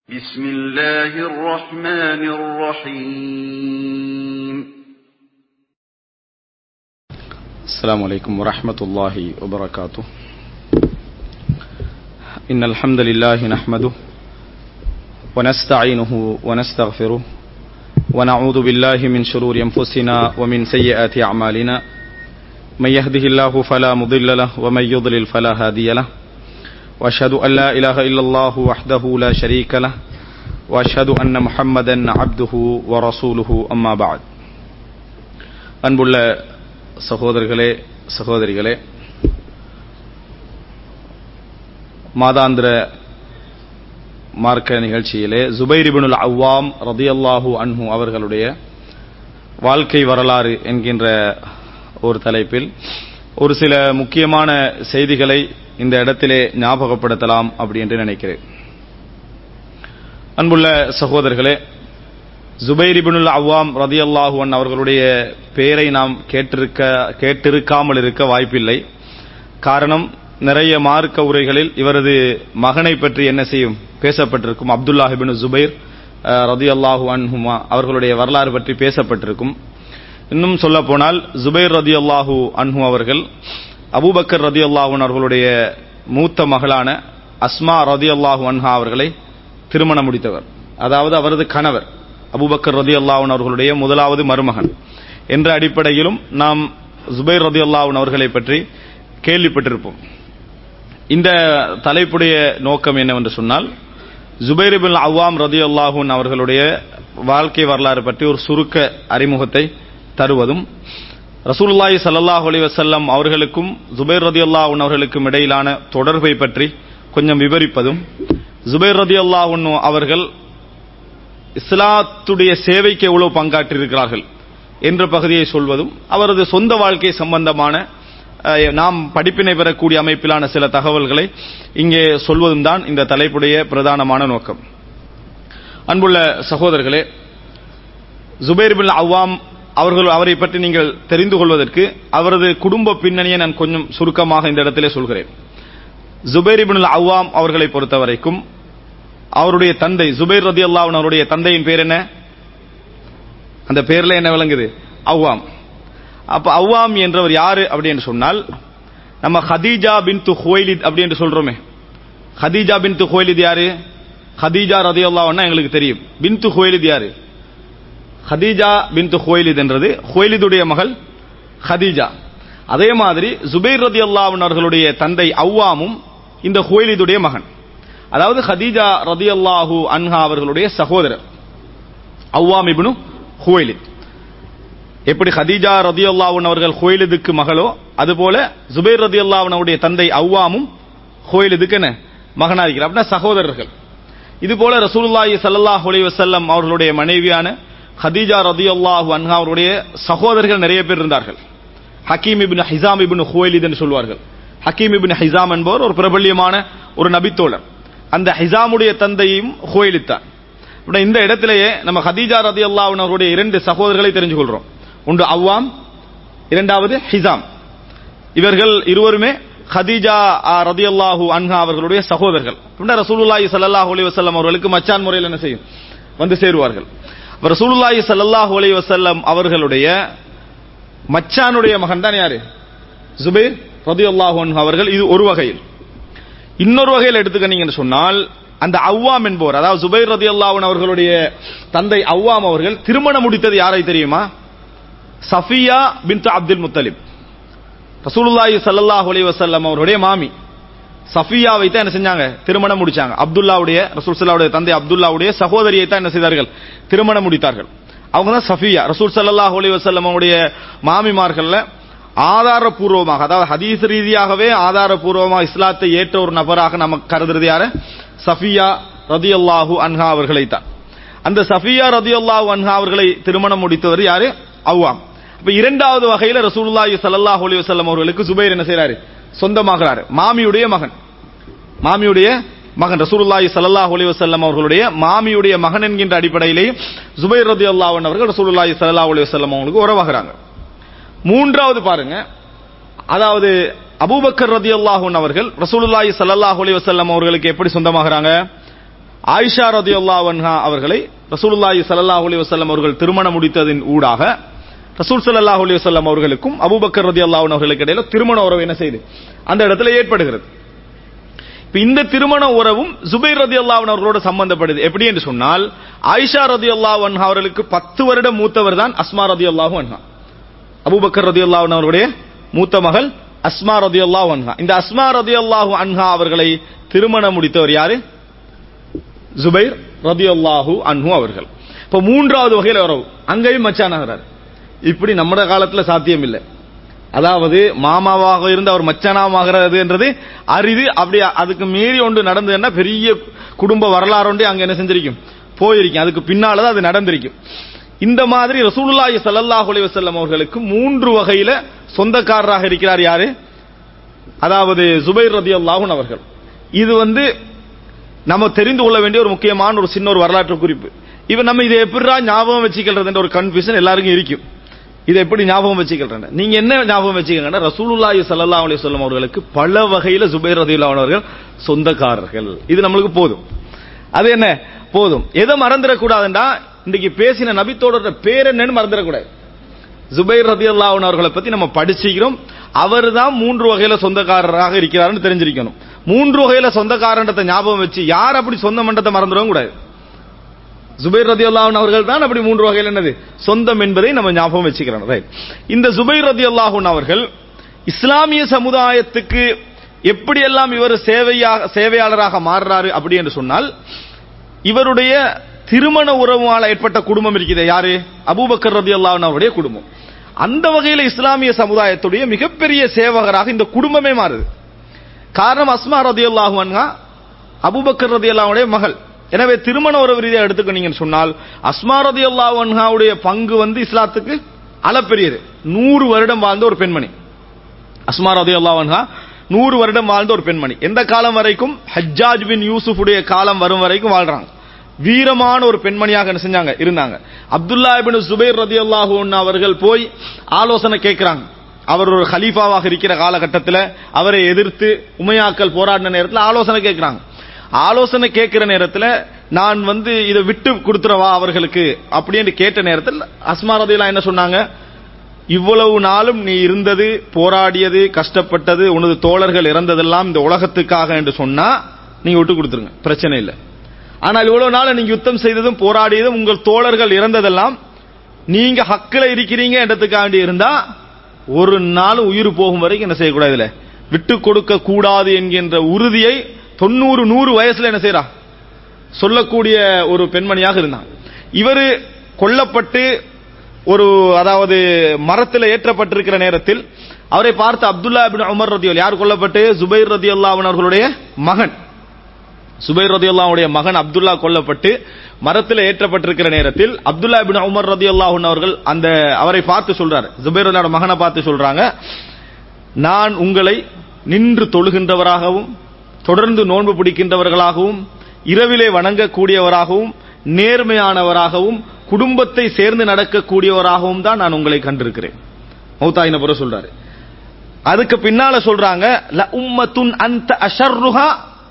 بسم الله الرحمن الرحيم السلام عليكم ورحمة الله وبركاته إن الحمد لله نحمده ونستعينه ونستغفره ونعوذ بالله من شرور أنفسنا ومن سيئات أعمالنا من يهده الله فلا مضل له ومن يضلل فلا هادي له واشهد ان لا اله الا الله وحده لا شريك له واشهد ان محمدا عبده ورسوله اما بعد அன்புள்ள சகோதரர்களே சகோதரிகளே மாதாந்திர மார்க்க நிகழ்ச்சியிலே ஜுபைரிபினுல் அவ்வாம் ரதியல்லாஹு அன்ஹு அவர்களுடைய வாழ்க்கை வரலாறு என்கின்ற ஒரு தலைப்பில் ஒரு சில முக்கியமான செய்திகளை இந்த இடத்திலே ஞாபகப்படுத்தலாம் அப்படி என்று நினைக்கிறேன் அன்புள்ள சகோதரர்களே ஜுபைரிபினுல் அவ்வாம் ரதியல்லாஹுவன் அவர்களுடைய பெயரை நாம் கேட்டிருக்க கேட்டிருக்காமல் இருக்க வாய்ப்பில்லை காரணம் நிறைய மார்க்க உரைகளில் இவரது மகனை பற்றி என்ன செய்யும் பேசப்பட்டிருக்கும் அப்துல்லாஹிபின் ஜுபைர் ரதி அல்லாஹு அன்ஹுமா அவர்களுடைய வரலாறு பற்றி பேசப்பட்டிருக்கும் இன்னும் சொல்ல போனால் ஜுபைர் ரதி அல்லாஹூ அன்ஹு அவர்கள் அபூபக்கர் ரதி அல்லாஹூன் அவர்களுடைய மூத்த மகளான அஸ்மா ரதி அல்லாஹு அன்ஹா அவர்களை திருமணம் முடித்தவர் அதாவது அவரது கணவர் அபூபக்கர் ரதி அல்லாஹூன் அவர்களுடைய முதலாவது மருமகன் என்ற அடிப்படையிலும் நாம் ஜுபைர் ரதி அல்லாஹூன் அவர்களை பற்றி கேள்விப்பட்டிருப்போம் இந்த தலைப்புடைய நோக்கம் என்னவென்று சொன்னால் ஜுபைரிபின் அவ்வாம் ரதி அல்லாஹூன் அவர்களுடைய வாழ்க்கை வரலாறு பற்றி ஒரு சுருக்க அறிமுகத்தை தருவதும் ரசூலுல்லாஹி சல்லாஹ் அலி வசல்லம் அவர்களுக்கும் ஜுபைர் ரதி அல்லாஹூன் அவர்களுக்கும் இடையிலான தொடர்பை பற்றி கொஞ்சம் விவரிப்பதும் ஜுபைர் ரதி அல்லாஹூன் அவர்கள் இஸ்லாத்துடைய சேவைக்கு எவ்வளவு பங்காற்றியிருக்கிறார்கள் என்ற பகுதியை சொல்வதும் அவரது சொந்த வாழ்க்கை சம்பந்தமான நாம் படிப்பினை பெறக்கூடிய அமைப்பிலான சில தகவல்களை இங்கே சொல்வதும் தான் இந்த தலைப்புடைய பிரதானமான நோக்கம் அன்புள்ள சகோதரர்களே ஜுபைர் பின் அவ்வாம் அவர்கள் அவரை பற்றி நீங்கள் தெரிந்து கொள்வதற்கு அவரது குடும்ப பின்னணியை நான் கொஞ்சம் சுருக்கமாக இந்த இடத்திலே சொல்கிறேன் ஜுபைர் இபின் அவ்வாம் அவர்களை பொறுத்தவரைக்கும் அவருடைய தந்தை ஜுபைர் ரதி அல்லாவன் அவருடைய தந்தையின் பேர் என்ன அந்த பேர்ல என்ன விளங்குது அவ்வாம் அப்ப அவ்வாம் என்றவர் யாரு அப்படின்னு சொன்னால் நம்ம ஹதீஜா பின் து ஹுவைலித் அப்படி என்று சொல்றோமே ஹதீஜா பின் து ஹுவைலித் யாரு ஹதீஜா ரதி அல்லாவன்னா எங்களுக்கு தெரியும் பின் து ஹுவைலித் யாரு ஹதீஜா பின் ஹுவைலித் என்றது ஹுவைலிதுடைய மகள் ஹதீஜா அதே மாதிரி ஜுபைர் ரதி அல்லாவின் அவர்களுடைய தந்தை அவ்வாமும் இந்த ஹுவைலிதுடைய மகன் அதாவது ஹதீஜா ரதி அல்லாஹு அன்ஹா அவர்களுடைய சகோதரர் அவ்வாம் இப்னு ஹுவைலித் எப்படி ஹதீஜா ரதி அல்லாவுன் அவர்கள் ஹுவைலிதுக்கு மகளோ அதுபோல ஜுபைர் ரதி அல்லாவுடைய தந்தை அவ்வாமும் ஹுவைலிதுக்கு என்ன மகனா இருக்கிறார் அப்படின்னா சகோதரர்கள் இது போல ரசூலுல்லாஹி சல்லாஹ் அலி வசல்லம் அவர்களுடைய மனைவியான ஹதீஜா ரதி அல்லாஹு அன்ஹா அவருடைய சகோதரர்கள் நிறைய பேர் இருந்தார்கள் Hakim ibn Hizam ibn Huwaylid என்று சொல்வார்கள் ஹக்கீம் இபின் ஹிசாம் என்பவர் ஒரு பிரபல்யமான ஒரு நபித்தோழர் அந்த ஹிசாமுடைய தந்தையும் ஹுவைலித் தான் இந்த இடத்திலேயே நம்ம ஹதீஜா ரதி அல்லாஹன் அவருடைய இரண்டு சகோதரர்களை தெரிஞ்சு கொள்றோம் ஒன்று அவ்வாம் இரண்டாவது ஹிசாம் இவர்கள் இருவருமே ஹதீஜா ரதி அல்லாஹூ அன்ஹா அவர்களுடைய சகோதரர்கள் ரசூலுல்லாஹி சல்லாஹூ அலி வசல்லம் அவர்களுக்கு மச்சான் முறையில் என்ன செய்யும் வந்து சேருவார்கள் ரசூலுல்லாஹி சல்லாஹூ அலி வசல்லம் அவர்களுடைய மச்சானுடைய மகன் தான் யாரு ஜுபைர் ரதி அல்லாஹூ அவர்கள் இது ஒரு வகையில் இன்னொரு வகையில் எடுத்துக்கணீங்கன்னு சொன்னால் அந்த அவ்வாம் என்பவர் அதாவது ஜுபைர் ரதி அல்லாஹன் அவர்களுடைய தந்தை அவ்வாம் அவர்கள் திருமணம் முடித்தது யாரை தெரியுமா சஃபியா பின் அப்துல் முத்தலிப் ரசூலுல்லாஹி சல்லாஹ் அலி வசல்லம் அவருடைய மாமி சஃபியாவை தான் என்ன செஞ்சாங்க திருமணம் முடிச்சாங்க அப்துல்லாவுடைய ரசூல் சல்லாவுடைய தந்தை அப்துல்லாவுடைய சகோதரியை தான் என்ன செய்தார்கள் திருமணம் முடித்தார்கள் அவங்க தான் சஃபியா ரசூல் சல்லாஹ் அலி வசல்லம் அவருடைய மாமிமார்கள்ல ஆதாரபூர்வமாக அதாவது ஹதீஸ் ரீதியாகவே ஆதாரபூர்வமாக இஸ்லாத்தை ஏற்ற ஒரு நபராக நமக்கு கருதுறது யாரு சஃபியா ரதி அல்லாஹூ அன்ஹா அவர்களை தான் அந்த சஃபியா ரதி அல்லாஹூ அன்ஹா அவர்களை திருமணம் முடித்தவர் யாரு அவ்வாம் இப்ப இரண்டாவது வகையில ரசூலுல்லாஹி ஸல்லல்லாஹு அலைஹி வஸல்லம் அவர்களுக்கு சுபைர் என்ன செய்யறாரு சொந்தமாகிறாரு மாமியுடைய மகன் மாமியுடைய மகன் ரசூலுல்லாஹி ஸல்லல்லாஹு அலைஹி வஸல்லம் அவர்களுடைய மாமியுடைய மகன் என்கின்ற அடிப்படையிலே சுபைர் ரதியல்லாஹு அன்ஹு அவர்கள் ரசூலுல்லாஹி ஸல்லல்லாஹு அலைஹி வஸல்லம் அவங்களுக்கு உறவாகிறாங்க மூன்றாவது பாருங்க அதாவது அபூபக்கர் ரதியல்லாஹு அவர்கள் ரசூலுல்லாஹி ஸல்லல்லாஹு அலைஹி வஸல்லம் அவர்களுக்கு எப்படி சொந்தமாகிறாங்க ஆயிஷா ரதியுல்லாஹு அன்ஹா அவர்களை ரசூலுல்லாஹி ஸல்லல்லாஹு அலைஹி வஸல்லம் அவர்கள் திருமணம் முடித்ததின் ஊடாக ரசூல் ஸல்லல்லாஹு அலைஹி வஸல்லம் அவர்களுக்கும் அபூபக்கர் ரதியல்லாஹு அன்ஹு அவர்களுக்கு இடையில திருமண உறவு என்ன செய்யுது அந்த இடத்துல ஏற்படுகிறது இப்ப இந்த திருமண உறவும் ஜுபைர் ரதி அவர்களோட சம்பந்தப்படுது எப்படி என்று சொன்னால் ஆயிஷா ரதி அன்ஹா அவர்களுக்கு பத்து வருடம் மூத்தவர் தான் அஸ்மா ரதி அல்லாஹு அன்ஹா அபூபக்கர் ரதி அவர்களுடைய மூத்த மகள் அஸ்மா ரதி அன்ஹா இந்த அஸ்மா ரதி அல்லாஹு அன்ஹா அவர்களை திருமணம் முடித்தவர் யாரு ஜுபைர் ரதி அல்லாஹு அன்ஹு அவர்கள் இப்ப மூன்றாவது வகையில் உறவு அங்கேயும் மச்சானாகிறார் இப்படி நம்ம காலத்துல சாத்தியம் இல்லை அதாவது மாமாவாக இருந்து அவர் மச்சானாமாகிறது என்றது அரிது அப்படி அதுக்கு மீறி ஒன்று நடந்ததுன்னா பெரிய குடும்ப வரலாறு ஒன்றே அங்க என்ன செஞ்சிருக்கும் போயிருக்கும் அதுக்கு பின்னாலதான் அது நடந்திருக்கும் இந்த மாதிரி ரசூலுல்லாஹி ஸல்லல்லாஹு அலைஹி வஸல்லம் அவர்களுக்கு மூன்று வகையில சொந்தக்காரராக இருக்கிறார் யாரு அதாவது ஜுபைர் ரதியல்லாஹு அவர்கள் இது வந்து நம்ம தெரிந்து கொள்ள வேண்டிய ஒரு முக்கியமான ஒரு சின்ன ஒரு வரலாற்று குறிப்பு இவன் நம்ம இதை எப்படிடா ஞாபகம் வச்சுக்கிறது ஒரு கன்ஃபியூஷன் எல்லாருக்கும் இருக்கும் இதை எப்படி ஞாபகம் வச்சுக்கிறேன் நீங்க என்ன ஞாபகம் வச்சுக்கங்கன்னா ரசூலுல்லாஹி ஸல்லல்லாஹு அலைஹி வஸல்லம் அவர்களுக்கு பல வகையில ஜுபைர் ரதியல்லாஹு அவர்கள் சொந்தக்காரர்கள் இது நம்மளுக்கு போதும் அது என்ன போதும் எதை மறந்துடக்கூடாதுண்டா இன்னைக்கு பேசின நபித்தோட பேர் என்னன்னு மறந்துடக்கூடாது ஜுபைர் ரதியல்லாஹு அவர்களை பத்தி நம்ம படிச்சுக்கிறோம் அவர் தான் மூன்று வகையில சொந்தக்காரராக இருக்கிறார்னு தெரிஞ்சிருக்கணும் மூன்று வகையில சொந்தக்காரன்றதை ஞாபகம் வச்சு யார் அப்படி சொந்த மண்டத்தை மறந்துடவும் கூடாது ஜுபைர் ரதி அல்லாஹன் அவர்கள் தான் அப்படி மூன்று வகையில் என்னது சொந்தம் என்பதை நம்ம ஞாபகம் வச்சுக்கிறோம் ரைட் இந்த ஜுபைர் ரதி அல்லாஹன் அவர்கள் இஸ்லாமிய சமுதாயத்துக்கு எப்படியெல்லாம் இவர் சேவையாக சேவையாளராக மாறுறாரு அப்படி என்று சொன்னால் இவருடைய திருமண உறவால ஏற்பட்ட குடும்பம் இருக்குது யாரு அபூபக்கர் ரதி அல்லாஹன் அவருடைய குடும்பம் அந்த வகையில் இஸ்லாமிய சமுதாயத்துடைய மிகப்பெரிய சேவகராக இந்த குடும்பமே மாறுது காரணம் அஸ்மா ரதி அல்லாஹு அபூபக்கர் ரதி அல்லாவுடைய மகள் எனவே திருமண உறவு ரீதியாக எடுத்துக்கிட்டீங்கன்னு சொன்னால் அஸ்மா ரதி அல்லாவுடைய பங்கு வந்து இஸ்லாத்துக்கு அளப்பெரியது நூறு வருடம் வாழ்ந்த ஒரு பெண்மணி அஸ்மா ரதி அல்லாஹா நூறு வருடம் வாழ்ந்த ஒரு பெண்மணி எந்த காலம் வரைக்கும் ஹஜ்ஜாஜ் பின் யூசுஃபுடைய காலம் வரும் வரைக்கும் வாழ்றாங்க வீரமான ஒரு பெண்மணியாக என்ன செஞ்சாங்க இருந்தாங்க அப்துல்லா இபின் சுபைர் ரதி அல்லாஹூ அவர்கள் போய் ஆலோசனை கேட்கிறாங்க அவர் ஒரு ஹலீஃபாவாக இருக்கிற காலகட்டத்தில் அவரை எதிர்த்து உமையாக்கள் போராடின நேரத்தில் ஆலோசனை கேட்கிறாங்க ஆலோசனை கேட்கிற நேரத்தில் நான் வந்து இதை விட்டு கொடுத்துறவா அவர்களுக்கு அப்படின்னு கேட்ட நேரத்தில் அஸ்மா ரதியெல்லாம் என்ன சொன்னாங்க இவ்வளவு நாளும் நீ இருந்தது போராடியது கஷ்டப்பட்டது உனது தோழர்கள் இறந்ததெல்லாம் இந்த உலகத்துக்காக என்று சொன்னா நீங்க விட்டு கொடுத்துருங்க பிரச்சனை இல்லை ஆனால் இவ்வளவு நாள் நீங்க யுத்தம் செய்ததும் போராடியதும் உங்கள் தோழர்கள் இறந்ததெல்லாம் நீங்க ஹக்கில் இருக்கிறீங்க என்றதுக்காண்டி இருந்தா ஒரு நாள் உயிர் போகும் வரைக்கும் என்ன செய்யக்கூடாது இதுல விட்டு கொடுக்க கூடாது என்கின்ற உறுதியை தொண்ணூறு நூறு வயசுல என்ன செய்யறா சொல்லக்கூடிய ஒரு பெண்மணியாக இருந்தாங்க இவர் கொல்லப்பட்டு ஒரு அதாவது மரத்தில் ஏற்றப்பட்டிருக்கிற நேரத்தில் அவரை பார்த்து அப்துல்லா பின் உமர் ரதியோல் யார் கொல்லப்பட்டு ஜுபைர் ரதி அவர்களுடைய மகன் சுபைர் ரதி அல்லாவுடைய மகன் அப்துல்லா கொல்லப்பட்டு மரத்தில் ஏற்றப்பட்டிருக்கிற நேரத்தில் அப்துல்லா பின் உமர் ரதி அல்லாஹூன் அவர்கள் அந்த அவரை பார்த்து சொல்றாரு ஜுபைர் அல்லாவோட மகனை பார்த்து சொல்றாங்க நான் உங்களை நின்று தொழுகின்றவராகவும் தொடர்ந்து நோன்பு பிடிக்கின்றவர்களாகவும் இரவிலே வணங்கக்கூடியவராகவும் நேர்மையானவராகவும் குடும்பத்தை சேர்ந்து நடக்கக்கூடியவராகவும் தான் நான் உங்களை கண்டிருக்கிறேன் மௌத்தாயின புற சொல்றாரு அதுக்கு பின்னால சொல்றாங்க ல உம்மத்துன் அந்த அஷர்ருஹா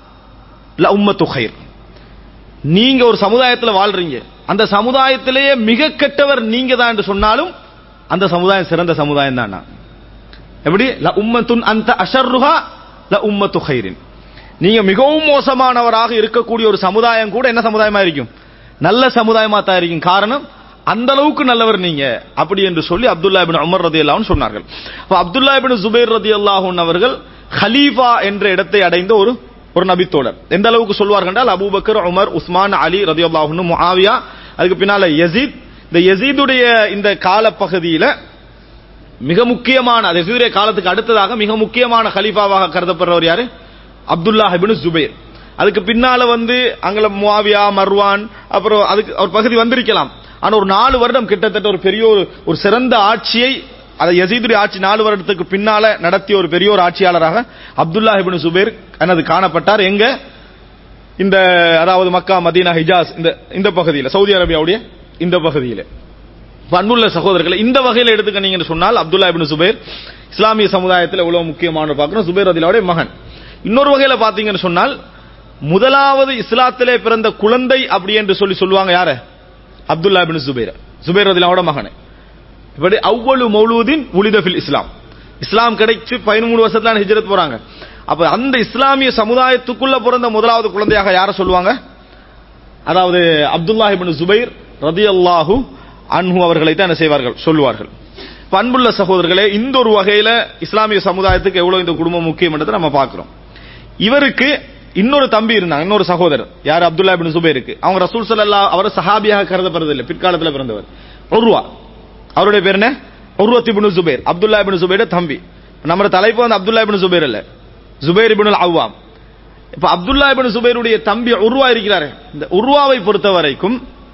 ல உம்மத்து ஹைர் நீங்க ஒரு சமுதாயத்தில் வாழ்றீங்க அந்த சமுதாயத்திலேயே மிக கெட்டவர் நீங்க தான் என்று சொன்னாலும் அந்த சமுதாயம் சிறந்த சமுதாயம் தான் எப்படி ல உம்மத்துன் அந்த அஷர்ருஹா ல உம்மத்து ஹைரின் நீங்க மிகவும் மோசமானவராக இருக்கக்கூடிய ஒரு சமுதாயம் கூட என்ன சமுதாயமா இருக்கும் நல்ல சமுதாயமா தான் இருக்கும் காரணம் அந்த அளவுக்கு நல்லவர் நீங்க அப்படி என்று சொல்லி அப்துல்லா பின் உமர் ரதி அல்லாஹ் சொன்னார்கள் அப்துல்லா பின் ஜுபைர் ரதி அல்லாஹூன் அவர்கள் ஹலீஃபா என்ற இடத்தை அடைந்த ஒரு ஒரு நபித்தோழர் எந்த அளவுக்கு சொல்வார்கள் என்றால் அபூபக்கர் உமர் உஸ்மான் அலி ரதி அல்லாஹூன் முஆவியா அதுக்கு பின்னால யசீத் இந்த யசீதுடைய இந்த காலப்பகுதியில மிக முக்கியமான அது யசீதுடைய காலத்துக்கு அடுத்ததாக மிக முக்கியமான ஹலீஃபாவாக கருதப்படுறவர் யாரு அப்துல்லா ஹிபின் ஜுபைர் அதுக்கு பின்னால வந்து அங்கல முவாவியா மர்வான் அப்புறம் அதுக்கு ஒரு பகுதி வந்திருக்கலாம் ஆனா ஒரு நாலு வருடம் கிட்டத்தட்ட ஒரு பெரிய ஒரு ஒரு சிறந்த ஆட்சியை அதை யசீதுடைய ஆட்சி நாலு வருடத்துக்கு பின்னால நடத்திய ஒரு பெரிய ஒரு ஆட்சியாளராக அப்துல்லா ஹிபின் சுபேர் எனது காணப்பட்டார் எங்க இந்த அதாவது மக்கா மதீனா ஹிஜாஸ் இந்த இந்த பகுதியில் சவுதி அரேபியாவுடைய இந்த பகுதியில் அன்புள்ள சகோதரர்களை இந்த வகையில் எடுத்துக்கிட்டீங்கன்னு சொன்னால் அப்துல்லா இபின் சுபேர் இஸ்லாமிய சமுதாயத்தில் எவ்வளவு முக்கியமான பார்க்கணும் சுபேர் அதிலாவுடைய மகன் இன்னொரு வகையில பாத்தீங்கன்னு சொன்னால் முதலாவது இஸ்லாத்திலே பிறந்த குழந்தை அப்படி என்று சொல்லி சொல்லுவாங்க யார அப்துல்லா பின் சுபைர் சுபைர் ரதிலாவோட மகனை இப்படி அவ்வளவு மௌலூதின் உலிதபில் இஸ்லாம் இஸ்லாம் கிடைச்சு பதிமூணு வருஷத்துல ஹிஜ்ரத் போறாங்க அப்ப அந்த இஸ்லாமிய சமுதாயத்துக்குள்ள பிறந்த முதலாவது குழந்தையாக யார சொல்லுவாங்க அதாவது அப்துல்லா இப்னு சுபைர் ரதியல்லாஹு அன்ஹு அவர்களை தான் என்ன செய்வார்கள் சொல்லுவார்கள் இப்ப அன்புள்ள சகோதரர்களே இந்த ஒரு வகையில இஸ்லாமிய சமுதாயத்துக்கு எவ்வளவு இந்த குடும்பம் முக்கியம் என்றதை நம்ம பார்க்கிறோம் இவருக்கு இன்னொரு தம்பி இருந்தாங்க இன்னொரு சகோதரர் யார் அப்துல்லா இப்னு சுபைருக்கு அவங்க ரசூல் ஸல்லல்லாஹு அவர் சஹாபியாக கருதப்படுறதில்லை பிற்காலத்தில் பிறந்தவர் உருவா அவருடைய பேர் என்ன உருவத் இப்னு சுபைர் அப்துல்லா இப்னு சுபைரோட தம்பி நம்ம தலைப்பு வந்து அப்துல்லா இப்னு சுபைர் இல்ல சுபைர் இப்னு அவ்வாம் இப்ப அப்துல்லா இப்னு சுபைருடைய தம்பி உருவா இருக்கிறாரு இந்த உருவாவை பொறுத்த வரைக்கும்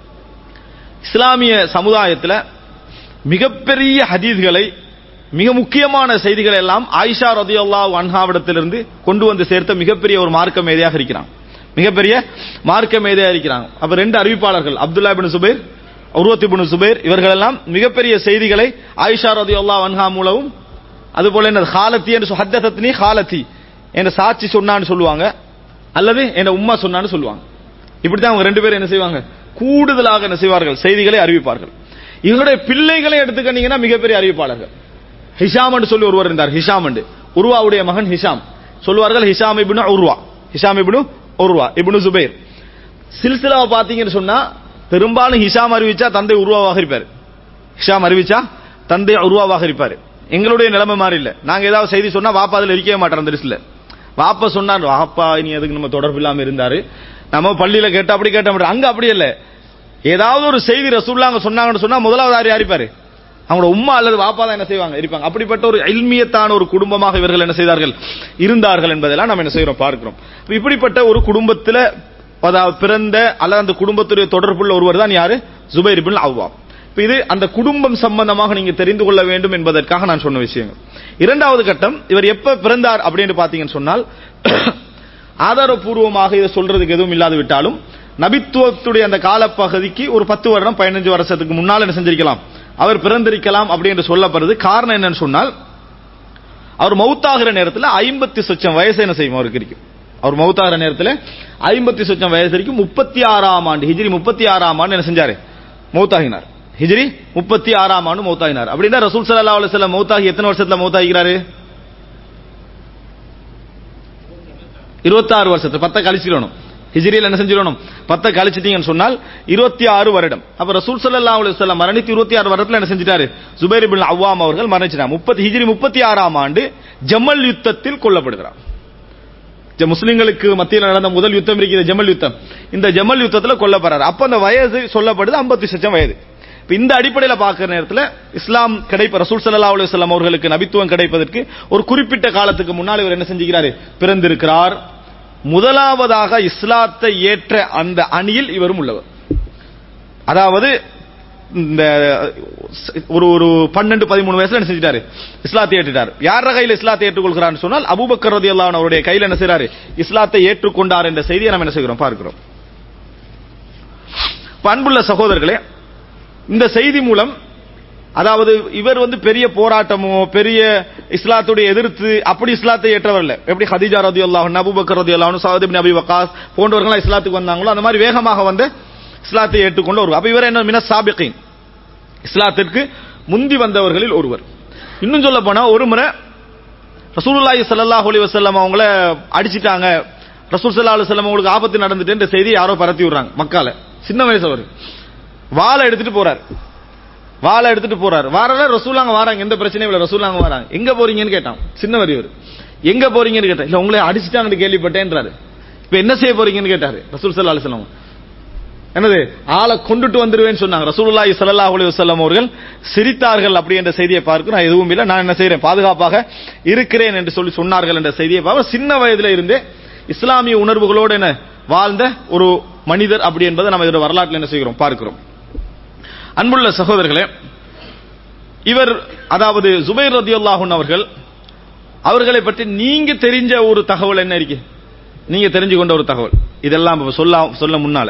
இஸ்லாமிய சமுதாயத்தில் மிகப்பெரிய ஹதீஸ்களை மிக முக்கியமான செய்திகள் எல்லாம் ஆயிஷா ரதியுல்லாஹு அன்ஹாவிடத்திலிருந்து கொண்டு வந்து சேர்த்த மிகப்பெரிய ஒரு மார்க்க மேதையாக இருக்கிறான் மிகப்பெரிய மார்க்க மேதையாக இருக்கிறாங்க அப்ப ரெண்டு அறிவிப்பாளர்கள் அப்துல்லா இப்னு சுபைர் உருவத் இப்னு சுபைர் இவர்கள் எல்லாம் மிகப்பெரிய செய்திகளை ஆயிஷா ரதியுல்லாஹு அன்ஹா மூலமும் அதுபோல என்ன ஹாலத்தி என்று ஹத்தத்னி ஹாலத்தி என்ற சாட்சி சொன்னான்னு சொல்லுவாங்க அல்லது என் உம்மா சொன்னான்னு சொல்லுவாங்க இப்படித்தான் அவங்க ரெண்டு பேரும் என்ன செய்வாங்க கூடுதலாக என்ன செய்வார்கள் செய்திகளை அறிவிப்பார்கள் இவங்களுடைய பிள்ளைகளை எடுத்துக்கிட்டீங்கன்னா மிகப்பெரிய அறிவிப்பாளர்கள் ஹிஷாம் என்று சொல்லி ஒருவர் இருந்தார் ஹிஷாம் என்று உருவாவுடைய மகன் ஹிஷாம் சொல்வார்கள் ஹிஷாம் இப்னு உருவா ஹிஷாம் இப்னு உருவா இப்னு சுபைர் சில்சிலாவை பாத்தீங்கன்னு சொன்னா பெரும்பாலும் ஹிஷாம் அறிவிச்சா தந்தை உருவாவாக இருப்பார் ஹிஷாம் அறிவிச்சா தந்தை உருவாவாக இருப்பார் எங்களுடைய நிலைமை மாதிரி இல்ல நாங்க ஏதாவது செய்தி சொன்னா வாப்பா அதுல இருக்கவே மாட்டோம் அந்த லிஸ்ட்ல வாப்பா சொன்னார் வாப்பா இனி அதுக்கு நம்ம தொடர்பு இல்லாம இருந்தாரு நம்ம பள்ளியில கேட்டா அப்படி கேட்ட மாட்டோம் அங்க அப்படி இல்ல ஏதாவது ஒரு செய்தி ரசூல்லாங்க சொன்னாங்கன்னு சொன்னா முதலாவது யார் யாரிப்பாரு அவங்களோட உம்மா அல்லது வாப்பா தான் என்ன செய்வாங்க இருப்பாங்க அப்படிப்பட்ட ஒரு இல்மியத்தான ஒரு குடும்பமாக இவர்கள் என்ன செய்தார்கள் இருந்தார்கள் என்பதெல்லாம் நம்ம என்ன செய்யறோம் பார்க்கிறோம் இப்படிப்பட்ட ஒரு குடும்பத்துல அதாவது பிறந்த அல்லது அந்த குடும்பத்துடைய தொடர்புள்ள ஒருவர் தான் யாரு ஜுபைர் இப்னு அவ்வாம் இப்ப இது அந்த குடும்பம் சம்பந்தமாக நீங்க தெரிந்து கொள்ள வேண்டும் என்பதற்காக நான் சொன்ன விஷயங்கள் இரண்டாவது கட்டம் இவர் எப்ப பிறந்தார் அப்படின்னு பாத்தீங்கன்னு சொன்னால் ஆதாரபூர்வமாக இதை சொல்றதுக்கு எதுவும் இல்லாது விட்டாலும் நபித்துவத்துடைய அந்த காலப்பகுதிக்கு ஒரு பத்து வருடம் பதினஞ்சு வருஷத்துக்கு முன்னால் என்ன செஞ்சிருக்கலாம் அவர் பிறந்திருக்கலாம் அப்படி என்று சொல்லப்படுறது காரணம் என்னன்னு சொன்னால் அவர் மௌத்தாகிற நேரத்தில் ஐம்பத்தி சொச்சம் வயசு என்ன செய்யும் அவருக்கு இருக்கும் அவர் மௌத்தாகிற நேரத்தில் ஐம்பத்தி சொச்சம் வயசு வரைக்கும் முப்பத்தி ஆறாம் ஆண்டு ஹிஜ்ரி முப்பத்தி ஆறாம் ஆண்டு என்ன செஞ்சாரு மௌத்தாகினார் ஹிஜ்ரி முப்பத்தி ஆறாம் ஆண்டு மௌத்தாகினார் அப்படின்னா ரசூல் சல்லா அலுவலம் மௌத்தாகி எத்தனை வருஷத்துல மௌத்தாகிறாரு இருபத்தாறு வருஷத்துல பத்த கழிச்சிடணும் ஹிஜ்ரியில் என்ன செஞ்சிடணும் பத்த கழிச்சிட்டீங்கன்னு சொன்னால் இருபத்தி ஆறு வருடம் அப்ப ரசூல் சல்லா அலுவலம் மரணித்து இருபத்தி ஆறு வருடத்துல என்ன செஞ்சிட்டாரு ஜுபைர் பின் அவ்வாம் அவர்கள் மரணிச்சிட்டார் முப்பத்தி ஹிஜ்ரி முப்பத்தி ஆறாம் ஆண்டு ஜமல் யுத்தத்தில் கொல்லப்படுகிறார் முஸ்லிம்களுக்கு மத்தியில் நடந்த முதல் யுத்தம் இருக்கிற ஜமல் யுத்தம் இந்த ஜமல் யுத்தத்தில் கொல்லப்படுறார் அப்ப அந்த வயது சொல்லப்படுது ஐம்பத்தி சச்சம் வயது இப்ப இந்த அடிப்படையில் பார்க்கிற நேரத்தில் இஸ்லாம் கிடைப்ப ரசூல் சல்லா அலுவலம் அவர்களுக்கு நபித்துவம் கிடைப்பதற்கு ஒரு குறிப்பிட்ட காலத்துக்கு முன்னால் இவர் என்ன செஞ்சுக்கிறாரு பிறந்திருக்கிறார் முதலாவதாக இஸ்லாத்தை ஏற்ற அந்த அணியில் இவரும் உள்ளவர் அதாவது இந்த ஒரு ஒரு பன்னெண்டு பதிமூணு வயசுல என்ன செஞ்சிட்டாரு இஸ்லாத்தை ஏற்றுட்டார் யார கையில் இஸ்லாத்தை ஏற்றுக்கொள்கிறான்னு சொன்னால் அபூபக்கர் ரதி அல்லாஹ் அவருடைய கையில் என்ன செய்யறாரு இஸ்லாத்தை ஏற்றுக்கொண்டார் என்ற செய்தியை நம்ம என்ன செய்கிறோம் பார்க்கிறோம் பண்புள்ள சகோதரர்களே இந்த செய்தி மூலம் அதாவது இவர் வந்து பெரிய போராட்டமோ பெரிய இஸ்லாத்துடைய எதிர்த்து அப்படி இஸ்லாத்தை ஏற்றவர் இல்ல எப்படி ஹதீஜா ரதி அல்லாஹ் அபுபக்கர் ரதி அல்லாஹ் சவுத் நபி வக்காஸ் போன்றவர்கள் இஸ்லாத்துக்கு வந்தாங்களோ அந்த மாதிரி வேகமாக வந்து இஸ்லாத்தை ஏற்றுக்கொண்டு ஒரு அப்ப இவர் என்ன மின சாபிகின் இஸ்லாத்திற்கு முந்தி வந்தவர்களில் ஒருவர் இன்னும் சொல்ல போனா ஒரு முறை ரசூலுல்லாஹி ஸல்லல்லாஹு அலைஹி வஸல்லம் அவங்கள அடிச்சிட்டாங்க ரசூல் ஸல்லல்லாஹு அலைஹி வஸல்லம் உங்களுக்கு ஆபத்து நடந்துட்டு செய்தி யாரோ பரத்தி விடுறாங்க மக்கால சின்ன வயசு அவர் வாளை எடுத்துட்டு போறார் வாளை எடுத்துட்டு போறாரு வாரல ரசூலாங்க வராங்க எந்த பிரச்சனையும் இல்ல ரசூலாங்க வராங்க எங்க போறீங்கன்னு கேட்டான் சின்னவர் இவர் எங்க போறீங்கன்னு கேட்டா இல்ல உங்களை அடிச்சுட்டாங்கன்னு கேள்விப்பட்டேன்றாரு இப்ப என்ன செய்ய போறீங்கன்னு கேட்டாரு ரசூல் ஸல்லல்லாஹு அலைஹி வஸல்லம் என்னது ஆளை கொண்டுட்டு வந்துருவேன்னு சொன்னாங்க ரசூலுல்லாஹி ஸல்லல்லாஹு அலைஹி வஸல்லம் அவர்கள் சிரித்தார்கள் அப்படி என்ற செய்தியை பார்க்க நான் எதுவும் இல்லை நான் என்ன செய்றேன் பாதுகாப்பாக இருக்கிறேன் என்று சொல்லி சொன்னார்கள் என்ற செய்தியை பார்க்க சின்ன வயதுல இருந்தே இஸ்லாமிய உணர்வுகளோடு என்ன வாழ்ந்த ஒரு மனிதர் அப்படி என்பதை நம்ம இதோட வரலாற்றில் என்ன செய்கிறோம் பார்க்கிறோம் அன்புள்ள சகோதரர்களே இவர் அதாவது ஜுபைர் ரதியுல்லாஹுன் அவர்கள் அவர்களை பற்றி நீங்க தெரிஞ்ச ஒரு தகவல் என்ன இருக்கு நீங்க தெரிஞ்சு கொண்ட ஒரு தகவல் இதெல்லாம் இப்ப சொல்ல சொல்ல முன்னால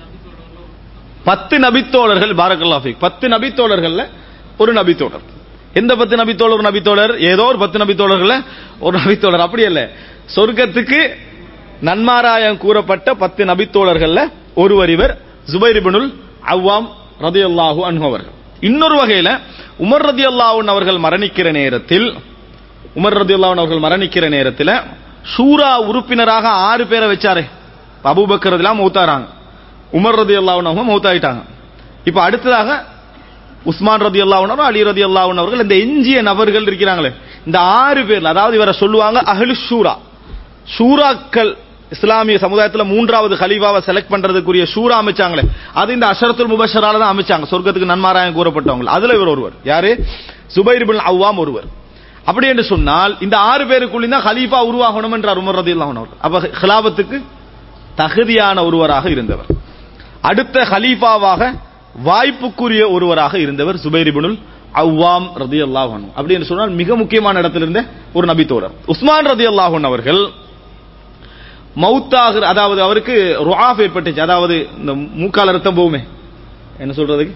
பத்து நபித்தோழர்கள் பாரக்கல்லாஃபிக் பத்து நபித்தோழர்கள்ல ஒரு நபித்தோழர் எந்த பத்து நபித்தோழர் ஒரு நபித்தோழர் ஏதோ ஒரு பத்து நபித்தோழர்கள ஒரு நபித்தோழர் அப்படி இல்ல சொர்க்கத்துக்கு நன்மாராயம் கூறப்பட்ட பத்து நபித்தோழர்கள்ல ஒருவர் இவர் ஜுபைர் இப்னுல் அவ்வாம் ரதியல்லாஹு அன்ஹு அவர்கள் இன்னொரு வகையில உமர் ரதியல்லாஹு அவர்கள் மரணிக்கிற நேரத்தில் உமர் ரதியல்லாஹு அவர்கள் மரணிக்கிற நேரத்தில் ஷூரா உறுப்பினராக ஆறு பேரை வச்சாரே அபூபக்கர் எல்லாம் மௌத்தாராங்க உமர் ரதியல்லாஹு அவங்க மௌத்தாயிட்டாங்க இப்ப அடுத்ததாக உஸ்மான் ரதி அல்லாவுனவர் அலி ரதி அவர்கள் இந்த எஞ்சிய நபர்கள் இருக்கிறாங்களே இந்த ஆறு பேர்ல அதாவது இவரை சொல்லுவாங்க அஹ்லு ஷூரா ஷூராக்கள் இஸ்லாமிய சமுதாயத்துல மூன்றாவது ஹலீஃபாவை செலக்ட் பண்றதுக்குரிய ஷூரா அமைச்சாங்களே அது இந்த அஷரத்துல் முபஷரால தான் அமைச்சாங்க சொர்க்கத்துக்கு நன்மாராயம் கூறப்பட்டவங்க அதுல இவர் ஒருவர் யாரு சுபைர் பின் அவ்வாம் ஒருவர் அப்படி என்று சொன்னால் இந்த ஆறு பேருக்குள்ள தான் ஹலீஃபா உருவாகணும் என்றார் உமர் ரதி அவர்கள் அப்ப ஹிலாபத்துக்கு தகுதியான ஒருவராக இருந்தவர் அடுத்த ஹலீஃபாவாக வாய்ப்புக்குரிய ஒருவராக இருந்தவர் சுபைர் இப்னுல் அவ்வாம் ரதி அல்லாஹன் அப்படி என்று சொன்னால் மிக முக்கியமான இடத்துல இருந்த ஒரு நபித்தோழர் உஸ்மான் ரதி அல்லாஹன் அவர்கள் மௌத்தாகிற அதாவது அவருக்கு ருஆஃப் ஏற்பட்டுச்சு அதாவது இந்த மூக்கால ரத்தம் போகுமே என்ன சொல்றதுக்கு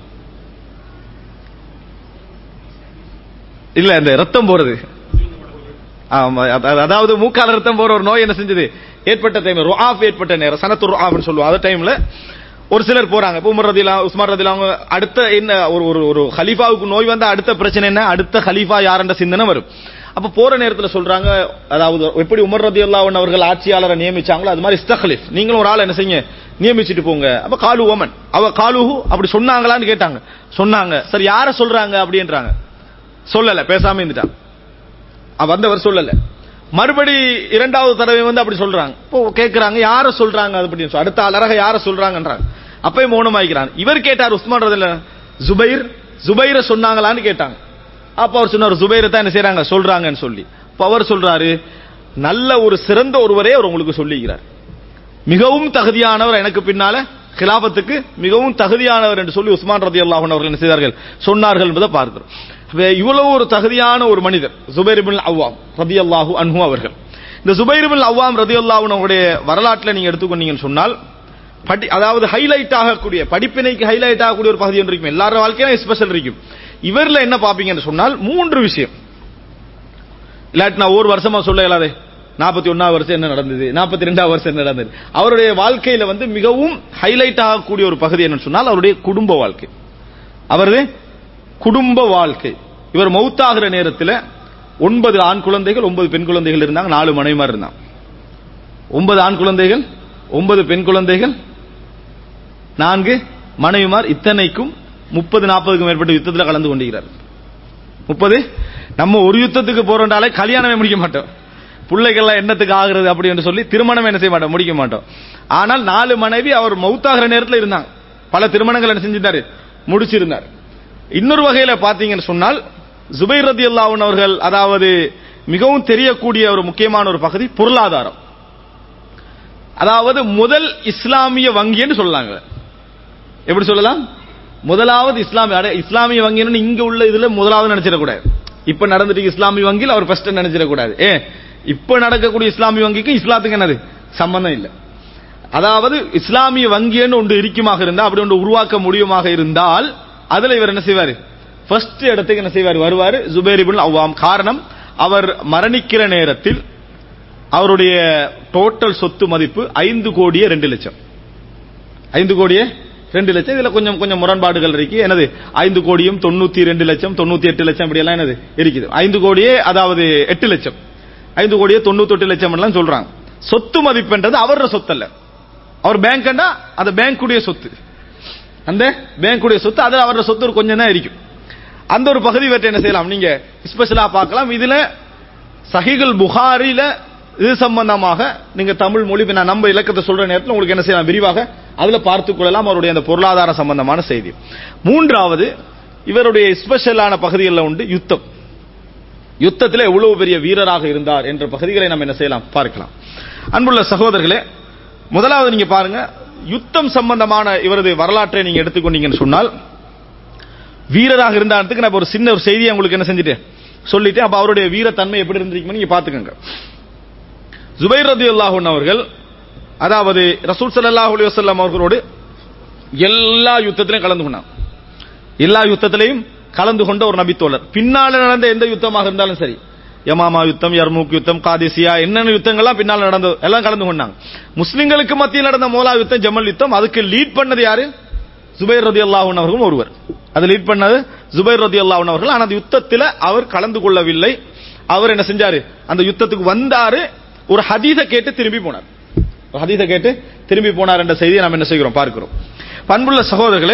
இல்ல இந்த ரத்தம் போறது ஆமா, அத- அதாவது மூக்கால ரத்தம் போற ஒரு நோய் என்ன செஞ்சது ஏற்பட்ட டைம் ருஆஃப் ஏற்பட்ட நேரம் சனத்து ருஆஃப்னு சொல்லுவோம் அந்த டைம்ல ஒரு சிலர் போறாங்க இப்போ உமர் ரதிலா உஸ்மான் ரதிலா அவங்க அடுத்த என்ன ஒரு ஒரு ஒரு ஹலீஃபாவுக்கு நோய் வந்தா அடுத்த பிரச்சனை என்ன அடுத்த ஹலீஃபா யாருன்ற சிந்தனை வரும் அப்ப போற நேரத்துல சொல்றாங்க அதாவது எப்படி உமர் ரதியுல்லா அவர்கள் ஆட்சியாளரை நியமிச்சாங்களோ அது மாதிரி இஸ்தஹலிஃப் நீங்களும் ஒரு ஆள் என்ன செய்யுங்க நியமிச்சிட்டு போங்க அப்ப காலு ஓமன் அவ காலுஹு அப்படி சொன்னாங்களான்னு கேட்டாங்க சொன்னாங்க சரி யார சொல்றாங்க அப்படின்றாங்க சொல்லல பேசாம இருந்துட்டாங்க அவ வந்தவர் சொல்லல மறுபடி இரண்டாவது தடவை வந்து அப்படி சொல்றாங்க இப்போ கேக்குறாங்க யார சொல்றாங்க அது அப்படின்னு சொல்லி அடுத்த அலரக யார சொல்றாங்கன்றாங்க அப்பயும் மௌனமாக்கிறான் இவர் கேட்டார் உஸ்மான் ரதில ஜுபைர் ஜுபைர சொன்னாங்களான்னு கேட்டாங்க அப்ப அவர் சொன்னார் ஜுபைரை தான் என்ன செய்றாங்க சொல்றாங்கன்னு சொல்லி அப்ப அவர் சொல்றாரு நல்ல ஒரு சிறந்த ஒருவரே அவர் உங்களுக்கு சொல்லிக்கிறார் மிகவும் தகுதியானவர் எனக்கு பின்னால கிலாபத்துக்கு மிகவும் தகுதியானவர் என்று சொல்லி உஸ்மான் ரதி அல்லாஹன் அவர்கள் என்ன செய்தார்கள் சொன்னார்கள் என்பதை பார்க்கிறோம் அப்ப இவ்வளவு ஒரு தகுதியான ஒரு மனிதர் சுபைர் பின் அவ்வாம் ரதி அல்லாஹு அன்ஹு அவர்கள் இந்த சுபைர் பின் அவ்வாம் ரதி அவருடைய வரலாற்றில் நீங்க எடுத்துக்கொண்டீங்கன்னு சொன்னால் படி அதாவது ஹைலைட் ஆகக்கூடிய படிப்பினைக்கு ஹைலைட் ஆகக்கூடிய ஒரு பகுதி ஒன்று இருக்கும் எல்லாரும் வாழ்க்கையிலும் ஸ்பெஷல் இருக்கும் இவர்ல என்ன பாப்பீங்கன்னு சொன்னால் மூன்று விஷயம் இல்லாட்டி நான் ஒரு வருஷமா சொல்ல இயலாதே நாற்பத்தி ஒன்னாவது வருஷம் என்ன நடந்தது நாற்பத்தி ரெண்டாவது வருஷம் என்ன நடந்தது அவருடைய வாழ்க்கையில வந்து மிகவும் ஹைலைட் ஆகக்கூடிய ஒரு பகுதி என்னன்னு சொன்னால் அவருடைய குடும்ப வாழ்க்கை அவரது குடும்ப வாழ்க்கை இவர் மௌத்தாகிற நேரத்தில் ஒன்பது ஆண் குழந்தைகள் ஒன்பது பெண் குழந்தைகள் இருந்தாங்க நாலு மனைவிமார் இருந்தாங்க ஒன்பது ஆண் குழந்தைகள் ஒன்பது பெண் குழந்தைகள் நான்கு மனைவிமார் இத்தனைக்கும் முப்பது நாற்பதுக்கும் மேற்பட்ட யுத்தத்தில் கலந்து கொண்டிருக்கிறார் முப்பது நம்ம ஒரு யுத்தத்துக்கு போறோம்னாலே கல்யாணமே முடிக்க மாட்டோம் பிள்ளைகள்லாம் என்னத்துக்கு ஆகுறது அப்படி என்று சொல்லி திருமணம் என்ன செய்ய மாட்டோம் முடிக்க மாட்டோம் ஆனால் நாலு மனைவி அவர் மௌத்தாகிற நேரத்தில் இருந்தாங்க பல திருமணங்கள் என்ன செஞ்சிருந்தாரு முடிச்சிருந்தார் இன்னொரு வகையில பாத்தீங்கன்னு சொன்னால் ஜுபைர் ரதி அவர்கள் அதாவது மிகவும் தெரியக்கூடிய ஒரு முக்கியமான ஒரு பகுதி பொருளாதாரம் அதாவது முதல் இஸ்லாமிய வங்கின்னு சொல்லலாங்க எப்படி சொல்லலாம் முதலாவது இஸ்லாமிய அட- இஸ்லாமிய வங்கின்னு இங்க உள்ள இதுல முதலாவது நினைச்சிடக்கூடாது இப்ப நடந்துட்டு இஸ்லாமிய வங்கியில் அவர் ஃபர்ஸ்ட் நினைச்சிடக்கூடாது ஏ இப்ப நடக்கக்கூடிய இஸ்லாமிய வங்கிக்கு இஸ்லாத்துக்கு என்னது சம்பந்தம் இல்லை அதாவது இஸ்லாமிய வங்கின்னு ஒன்று இருக்குமாக இருந்தால் அப்படி ஒன்று உருவாக்க முடியுமாக இருந்தால் அதுல இவர் என்ன செய்வார் ஃபர்ஸ்ட் இடத்துக்கு என்ன செய்வார் வருவார் ஜுபைர் இப்னு அவ்வாம் காரணம் அவர் மரணிக்கிற நேரத்தில் அவருடைய டோட்டல் சொத்து மதிப்பு ஐந்து கோடியே ரெண்டு லட்சம் ஐந்து கோடியே ரெண்டு லட்சம் இதுல கொஞ்சம் கொஞ்சம் முரண்பாடுகள் இருக்கு என்னது ஐந்து கோடியும் தொண்ணூத்தி ரெண்டு லட்சம் தொண்ணூத்தி எட்டு லட்சம் இப்படி எல்லாம் என்னது இருக்குது ஐந்து கோடியே அதாவது எட்டு லட்சம் ஐந்து கோடியே தொண்ணூத்தி எட்டு லட்சம் எல்லாம் சொல்றாங்க சொத்து மதிப்புன்றது அவரோட சொத்து அல்ல அவர் பேங்க்னா அந்த பேங்குடைய சொத்து அந்த பேங்குடைய சொத்து அது அவரோட சொத்து ஒரு கொஞ்சம் தான் இருக்கும் அந்த ஒரு பகுதி வெற்றி என்ன செய்யலாம் நீங்க ஸ்பெஷலா பார்க்கலாம் இதுல சஹிகுல் புகாரில இது சம்பந்தமாக நீங்க தமிழ் மொழி இப்ப நான் நம்ம இலக்கத்தை சொல்ற நேரத்தில் உங்களுக்கு என்ன செய்யலாம் விரிவாக அதுல பார்த்துக் கொள்ளலாம் அவருடைய அந்த பொருளாதார சம்பந்தமான செய்தி மூன்றாவது இவருடைய ஸ்பெஷலான பகுதிகளில் உண்டு யுத்தம் யுத்தத்தில் எவ்வளவு பெரிய வீரராக இருந்தார் என்ற பகுதிகளை நம்ம என்ன செய்யலாம் பார்க்கலாம் அன்புள்ள சகோதரர்களே முதலாவது நீங்க பாருங்க யுத்தம் சம்பந்தமான இவரது வரலாற்றை நீங்க எடுத்துக்கொண்டீங்கன்னு சொன்னால் வீரராக இருந்தான்றதுக்கு நான் இப்ப ஒரு சின்ன ஒரு செய்தியை உங்களுக்கு என்ன செஞ்சுட்டேன் சொல்லிட்டேன் அப்ப அவருடைய வீரத்தன்மை எப்படி இருந்திருக்குன்னு நீங்க பாத்துக்கோங்க ஜுபைர் ரதி அவர்கள் அதாவது ரசூல் ஸல்லல்லாஹு அலைஹி வஸல்லம் அவர்களோடு எல்லா யுத்தத்திலையும் கலந்து கொண்டாங்க எல்லா யுத்தத்திலையும் கலந்து கொண்ட ஒரு நபித்தோழர் பின்னால நடந்த எந்த யுத்தமாக இருந்தாலும் சரி யமாமா யுத்தம் யர்மூக் யுத்தம் காதிசியா என்னென்ன யுத்தங்கள்லாம் பின்னால் நடந்தது எல்லாம் கலந்து கொண்டாங்க முஸ்லிம்களுக்கு மத்தியில் நடந்த மோலா யுத்தம் ஜமல் யுத்தம் அதுக்கு லீட் பண்ணது யாரு ஜுபைர் ரதி அல்லாஹன் அவர்களும் ஒருவர் அது லீட் பண்ணது ஜுபைர் ரதி அல்லாஹன் அவர்கள் ஆனால் அந்த யுத்தத்தில் அவர் கலந்து கொள்ளவில்லை அவர் என்ன செஞ்சாரு அந்த யுத்தத்துக்கு வந்தாரு ஒரு ஹதீஸை கேட்டு திரும்பி போனார் ஒரு ஹதீஸை கேட்டு திரும்பி போனார் என்ற செய்தியை நாம் என்ன செய்கிறோம் பார்க்கிறோம் பண்புள்ள சகோதரர்களே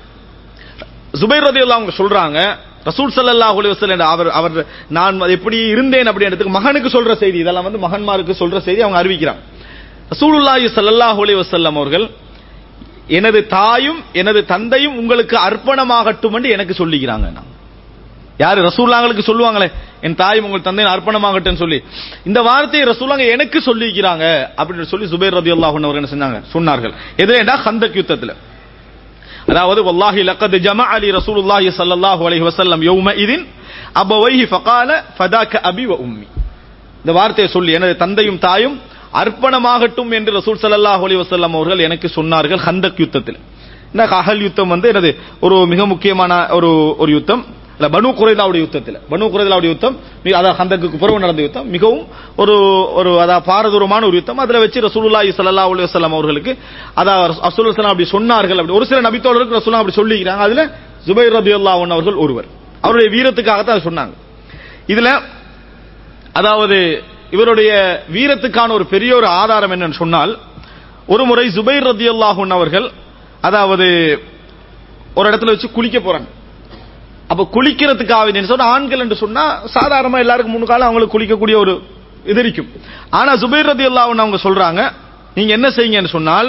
ஜுபைர் ரதி அவங்க சொல்றாங்க ரசூல் ஸல்லல்லாஹு அலைஹி வஸல்லம் அவர் அவர் நான் எப்படி இருந்தேன் அப்படின்றதுக்கு மகனுக்கு சொல்ற செய்தி இதெல்லாம் வந்து மகன்மாருக்கு சொல்ற செய்தி அவங்க அறிவிக்கிறாங்க ரசூலுல்லாஹி ஸல்லல்லாஹு அலைஹி வஸல்லம் அவர்கள் எனது தாயும் எனது தந்தையும் உங்களுக்கு அர்ப்பணமாகட்டும் என்று எனக்கு சொல்லிக்கிறாங்க நான் யாரு ரசூல்லாங்களுக்கு சொல்லுவாங்களே என் தாயும் உங்கள் தந்தையின் அர்ப்பணமாகட்டும் சொல்லி இந்த வார்த்தையை ரசூலாங்க எனக்கு சொல்லிக்கிறாங்க அப்படின்னு சொல்லி சுபைர் ரதி அல்லாஹ் அவர் என்ன செஞ்சாங்க சொன்னார்கள் எதுலேண்டா ஹந்தக் யுத்தத்தில் அதாவது வல்லாஹி லக்கத் ஜமா அலி ரசூலுல்லாஹி ஸல்லல்லாஹு அலைஹி வஸல்லம் யௌம இதின் அபவைஹி ஃபகால ஃபதாக அபி வ உம்மி இந்த வார்த்தையை சொல்லி எனது தந்தையும் தாயும் அர்ப்பணமாகட்டும் என்று ரசூல் ஸல்லல்லாஹு அலைஹி வஸல்லம் அவர்கள் எனக்கு சொன்னார்கள் ஹந்தக் யுத்தத்தில் இந்த அகல் யுத்தம் வந்து எனது ஒரு மிக முக்கியமான ஒரு ஒரு யுத்தம் இல்ல பனு குறைதாவுடைய யுத்தத்தில் பனு குறைதாவுடைய யுத்தம் மிக- அதாவது ஹந்தக்கு புறவு நடந்த யுத்தம் மிகவும் ஒரு ஒரு அதாவது பாரதூரமான ஒரு யுத்தம் அதுல வச்சு ரசூலுல்லாஹி ஸல்லல்லாஹு அலைஹி வஸல்லம் அவர்களுக்கு அதாவது ரசூல் ஸல்லல்லாஹு அப்படி சொன்னார்கள் அப்படி ஒரு சில நபித்தோழருக்கு ரசூலுல்லாஹ் அப்படி சொல்லிக்கிறாங்க அதுல ஜுபைர் ரலியல்லாஹு அன்ஹு அவர்கள் ஒருவர் அவருடைய வீரத்துக்காகத்தான் அதை சொன்னாங்க இதுல அதாவது இவருடைய வீரத்துக்கான ஒரு பெரிய ஒரு ஆதாரம் என்னன்னு சொன்னால் ஒரு முறை ஜுபைர் ரதியல்லாஹு அவர்கள் அதாவது ஒரு இடத்துல வச்சு குளிக்க போறாங்க அப்ப குளிக்கிறதுக்காக என்ன சொன்னா ஆண்கள் என்று சொன்னா சாதாரணமா எல்லாருக்கும் முன்னுக்கால அவங்களுக்கு குளிக்கக்கூடிய ஒரு இது இருக்கும் ஆனா ஜுபைர் ரதியல்லாஹு அவங்க சொல்றாங்க நீங்க என்ன செய்யுங்கன்னு சொன்னால்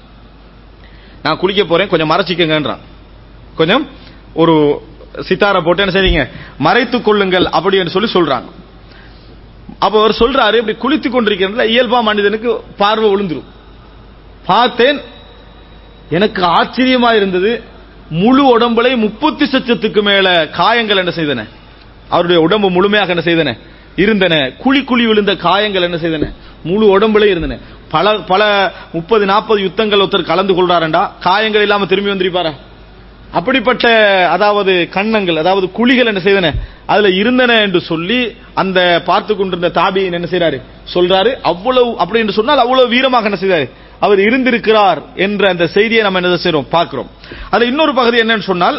நான் குளிக்க போறேன் கொஞ்சம் மறைச்சிக்கங்கன்றான் கொஞ்சம் ஒரு சித்தாரை போட்டு என்ன செய்றீங்க மறைத்துக் கொள்ளுங்கள் அப்படி என்று சொல்லி சொல்றாங்க அப்ப அவர் சொல்றாரு இப்படி குளித்துக் கொண்டிருக்கிறதுல இயல்பா மனிதனுக்கு பார்வை விழுந்துரும் பார்த்தேன் எனக்கு ஆச்சரியமா இருந்தது முழு உடம்புல முப்பத்தி சச்சத்துக்கு மேல காயங்கள் என்ன செய்தன அவருடைய உடம்பு முழுமையாக என்ன செய்தன இருந்தன குழி குழி விழுந்த காயங்கள் என்ன செய்தன முழு உடம்புல இருந்தன பல பல முப்பது நாற்பது யுத்தங்கள் ஒருத்தர் கலந்து கொள்றாருண்டா காயங்கள் இல்லாம திரும்பி வந்திருப்பாரா அப்படிப்பட்ட அதாவது கண்ணங்கள் அதாவது குழிகள் என்ன செய்தன அதுல இருந்தன என்று சொல்லி அந்த பார்த்து கொண்டிருந்த தாபியின் என்ன செய்றாரு சொல்றாரு அவ்வளவு அப்படி என்று சொன்னால் அவ்வளவு வீரமாக என்ன செய்றாரு அவர் இருந்திருக்கிறார் என்ற அந்த செய்தியை நம்ம என்ன செய்றோம் பார்க்கிறோம் அது இன்னொரு பகுதி என்னன்னு சொன்னால்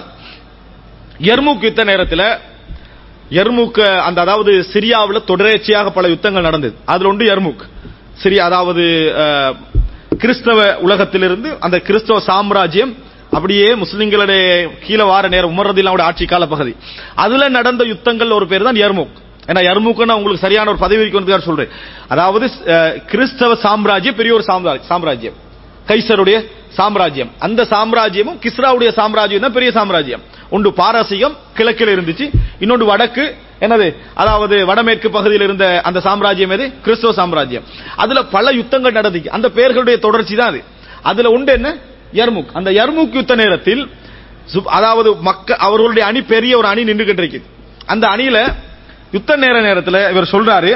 எர்முக் யுத்த நேரத்தில் எர்முக் அந்த அதாவது சிரியாவில் தொடர்ச்சியாக பல யுத்தங்கள் நடந்தது அதுல ஒன்று எர்முக் சிரியா அதாவது அஹ், கிறிஸ்தவ உலகத்திலிருந்து அந்த கிறிஸ்தவ சாம்ராஜ்யம் அப்படியே முஸ்லிம்களுடைய கீழே வார நேரம் உமர்றதில்லாவோட ஆட்சி கால பகுதி அதுல நடந்த யுத்தங்கள் ஒரு பேர் தான் எர்முக் ஏன்னா எர்முக்குன்னு உங்களுக்கு சரியான ஒரு பதவி இருக்கிறதுக்காக சொல்றேன் அதாவது அஹ், கிறிஸ்தவ சாம்ராஜ்யம் பெரிய ஒரு சாம்ரா- சாம்ராஜ்யம் கைசருடைய சாம்ராஜ்யம் அந்த சாம்ராஜ்யமும் கிஸ்ராவுடைய சாம்ராஜ்யம் தான் பெரிய சாம்ராஜ்யம் ஒன்று பாரசீகம் கிழக்கில் இருந்துச்சு இன்னொன்று வடக்கு என்னது அதாவது வடமேற்கு பகுதியில் இருந்த அந்த சாம்ராஜ்யம் எது கிறிஸ்தவ சாம்ராஜ்யம் அதுல பல யுத்தங்கள் நடந்துச்சு அந்த பெயர்களுடைய தொடர்ச்சி தான் அது அதுல உண்டு என்ன யர்முக் அந்த யர்முக் யுத்த நேரத்தில் சுப்- அதாவது மக்க அவர்களுடைய அணி பெரிய ஒரு அணி நின்றுகிட்டு இருக்குது அந்த அணியில யுத்த நேர நேரத்தில் இவர் சொல்றாரு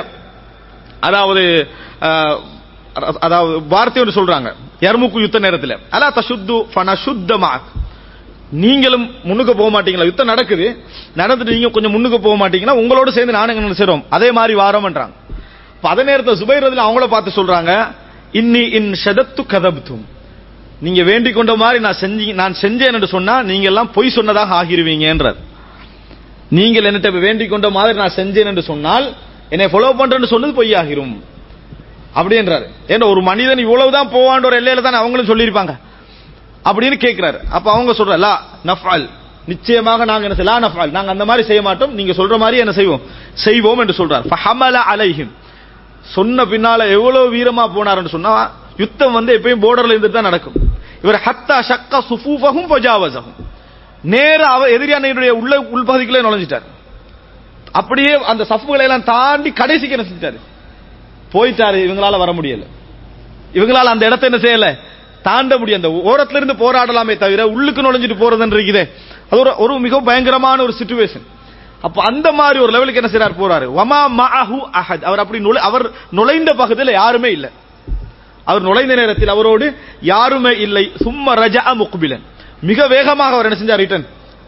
அதாவது அஹ், அதாவது வார்த்தை ஒன்று சொல்றாங்க யர்முக்கு யுத்த நேரத்தில் அலா தசுத்து ஃபனசுத்த நீங்களும் முன்னுக்கு போக மாட்டீங்களா யுத்தம் நடக்குது நடந்துட்டு நீங்க கொஞ்சம் முன்னுக்கு போக மாட்டீங்களா உங்களோட சேர்ந்து நானும் என்ன செய்றோம் அதே மாதிரி வாரோம்ன்றாங்க அப்ப அதே நேரத்தில் சுபைர் ரதில் அவங்கள பார்த்து சொல்றாங்க இன்னி இன் ஷதத்து கதப்தும் நீங்க வேண்டிக் கொண்ட மாதிரி நான் செஞ்சு நான் செஞ்சேன் என்று சொன்னா நீங்க எல்லாம் பொய் சொன்னதாக ஆகிருவீங்கன்றார் நீங்கள் என்னட்ட வேண்டிக் கொண்ட மாதிரி நான் செஞ்சேன் என்று சொன்னால் என்னை ஃபாலோ பண்றேன்னு சொன்னது பொய்யாகிரும் அப்படின்றாரு ஏன்னா ஒரு மனிதன் இவ்வளவுதான் போவான்ற ஒரு எல்லையில தான் அவங்களும் சொல்லியிருப்பாங்க அப்படின்னு கேட்கிறாரு அப்ப அவங்க சொல்ற லா நஃபால் நிச்சயமாக நாங்க என்ன செய்ய- லா நஃபால் நாங்க அந்த மாதிரி செய்ய மாட்டோம் நீங்க சொல்ற மாதிரி என்ன செய்வோம் செய்வோம் என்று சொல்றார் ஃபஹமல அலைஹிம் சொன்ன பின்னால எவ்வளவு வீரமா போனாருன்னு சொன்னா யுத்தம் வந்து எப்பயும் போர்டர்ல இருந்து தான் நடக்கும் இவர் ஹத்தா ஷக்கா சுஃபூஃபஹும் ஃபஜாவஸஹும் நேர அவர் எதிரியானையுடைய உள்ள உள்பகுதிக்குள்ளே நுழைஞ்சிட்டார் அப்படியே அந்த சஃப்புகளை எல்லாம் தாண்டி கடைசிக்கு என்ன செஞ்சிட்டாரு போயிட்டாரு இவங்களால வர முடியல இவங்களால அந்த இடத்தை என்ன செய்யல தாண்ட முடியும் அந்த ஓரத்துல இருந்து போராடலாமே தவிர உள்ளுக்கு நுழைஞ்சிட்டு போறதுன்னு இருக்குதே அது ஒரு ஒரு மிக பயங்கரமான ஒரு சுச்சுவேஷன் அப்ப அந்த மாதிரி ஒரு லெவலுக்கு என்ன செய்றார் போறாரு வமா மஅஹு அஹத் அவர் அப்படி நுழை அவர் நுழைந்த பகுதியில் யாருமே இல்லை அவர் நுழைந்த நேரத்தில் அவரோடு யாருமே இல்லை சும்ம ரஜா முக்பிலன் மிக வேகமாக அவர் என்ன செஞ்சார் ரிட்டன்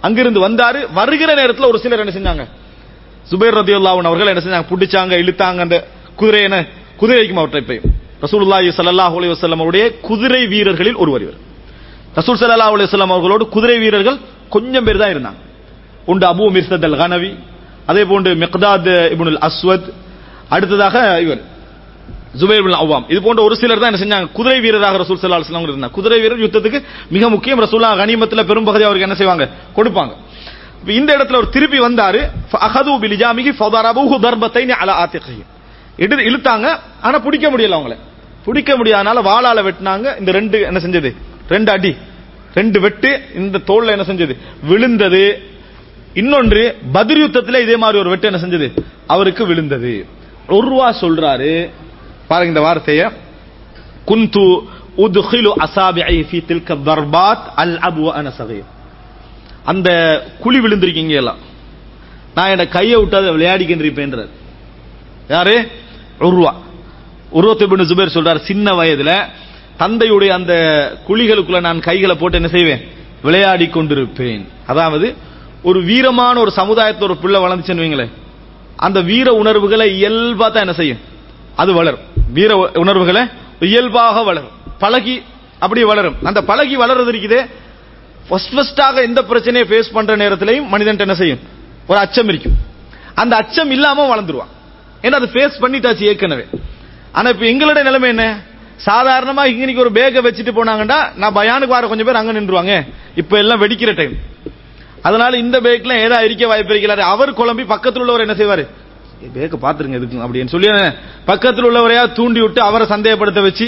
அங்கிருந்து வந்தாரு வருகிற நேரத்துல ஒரு சிலர் என்ன செஞ்சாங்க சுபைர் ரதியுல்லாஹு அவர்கள் என்ன செஞ்சாங்க பிடிச்சாங்க இழுத்தாங்க அந்த குதிரை என்ன குதிரைக்கும் அவற்றை போய் ரசூலுல்லாஹி ஸல்லல்லாஹு அலைஹி வஸல்லம் அவருடைய குதிரை வீரர்களில் ஒருவர் இவர் ரசூல் ஸல்லல்லாஹு அலைஹி வஸல்லம் அவர்களோடு குதிரை வீரர்கள் கொஞ்சம் பேர் தான் இருந்தாங்க உண்டு அபூ மிர்சத் அல் கனவி அதே போன்று மிக்தாத் இப்னுல் அஸ்வத் அடுத்ததாக இவர் ஜுபைர் பின் அவ்வாம் இது போன்ற ஒரு சிலர் தான் என்ன செஞ்சாங்க குதிரை வீரராக ரசூல் ஸல்லல்லாஹு அலைஹி வஸல்லம் இருந்தாங்க குதிரை வீரர் யுத்தத்துக்கு மிக முக்கியம் ரசூலுல்லாஹ் கனிமத்துல பெரும்பகுதி அவருக்கு என்ன செய்வாங்க கொடுப்பாங்க இப்ப இந்த இடத்துல ஒரு திருப்பி வந்தாரு அஹது பிலிஜாமிகி ஃபதரபுஹு தர்பத்தைனி அலா ஆத்திகி எடு இழுத்தாங்க ஆனா பிடிக்க முடியல அவங்கள பிடிக்க முடியாதனால வாளால வெட்டினாங்க இந்த ரெண்டு என்ன செஞ்சது ரெண்டு அடி ரெண்டு வெட்டு இந்த தோல்ல என்ன செஞ்சது விழுந்தது இன்னொன்று பதிர் யுத்தத்துல இதே மாதிரி ஒரு வெட்டு என்ன செஞ்சது அவருக்கு விழுந்தது ஒரு ரூபா சொல்றாரு பாருங்க இந்த வார்த்தைய குந்து உத்கிலு அசாபிஐ ஃபீ தில்க தர்பாத் அல் அபு அன சகீர் அந்த குழி விழுந்திருக்கீங்க எல்லாம் நான் என்ன கையை விட்டு அதை விளையாடிக்கின்றிருப்பேன்றார் யாரு உருவா உருவத்தை சுபேர் சொல்றார் சின்ன வயதுல தந்தையுடைய அந்த குழிகளுக்குள்ள நான் கைகளை போட்டு என்ன செய்வேன் விளையாடி கொண்டிருப்பேன் அதாவது ஒரு வீரமான ஒரு சமுதாயத்துல ஒரு பிள்ளை வளர்ந்துச்சுன்னு வைங்களேன் அந்த வீர உணர்வுகளை இயல்பா தான் என்ன செய்யும் அது வளரும் வீர உணர்வுகளை இயல்பாக வளரும் பழகி அப்படியே வளரும் அந்த பழகி வளர்றது இருக்குதே ஃபர்ஸ்ட் ஃபர்ஸ்டாக எந்த பிரச்சனையை ஃபேஸ் பண்ற நேரத்திலையும் மனிதன் என்ன செய்யும் ஒரு அச்சம் இருக்கும் அந்த அச்சம் இல்லாம வளர்ந்துருவான் ஏன்னா அது ஃபேஸ் பண்ணிட்டாச்சு ஏற்கனவே ஆனா இப்ப எங்களோட நிலைமை என்ன சாதாரணமா இன்னைக்கு ஒரு பேக்கை வச்சுட்டு போனாங்கன்னா நான் பயானுக்கு வர கொஞ்சம் பேர் அங்க நின்றுவாங்க இப்ப எல்லாம் வெடிக்கிற டைம் அதனால இந்த பேக்ல ஏதா இருக்க வாய்ப்பு இருக்கிறாரு அவர் குழம்பி பக்கத்துல உள்ளவர் என்ன செய்வாரு பேக்க பாத்துருங்க எதுக்கு அப்படின்னு சொல்லி பக்கத்தில் உள்ளவரையா தூண்டி விட்டு அவரை சந்தேகப்படுத்த வச்சு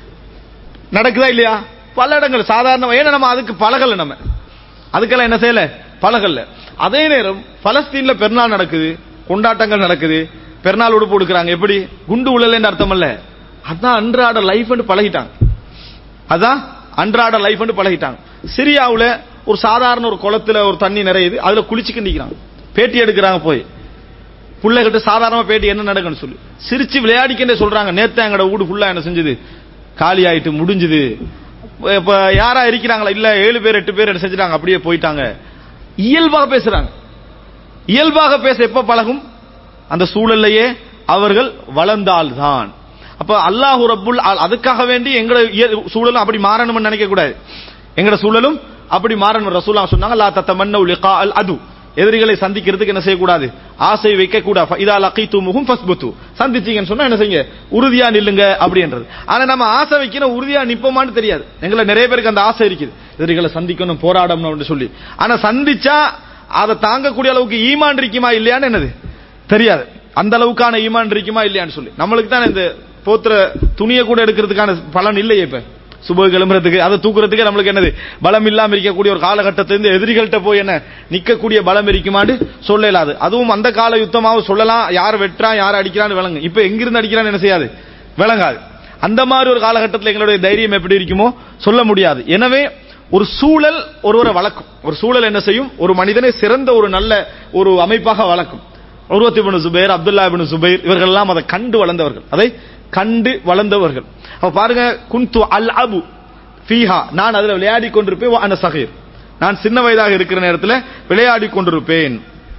நடக்குதா இல்லையா பல இடங்கள் சாதாரண ஏன்னா நம்ம அதுக்கு பழகல நம்ம அதுக்கெல்லாம் என்ன செய்யல பழகல அதே நேரம் பலஸ்தீன்ல பெருநாள் நடக்குது கொண்டாட்டங்கள் நடக்குது பெருநாள் உடுப்பு கொடுக்குறாங்க எப்படி குண்டு உழல் அர்த்தம் அல்ல அதான் அன்றாட லைஃப் பழகிட்டாங்க அதான் அன்றாட லைஃப் பழகிட்டாங்க சிரியாவுல ஒரு சாதாரண ஒரு குளத்துல ஒரு தண்ணி நிறையுது அதுல குளிச்சுக்கு நிக்கிறாங்க பேட்டி எடுக்கிறாங்க போய் பிள்ளைகிட்ட சாதாரணமா பேட்டி என்ன நடக்குன்னு சொல்லி சிரிச்சு விளையாடிக்கிட்டே சொல்றாங்க நேத்து எங்கட வீடு ஃபுல்லா என்ன செஞ்சது காலி ஆயிட்டு முடிஞ்சது இப்ப யாரா இருக்கிறாங்களா இல்ல ஏழு பேர் எட்டு பேர் என்ன செஞ்சுட்டாங்க அப்படியே போயிட்டாங்க இயல்பாக பேசுறாங்க இயல்பாக பேச எப்ப பழகும் அந்த சூழல்லையே அவர்கள் வளர்ந்தால்தான் அப்ப அல்லாஹு ரப்புல் அதுக்காக வேண்டி எங்கட சூழலும் அப்படி மாறணும்னு நினைக்க கூடாது எங்கட சூழலும் அப்படி மாறணும் ரசூலா சொன்னாங்க லா தத்தமன்ன லிகா அல் அது எதிரிகளை சந்திக்கிறதுக்கு என்ன செய்யக்கூடாது ஆசை வைக்க கூடாது இதா லகைத்து முகும் ஃபஸ்புத்து சந்திச்சீங்கன்னு சொன்னா என்ன செய்யுங்க உறுதியா நில்லுங்க அப்படின்றது ஆனா நம்ம ஆசை வைக்கணும் உறுதியா நிப்போமான்னு தெரியாது எங்களை நிறைய பேருக்கு அந்த ஆசை இருக்குது எதிரிகளை சந்திக்கணும் போராடணும் சொல்லி ஆனா சந்திச்சா அதை தாங்கக்கூடிய அளவுக்கு ஈமான் இருக்குமா இல்லையான்னு என்னது தெரியாது அந்த அளவுக்கான ஈமான் இருக்குமா இல்லையான்னு சொல்லி நம்மளுக்கு தான் இந்த போத்துற துணியை கூட எடுக்கிறதுக்கான பலன் இல்லையே இப்ப சுப கிளம்புறதுக்கு அதை தூக்குறதுக்கு நம்மளுக்கு என்னது பலம் இல்லாம இருக்கக்கூடிய ஒரு காலகட்டத்திலிருந்து எதிரிகள்கிட்ட போய் என்ன நிக்கக்கூடிய பலம் இருக்குமான்னு சொல்ல இயலாது அதுவும் அந்த கால யுத்தமாவும் சொல்லலாம் யார் வெட்டுறான் யார் அடிக்கிறான்னு விளங்கு இப்ப எங்கிருந்து அடிக்கிறான்னு என்ன செய்யாது விளங்காது அந்த மாதிரி ஒரு காலகட்டத்தில் எங்களுடைய தைரியம் எப்படி இருக்குமோ சொல்ல முடியாது எனவே ஒரு சூழல் ஒருவரை வளர்க்கும் ஒரு சூழல் என்ன செய்யும் ஒரு மனிதனை சிறந்த ஒரு நல்ல ஒரு அமைப்பாக வளர்க்கும் உருவத்தி பின் சுபைர் அப்துல்லா பின் சுபைர் இவர்கள் எல்லாம் அதை கண்டு வளர்ந்தவர்கள் அதை கண்டு வளர்ந்தவர்கள் அப்ப பாருங்க குந்து அல் அபு ஃபீஹா நான் அதுல விளையாடி கொண்டிருப்பேன் அந்த சகீர் நான் சின்ன வயதாக இருக்கிற நேரத்தில் விளையாடி கொண்டிருப்பேன்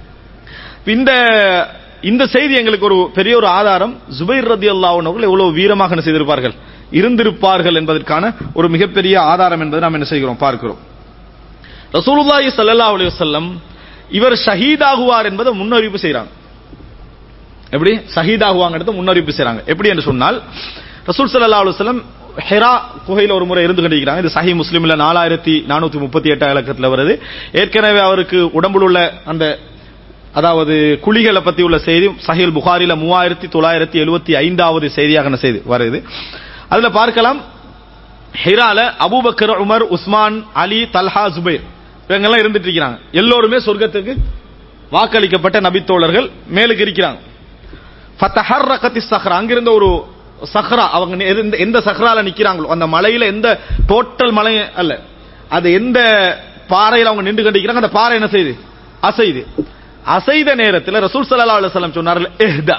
இந்த இந்த செய்தி எங்களுக்கு ஒரு பெரிய ஒரு ஆதாரம் ஜுபைர் ரதி அல்லாவுனவர்கள் எவ்வளவு வீரமாக என்ன செய்திருப்பார்கள் இருந்திருப்பார்கள் என்பதற்கான ஒரு மிகப்பெரிய ஆதாரம் என்பதை நாம் என்ன செய்கிறோம் பார்க்கிறோம் ரசூலுல்லாஹி ஸல்லல்லாஹு அலைஹி வஸல்லம் இவர் ஷஹீதாகுவார் என்பதை முன்னறிவிப்பு செய்றாங்க எப்படி ஷஹீதாகுவாங்கிறது முன்னறிவிப்பு செய்றாங்க எப்படி என்று சொன்னால் ரசூல் ஸல்லல்லாஹு அலைஹி வஸல்லம் ஹெரா குகையில் ஒரு முறை இருந்து கொண்டிருக்கிறாங்க இது சஹி முஸ்லிம்ல நாலாயிரத்தி நானூத்தி முப்பத்தி எட்டாம் இலக்கத்தில் வருது ஏற்கனவே அவருக்கு உடம்புல உள்ள அந்த அதாவது குழிகளை பத்தி உள்ள செய்தி சஹில் புகாரில மூவாயிரத்தி தொள்ளாயிரத்தி எழுபத்தி ஐந்தாவது செய்தியாக செய்தி வருது அதுல பார்க்கலாம் ஹிரால Abu Bakr Umar Uthman Ali Talha Zubair இவங்கெல்லாம் இருந்துட்டு இருக்கிறாங்க எல்லோருமே சொர்க்கத்துக்கு வாக்களிக்கப்பட்ட நபித்தோழர்கள் மேலுக்கு இருக்கிறாங்க ஃபத்தஹர்ரகத்தி சஹ்ரா அங்கிருந்த ஒரு சஹ்ரா அவங்க எந்த- எந்த சஹ்ரால நிக்கிறாங்களோ அந்த மலையில எந்த டோட்டல் மலை அல்ல அது எந்த பாறையில அவங்க நின்று கண்டிக்கிறாங்க அந்த பாறை என்ன செய்யுது அசைது அசைத நேரத்தில் ரசூல் ஸல்லல்லாஹு அலைஹி வஸல்லம் சொன்னார்கள் இஹ்தா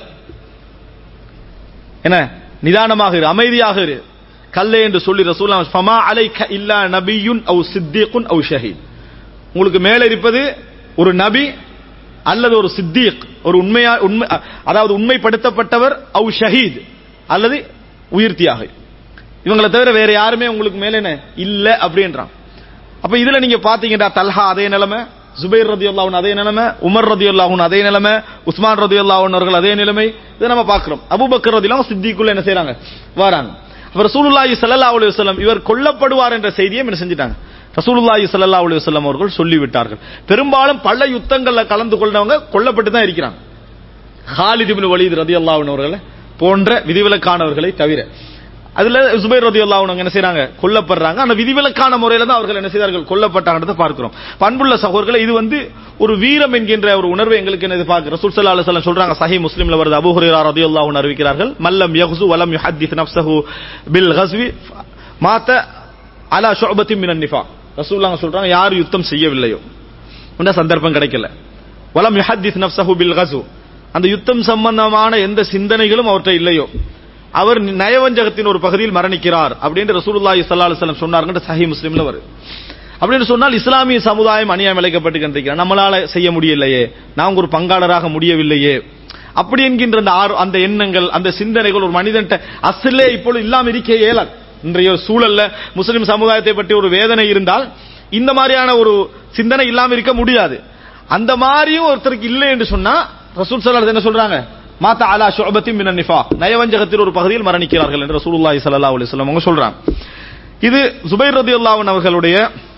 என்ன நிதானமாக இரு அமைதியாக இரு கல்லே என்று சொல்லி ரசூல் ஃபமா அலைக்க இல்லா நபியுன் அவு சித்திகுன் அவு ஷஹீத் உங்களுக்கு மேல இருப்பது ஒரு நபி அல்லது ஒரு சித்தீக் ஒரு உண்மையா உண்மை அதாவது உண்மைப்படுத்தப்பட்டவர் அவு ஷஹீத் அல்லது உயிர் தியாகி இவங்களை தவிர வேற யாருமே உங்களுக்கு மேல என்ன இல்ல அப்படின்றான் அப்ப இதுல நீங்க பாத்தீங்கன்னா தல்ஹா அதே நிலைமை ஜுபைர் ரதி அல்லாஹன் அதே நிலைமை உமர் ரதி அல்லாஹன் அதே நிலைமை உஸ்மான் ரதி அல்லாஹன் அவர்கள் அதே நிலைமை இதை நம்ம பார்க்கிறோம் அபுபக்கர் ரதி அல்லாஹ் சித்திக்குள்ள என்ன செய்றாங்க வராங்க அப்ப ரசூலுல்லாஹி ஸல்லல்லாஹு அலைஹி வஸல்லம் இவர் கொல்லப்படுவார் என்ற செய்தியை என்ன செஞ்சிட்டாங்க ரசூலுல்லாஹி ஸல்லல்லாஹு அலைஹி வஸல்லம் அவர்கள் சொல்லிவிட்டார்கள் பெரும்பாலும் பல யுத்தங்கள்ல கலந்து கொண்டவங்க கொல்லப்பட்டு தான் இருக்கிறாங்க ஹாலித் இப்னு வலீத் ரதியல்லாஹு அவர்கள் போன்ற விதிவிலக்கானவர்களை தவிர அதுல சுபைர் ரதி அல்லாஹ் என்ன செய்றாங்க கொல்லப்படுறாங்க ஆனா விதிவிலக்கான முறையில தான் அவர்கள் என்ன செய்தார்கள் கொல்லப்பட்டாங்கன்றதை பார்க்கிறோம் பண்புள்ள சகோதரர்களை இது வந்து ஒரு வீரம் என்கின்ற ஒரு உணர்வை எங்களுக்கு என்ன பார்க்க ரசூல் ஸல்லல்லாஹு அலைஹி வஸல்லம் சொல்றாங்க சஹீஹ் முஸ்லிம்ல வருது அபூ ஹுரைரா ரலியல்லாஹு அன்ஹு அறிவிக்கிறார்கள் மல்லம் யக்ஸு வலம் யுஹத்திஸ் நஃப்ஸஹு பில் கஸ்வி மாத்த அலா ஷுஅபத்தின் மினன் நிஃபா ரசூலுல்லாஹ் சொல்றாங்க யார் யுத்தம் செய்யவில்லையோ இந்த சந்தர்ப்பம் கிடைக்கல வலம் யுஹத்திஸ் நஃப்ஸஹு பில் கஸ்வு அந்த யுத்தம் சம்பந்தமான எந்த சிந்தனைகளும் அவர்கிட்ட இல்லையோ அவர் நயவஞ்சகத்தின் ஒரு பகுதியில் மரணிக்கிறார் அப்படின்னு ரசூலுல்லாஹி ஸல்லல்லாஹு அலைஹி வஸல்லம் சொன்னார்ங்கன்ற சஹீஹ் முஸ்லிம்ல வருது அப்படின்னு சொன்னால் இஸ்லாமிய சமுதாயம் அநியாயம் இழைக்கப்பட்டு கண்டிருக்கிறார் நம்மளால செய்ய முடியலையே நாம் ஒரு பங்காளராக முடியவில்லையே அப்படி என்கின்ற அந்த ஆர் அந்த எண்ணங்கள் அந்த சிந்தனைகள் ஒரு மனிதன் அசலே இப்பொழுது இல்லாம இருக்க இயலாது இன்றைய சூழல்ல முஸ்லிம் சமுதாயத்தை பற்றி ஒரு வேதனை இருந்தால் இந்த மாதிரியான ஒரு சிந்தனை இல்லாம இருக்க முடியாது அந்த மாதிரியும் ஒருத்தருக்கு இல்லை என்று சொன்னா ரசூல் சல்லல்லாஹு என்ன சொல்றாங்க மாத்தா அலா ஷுஅபத்தின் மினன் நிஃபா நயவஞ்சகத்தில் ஒரு பகுதியில் மரணிக்கிறார்கள் என்று ரசூலுல்லாஹி ஸல்லல்லாஹு அலைஹி வஸல்லம் அவங்க சொல்றாங்க இது சுபைர் ரதியல்லாஹு அன்ஹு அவர்களுடைய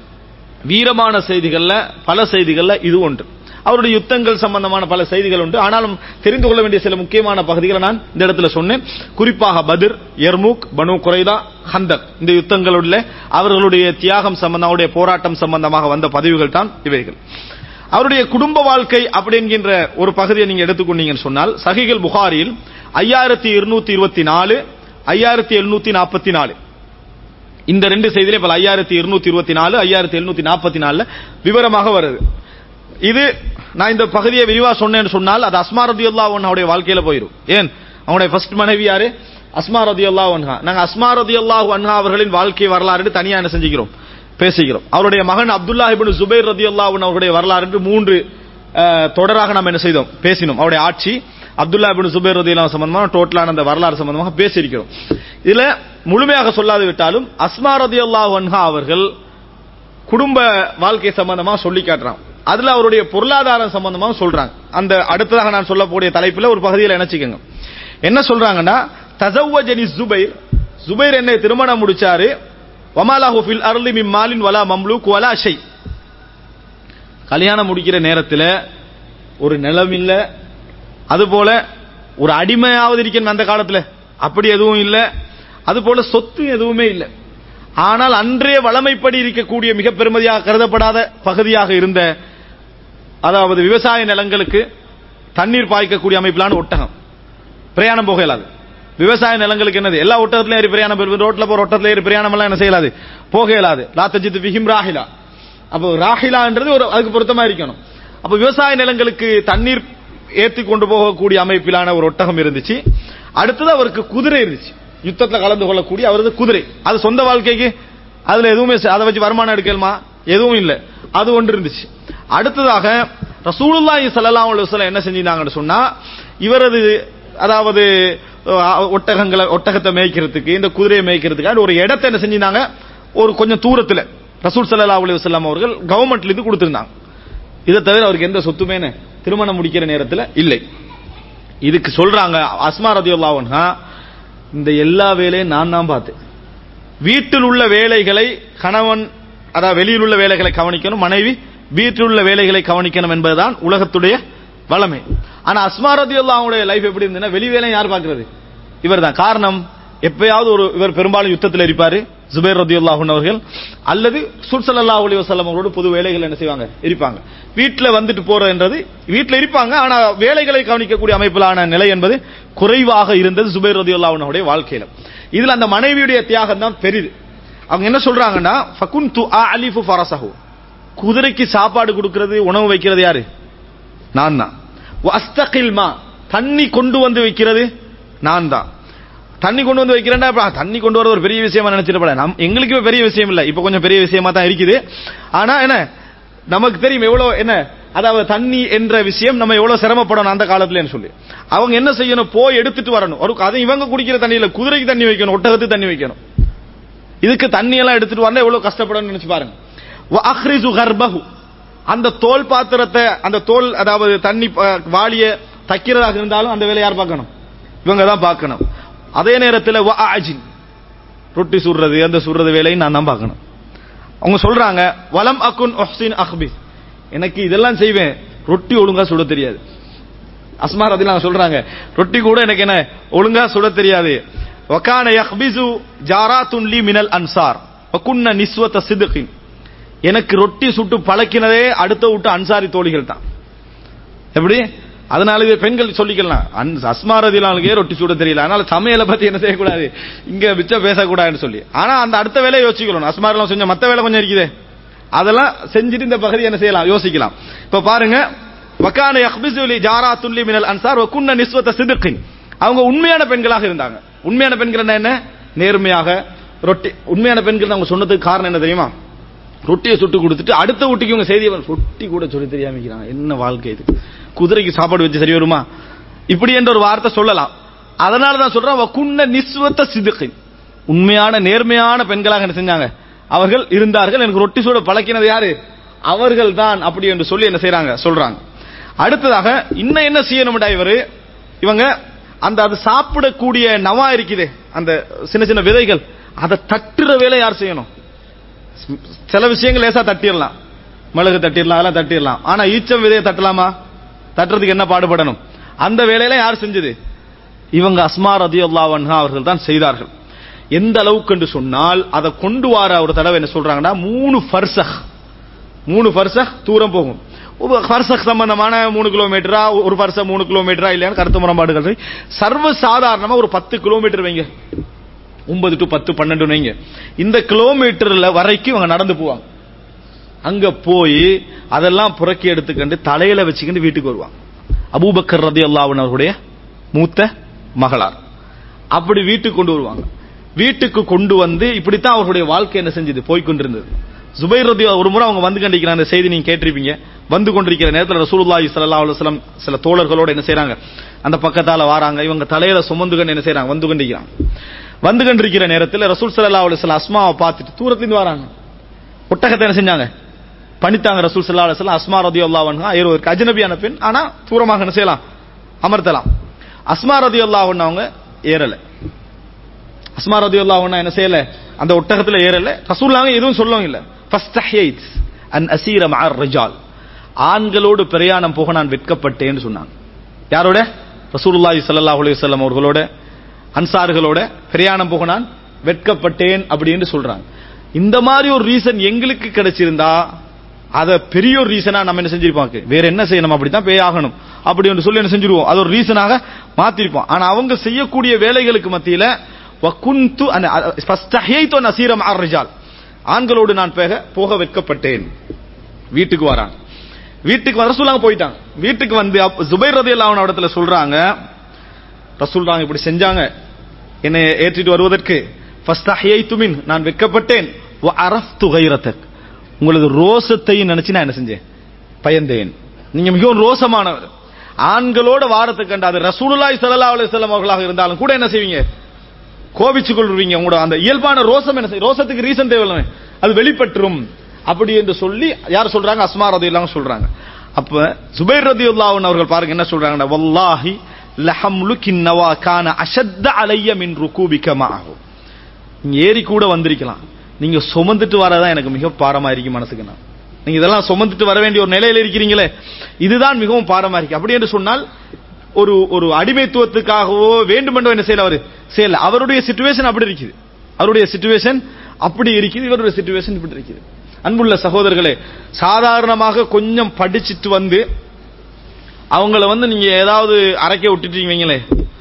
வீரமான செய்திகள்ல பல செய்திகள்ல இது ஒன்று அவருடைய யுத்தங்கள் சம்பந்தமான பல செய்திகள் உண்டு ஆனாலும் தெரிந்து கொள்ள வேண்டிய சில முக்கியமான பகுதிகளை நான் இந்த இடத்துல சொன்னேன் குறிப்பாக பத்ர் எர்மூக் பனு குறைதா ஹந்தக் இந்த யுத்தங்களுடைய அவர்களுடைய தியாகம் சம்பந்தம் அவருடைய போராட்டம் சம்பந்தமாக வந்த பதிவுகள் தான் இவைகள் அவருடைய குடும்ப வாழ்க்கை அப்படி என்கின்ற ஒரு பகுதியை நீங்க எடுத்துக்கொண்டீங்கன்னு சொன்னால் சஹிகள் புகாரில் ஐயாயிரத்தி இருநூத்தி இருபத்தி நாலு ஐயாயிரத்தி எழுநூத்தி நாற்பத்தி நாலு இந்த ரெண்டு செய்தியிலே பல ஐயாயிரத்தி இருநூத்தி இருபத்தி நாலு ஐயாயிரத்தி எழுநூத்தி நாற்பத்தி நாலுல விவரமாக வருது இது நான் இந்த பகுதியை விரிவா சொன்னேன்னு சொன்னால் அது அஸ்மா ரதி அல்லா அவனுடைய வாழ்க்கையில போயிடும் ஏன் அவனுடைய ஃபர்ஸ்ட் மனைவி யாரு அஸ்மா ரதி அல்லா ஒன்ஹா நாங்க அஸ்மா ரதி அல்லாஹ் அன்ஹா அவர்களின் வாழ்க்கை வரலாறு தனியா என்ன செஞ்சுக்கிறோம் பேசுகிறோம் அவருடைய மகன் அப்துல்லா இபின் சுபைர் ரதி அல்லா அவருடைய வரலாறு என்று மூன்று தொடராக நாம் என்ன செய்தோம் பேசினோம் அவருடைய ஆட்சி அப்துல்லா இபின் சுபைர் ரதி அல்லா சம்பந்தமாக டோட்டலான அந்த வரலாறு சம்பந்தமாக பேசியிருக்கிறோம் இதுல முழுமையாக சொல்லாது விட்டாலும் அஸ்மா ரதி அல்லாஹ் அன்ஹா அவர்கள் குடும்ப வாழ்க்கை சம்பந்தமா சொல்லி காட்டுறான் அதுல அவருடைய பொருளாதாரம் சம்பந்தமா சொல்றாங்க அந்த அடுத்ததாக நான் சொல்லக்கூடிய தலைப்புல ஒரு பகுதியில் நினைச்சுக்கோங்க என்ன சொல்றாங்கன்னா தசவ்வஜனி ஜுபைர் ஜுபைர் என்னை திருமணம் முடிச்சாரு வமாலாஹு ஃபில் அர்லி மின் மாலின் வலா மம்லூக் வலா ஷை கல்யாணம் முடிக்கிற நேரத்தில் ஒரு நிலம் இல்ல அதுபோல ஒரு அடிமையாவது இருக்கணும் அந்த காலத்துல அப்படி எதுவும் இல்ல அதுபோல சொத்து எதுவுமே இல்லை ஆனால் அன்றைய வளமைப்படி இருக்கக்கூடிய மிக பெருமதியாக கருதப்படாத பகுதியாக இருந்த அதாவது விவசாய நிலங்களுக்கு தண்ணீர் பாய்க்கக்கூடிய அமைப்பிலான ஒட்டகம் பிரயாணம் போக இயலாது விவசாய நிலங்களுக்கு என்னது எல்லா ஒட்டகத்திலும் ஏறி பிரயாணம் ரோட்ல போற ஒட்டத்துல ஏறி பிரயாணம் எல்லாம் என்ன செய்யலாது போக இயலாது லாத்தஜித் விஹிம் ராஹிலா அப்போ ராஹிலான்றது ஒரு அதுக்கு பொருத்தமா இருக்கணும் அப்ப விவசாய நிலங்களுக்கு தண்ணீர் ஏற்றி கொண்டு போகக்கூடிய அமைப்பிலான ஒரு ஒட்டகம் இருந்துச்சு அடுத்தது அவருக்கு குதிரை இருந்துச்சு யுத்தத்தில் கலந்து கொள்ளக்கூடிய அவரது குதிரை அது சொந்த வாழ்க்கைக்கு அதுல எதுவுமே அதை வச்சு வருமானம் எடுக்கலுமா எதுவும் இல்லை அது ஒன்று இருந்துச்சு அடுத்ததாக ரசூலுல்லாஹி ஸல்லல்லாஹு அலைஹி வஸல்லம் என்ன செஞ்சிருந்தாங்கன்னு சொன்னா இவரது அதாவது ஒட்டகங்களை ஒட்டகத்தை மேய்க்கிறதுக்கு இந்த குதிரையை மேய்க்கிறதுக்கு ஒரு இடத்தை என்ன செஞ்சிருந்தாங்க ஒரு கொஞ்சம் தூரத்துல ரசூல் ஸல்லல்லாஹு அலைஹி வஸல்லம் அவர்கள் கவர்மெண்ட்ல இருந்து கொடுத்திருந்தாங்க இதை தவிர அவருக்கு எந்த சொத்துமே திருமணம் முடிக்கிற நேரத்தில் இல்லை இதுக்கு சொல்றாங்க அஸ்மா ரதியுல்லாஹு அன்ஹா இந்த எல்லா வேலையும் நான் தான் பார்த்தேன் வீட்டில் உள்ள வேலைகளை கணவன் அதாவது வெளியில் உள்ள வேலைகளை கவனிக்கணும் மனைவி வீட்டில் உள்ள வேலைகளை கவனிக்கணும் என்பதுதான் உலகத்துடைய வளமை ஆனா அஸ்மா ரதி அல்லாவுடைய லைஃப் எப்படி இருந்ததுன்னா வெளி வேலை யார் பாக்குறது இவர் தான் காரணம் எப்பயாவது ஒரு இவர் பெரும்பாலும் யுத்தத்தில் இருப்பாரு ஜுபேர் ரதி அல்லாஹூன் அவர்கள் அல்லது சுல்சல்லா அலி வசல்லம் அவரோட பொது வேலைகள் என்ன செய்வாங்க இருப்பாங்க வீட்டுல வந்துட்டு போறதுன்றது வீட்டுல இருப்பாங்க ஆனா வேலைகளை கவனிக்கக்கூடிய அமைப்பிலான நிலை என்பது குறைவாக இருந்தது ஜுபேர் ரதி அல்லாஹுடைய வாழ்க்கையில இதுல அந்த மனைவியுடைய தியாகம் தான் பெரிது அவங்க என்ன சொல்றாங்கன்னா ஃபகுன் து அலிஃபு ஃபரசஹு குதிரைக்கு சாப்பாடு கொடுக்கிறது உணவு வைக்கிறது யாரு நான் தான் அஸ்தகில்மா தண்ணி கொண்டு வந்து வைக்கிறது நான் தான் தண்ணி கொண்டு வந்து வைக்கிறேன்னா தண்ணி கொண்டு வரது ஒரு பெரிய விஷயமா நினைச்சிட்டு நம் எங்களுக்கு பெரிய விஷயம் இல்ல இப்ப கொஞ்சம் பெரிய விஷயமா தான் இருக்குது ஆனா என்ன நமக்கு தெரியும் எவ்வளவு என்ன அதாவது தண்ணி என்ற விஷயம் நம்ம எவ்வளவு சிரமப்படணும் அந்த காலத்துல சொல்லி அவங்க என்ன செய்யணும் போய் எடுத்துட்டு வரணும் ஒரு அதை இவங்க குடிக்கிற தண்ணியில குதிரைக்கு தண்ணி வைக்கணும் ஒட்டகத்துக்கு தண்ணி வைக்கணும் இதுக்கு தண்ணி எல்லாம் எடுத்துட்டு வரல எவ்வளவு கஷ்டப்படணும்னு நினைச்சு பாருங்க வ அஹ்ரிஜு கர்பஹு அந்த தோல் பாத்திரத்தை அந்த தோல் அதாவது தண்ணி அஹ், வாளிய தைக்கிறதாக இருந்தாலும் அந்த வேலையை யார் பார்க்கணும் இவங்க தான் பார்க்கணும் அதே நேரத்தில் வ அஜின் ரொட்டி சுடுறது அந்த சுடுறது வேலையும் நான் தான் பார்க்கணும் அவங்க சொல்றாங்க வலம் அக்குன் ஒஹ்சின் அஹ்பி எனக்கு இதெல்லாம் செய்வேன் ரொட்டி ஒழுங்கா சுட தெரியாது அஸ்மா ரதிலாம் சொல்றாங்க ரொட்டி கூட எனக்கு என்ன ஒழுங்கா சுட தெரியாது வக்கான யஹ்பிசு ஜாராத்துன் லி மினல் அன்சார் வகுன்ன நிஸ்வத சிதுகின் எனக்கு ரொட்டி சுட்டு பழக்கினதே அடுத்த விட்டு அன்சாரி தோழிகள் தான் எப்படி அதனால இது பெண்கள் சொல்லிக்கலாம் அன்- அஸ்மா ரதிலானுக்கே ரொட்டி சுட தெரியல அதனால சமையலை பத்தி என்ன செய்யக்கூடாது இங்க மிச்சம் பேசக்கூடாதுன்னு சொல்லி ஆனா அந்த அடுத்த வேலையை யோசிக்கணும் அஸ்மாரெல்லாம் செஞ்ச மத்த வேலை கொஞ்சம் இருக்குதே அதெல்லாம் செஞ்சுட்டு இந்த பகுதி என்ன செய்யலாம் யோசிக்கலாம் இப்ப பாருங்க வக்கான யஹ்பிசுலி ஜாராத்துல்லி மினல் அன்சார் வகுன்ன நிஸ்வத சிதுக்கின் அவங்க உண்மையான பெண்களாக இருந்தாங்க உண்மையான பெண்கள் என்ன நேர்மையாக ரொட்டி உண்மையான பெண்கள் அவங்க சொன்னதுக்கு காரணம் என்ன தெரியுமா ரொட்டியை சுட்டு கொடுத்துட்டு அடுத்த வீட்டுக்கு இவங்க செய்தியை வரும். ரொட்டி கூட சொல்லி தெரியாம இருக்கிறாங்க என்ன வாழ்க்கை இது குதிரைக்கு சாப்பாடு வச்சு சரி வருமா இப்படி என்ற ஒரு வார்த்தை சொல்லலாம் அதனால தான் சொல்றேன் வகுன்ன நிஸ்வத்த சிதுக்கின் உண்மையான நேர்மையான பெண்களாக என்ன செஞ்சாங்க அவர்கள் இருந்தார்கள் எனக்கு ரொட்டி சூட பழக்கினது யாரு அவர்கள் தான் அப்படி என்று சொல்லி என்ன செய்றாங்க சொல்றாங்க அடுத்ததாக இன்னும் என்ன செய்யணும்டா இவரு இவங்க அந்த அது சாப்பிடக்கூடிய நவா இருக்குதே அந்த சின்ன சின்ன விதைகள் அதை தட்டுற வேலை யார் செய்யணும் சில விஷயங்கள் லேசா தட்டிடலாம் மிளகு தட்டிடலாம் அதெல்லாம் தட்டிடலாம் ஆனா ஈச்சம் விதையை தட்டலாமா தட்டுறதுக்கு என்ன பாடுபடணும் அந்த வேலையில யார் செஞ்சது இவங்க அஸ்மா ரதியுல்லாஹு அன்ஹா அவர்கள் தான் செய்தார்கள் எந்த அளவுக்கு என்று சொன்னால் அதை கொண்டு வர ஒரு தடவை என்ன சொல்றாங்கன்னா மூணு ஃபர்சக் மூணு ஃபர்சக் தூரம் போகும் ஒரு ஃபர்சக் சம்பந்தமான மூணு கிலோமீட்டரா ஒரு ஃபர்சக் மூணு கிலோமீட்டரா இல்லையான்னு கருத்து முரண்பாடுகள் இருக்கு. சர்வ சாதாரணமா ஒரு பத்து கிலோமீட்டர் வைங்க ஒன்பது டு பத்து பன்னெண்டு வைங்க இந்த கிலோமீட்டர்ல வரைக்கும் இவங்க நடந்து போவாங்க அங்க போய் அதெல்லாம் புறக்கி எடுத்துக்கண்டு தலையில வச்சுக்கிட்டு வீட்டுக்கு வருவாங்க அபூபக்கர் ரதி அவர்களுடைய மூத்த மகளார் அப்படி வீட்டுக்கு கொண்டு வருவாங்க வீட்டுக்கு கொண்டு வந்து இப்படித்தான் அவர்களுடைய வாழ்க்கை என்ன செஞ்சது போய் கொண்டிருந்தது ஜுபைர் ரதி ஒரு முறை அவங்க வந்து கண்டிக்கிற அந்த செய்தி நீங்க கேட்டிருப்பீங்க வந்து கொண்டிருக்கிற நேரத்தில் ரசூலுல்லாஹி ஸல்லல்லாஹு அலைஹி வஸல்லம் சில தோழர்களோட என்ன செய்றாங்க அந்த பக்கத்தால வாராங்க இவங்க தலையில சுமந்து கொண்டு என்ன செய்றாங்க வந்து கொண்டிருக்கிறாங்க வந்து கொண்டிருக்கிற நேரத்தில் ரசூல் ஸல்லல்லாஹு அலைஹி வஸல்லம் அஸ்மாவை பார்த்துட்டு தூரத்துல இருந்து வராங்க ஒட்டகத்தை என்ன செஞ்சாங்க பணித்தாங்க ரசூல் ஸல்லல்லாஹு அலைஹி வஸல்லம் அஸ்மா ரதியல்லாஹு அன்ஹா ஏறுவதற்கு அஜ்னபியான பெண் ஆனா தூரமாக என்ன செய்யலாம் அமர்த்தலாம் அஸ்மா ரதியல்லாஹு அன்ஹா அவங்க ஏறல அஸ்மா ரதியல்லாஹு அன்ஹா என்ன செய்யல அந்த ஒட்டகத்துல ஏறல ரசூலுல்லாஹ் எதுவும் சொல்லவும் இல்ல ஃபஸ்தஹியத் அன் அசீர மஅர் ரிஜால் ஆண்களோடு பிரயாணம் போக நான் வெட்கப்பட்டேன்னு சொன்னாங்க யாரோட ரசூலுல்லாஹி ஸல்லல்லாஹு அலைஹி வஸல்லம் அவர்களோட அன்சார்களோட பிரயாணம் போக நான் வெட்கப்பட்டேன் அப்படின்னு சொல்றாங்க இந்த மாதிரி ஒரு ரீசன் எங்களுக்கு கிடைச்சிருந்தா அத பெரிய ஒரு ரீசனா நம்ம என்ன செஞ்சிருப்போம் வேற என்ன செய்யணும் அப்படித்தான் பே ஆகணும் அப்படி ஒன்று சொல்லி என்ன செஞ்சிருவோம் அது ஒரு ரீசனாக மாத்திருப்போம் ஆனா அவங்க செய்யக்கூடிய வேலைகளுக்கு மத்தியில வகுந்து ஃபஸ்தஹைது அன் அசீர மஅர் ரிஜால் ஆண்களோடு நான் போக போக வெட்கப்பட்டேன் வீட்டுக்கு வராங்க வீட்டுக்கு வர சொல்லாங்க போயிட்டாங்க வீட்டுக்கு வந்து அப்ப ஜுபைர் ரதியல்லாஹு அன்ஹு இடத்துல சொல்றாங்க ரசூல்றாங்க இப்படி செஞ்சாங்க என்னை ஏற்றிட்டு வருவதற்கு ஃபஸ்தஹைது மின் நான் வெட்கப்பட்டேன் வ அரஃப்து கைரத்தக் உங்களது ரோசத்தை நினைச்சு நான் என்ன செஞ்சேன் பயந்தேன் நீங்க மிகவும் ரோசமானவர் ஆண்களோட வாரத்தை கண்டு அது ரசூலுல்லாஹி ஸல்லல்லாஹு அலைஹி வஸல்லம் அவர்களாக இருந்தாலும் கூட என்ன செய்வீங்க கோபிச்சு கொள்வீங்க உங்களோட அந்த இயல்பான ரோசம் என்ன செய்யும் ரோசத்துக்கு ரீசன் தேவையில்லை அது வெளிப்பட்டுரும் அப்படி என்று சொல்லி யார் சொல்றாங்க அஸ்மா ரதியுல்லாஹு சொல்றாங்க அப்ப சுபைர் ரதியுல்லாஹு அவர்கள் பாருங்க என்ன சொல்றாங்கன்னா வல்லாஹி லஹம்லுக்கு நவா கான அஷத்த அலைய மின் ருகூபிக்க மாஹு நீங்க ஏறி கூட வந்திருக்கலாம் நீங்க சுமந்துட்டு வரதான் எனக்கு மிக பாரமா இருக்கு மனசுக்கு நான் நீங்க இதெல்லாம் சுமந்துட்டு வர வேண்டிய ஒரு நிலையில இருக்கிறீங்களே இதுதான் மிகவும் பாரமா இருக்கு அப்படி என்று சொன்னால் ஒரு ஒரு அடிமைத்துவத்துக்காகவோ வேண்டுமென்றோ என்ன செய்யல அவரு செய்யல அவருடைய சிச்சுவேஷன் அப்படி இருக்குது அவருடைய சிச்சுவேஷன் அப்படி இருக்குது இவருடைய சிச்சுவேஷன் இப்படி இருக்குது அன்புள்ள சகோதரர்களே சாதாரணமாக கொஞ்சம் படிச்சிட்டு வந்து அவங்கள வந்து நீங்க ஏதாவது அரைக்க விட்டுட்டீங்களே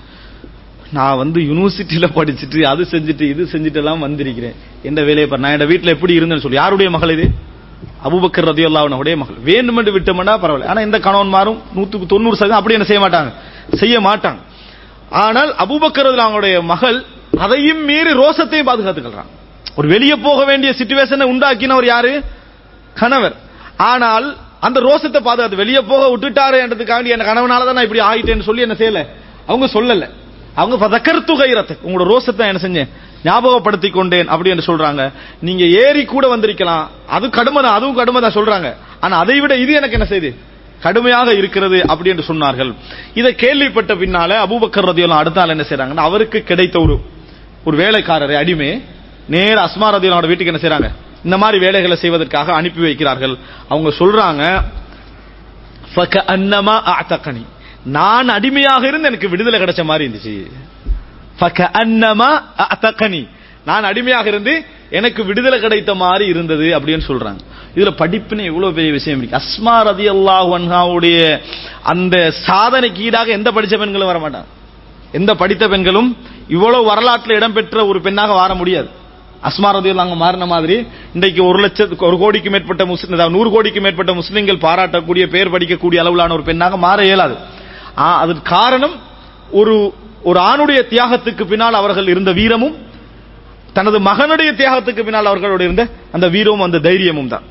நான் வந்து யூனிவர்சிட்டியில படிச்சுட்டு அது செஞ்சுட்டு இது செஞ்சுட்டு எல்லாம் வந்திருக்கிறேன் எந்த வேலையை பாரு நான் என் வீட்டுல எப்படி இருந்தேன்னு சொல்லி யாருடைய மகள் இது அபுபக்கர் ரதியுல்லாவுடைய மகள் வேண்டுமென்று விட்டோம்னா பரவாயில்ல ஆனா இந்த கணவன் மாறும் நூத்துக்கு தொண்ணூறு சதவீதம் அப்படி என்ன செய்ய மாட்டாங்க செய்ய மாட்டாங்க ஆனால் அபுபக்கர் அவங்களுடைய மகள் அதையும் மீறி ரோசத்தையும் பாதுகாத்துக்கிறான் ஒரு வெளியே போக வேண்டிய சிச்சுவேஷனை உண்டாக்கினவர் யாரு கணவர் ஆனால் அந்த ரோசத்தை பாதுகாத்து வெளியே போக விட்டுட்டாரு என்றதுக்காண்டி என் கணவனால தான் நான் இப்படி ஆயிட்டேன்னு சொல்லி என்ன செய்யல அவங்க சொல்லல அவங்க பதக்கர்த்து கைரத்தை உங்களோட ரோசத்தை என்ன செஞ்சேன் ஞாபகப்படுத்தி கொண்டேன் அப்படி என்று சொல்றாங்க நீங்க ஏறி கூட வந்திருக்கலாம் அது கடுமை தான் அதுவும் கடுமை தான் சொல்றாங்க ஆனா அதை விட இது எனக்கு என்ன செய்யுது கடுமையாக இருக்கிறது அப்படி என்று சொன்னார்கள் இதை கேள்விப்பட்ட பின்னால அபூபக்கர் ரதியெல்லாம் அடுத்த நாள் என்ன செய்றாங்கன்னா அவருக்கு கிடைத்த ஒரு ஒரு வேலைக்காரரை அடிமை நேர அஸ்மா ரதியலோட வீட்டுக்கு என்ன செய்றாங்க இந்த மாதிரி வேலைகளை செய்வதற்காக அனுப்பி வைக்கிறார்கள் அவங்க சொல்றாங்க "ஃபகஅன்னமா அஅதகனி." நான் அடிமையாக இருந்து எனக்கு விடுதலை கிடைச்ச மாதிரி இருந்துச்சு "ஃபகஅன்னமா அஅதகனி." நான் அடிமையாக இருந்து எனக்கு விடுதலை கிடைத்த மாதிரி இருந்தது அப்படின்னு சொல்றாங்க இதுல படிப்புன்னு எவ்வளவு பெரிய விஷயம் இருக்கு அஸ்மா ரதி அல்லாஹுடைய அந்த சாதனைக்கு ஈடாக எந்த படிச்ச பெண்களும் வர மாட்டாங்க எந்த படித்த பெண்களும் இவ்வளவு வரலாற்றில் இடம்பெற்ற ஒரு பெண்ணாக வர முடியாது அஸ்மா ரதி அங்க மாறின மாதிரி இன்றைக்கு ஒரு லட்சத்துக்கு ஒரு கோடிக்கு மேற்பட்ட முஸ்லிம் அதாவது நூறு கோடிக்கு மேற்பட்ட முஸ்லிம்கள் பாராட்டக்கூடிய பேர் படிக்கக்கூடிய அளவிலான ஒரு பெண்ணாக மாற இயலாது ஆ, அதற்கு காரணம் ஒரு ஒரு ஆணுடைய தியாகத்துக்கு பின்னால் அவர்கள் இருந்த வீரமும் தனது மகனுடைய தியாகத்துக்கு பின்னால் அவர்களோட இருந்த அந்த வீரமும் அந்த தைரியமும் தான்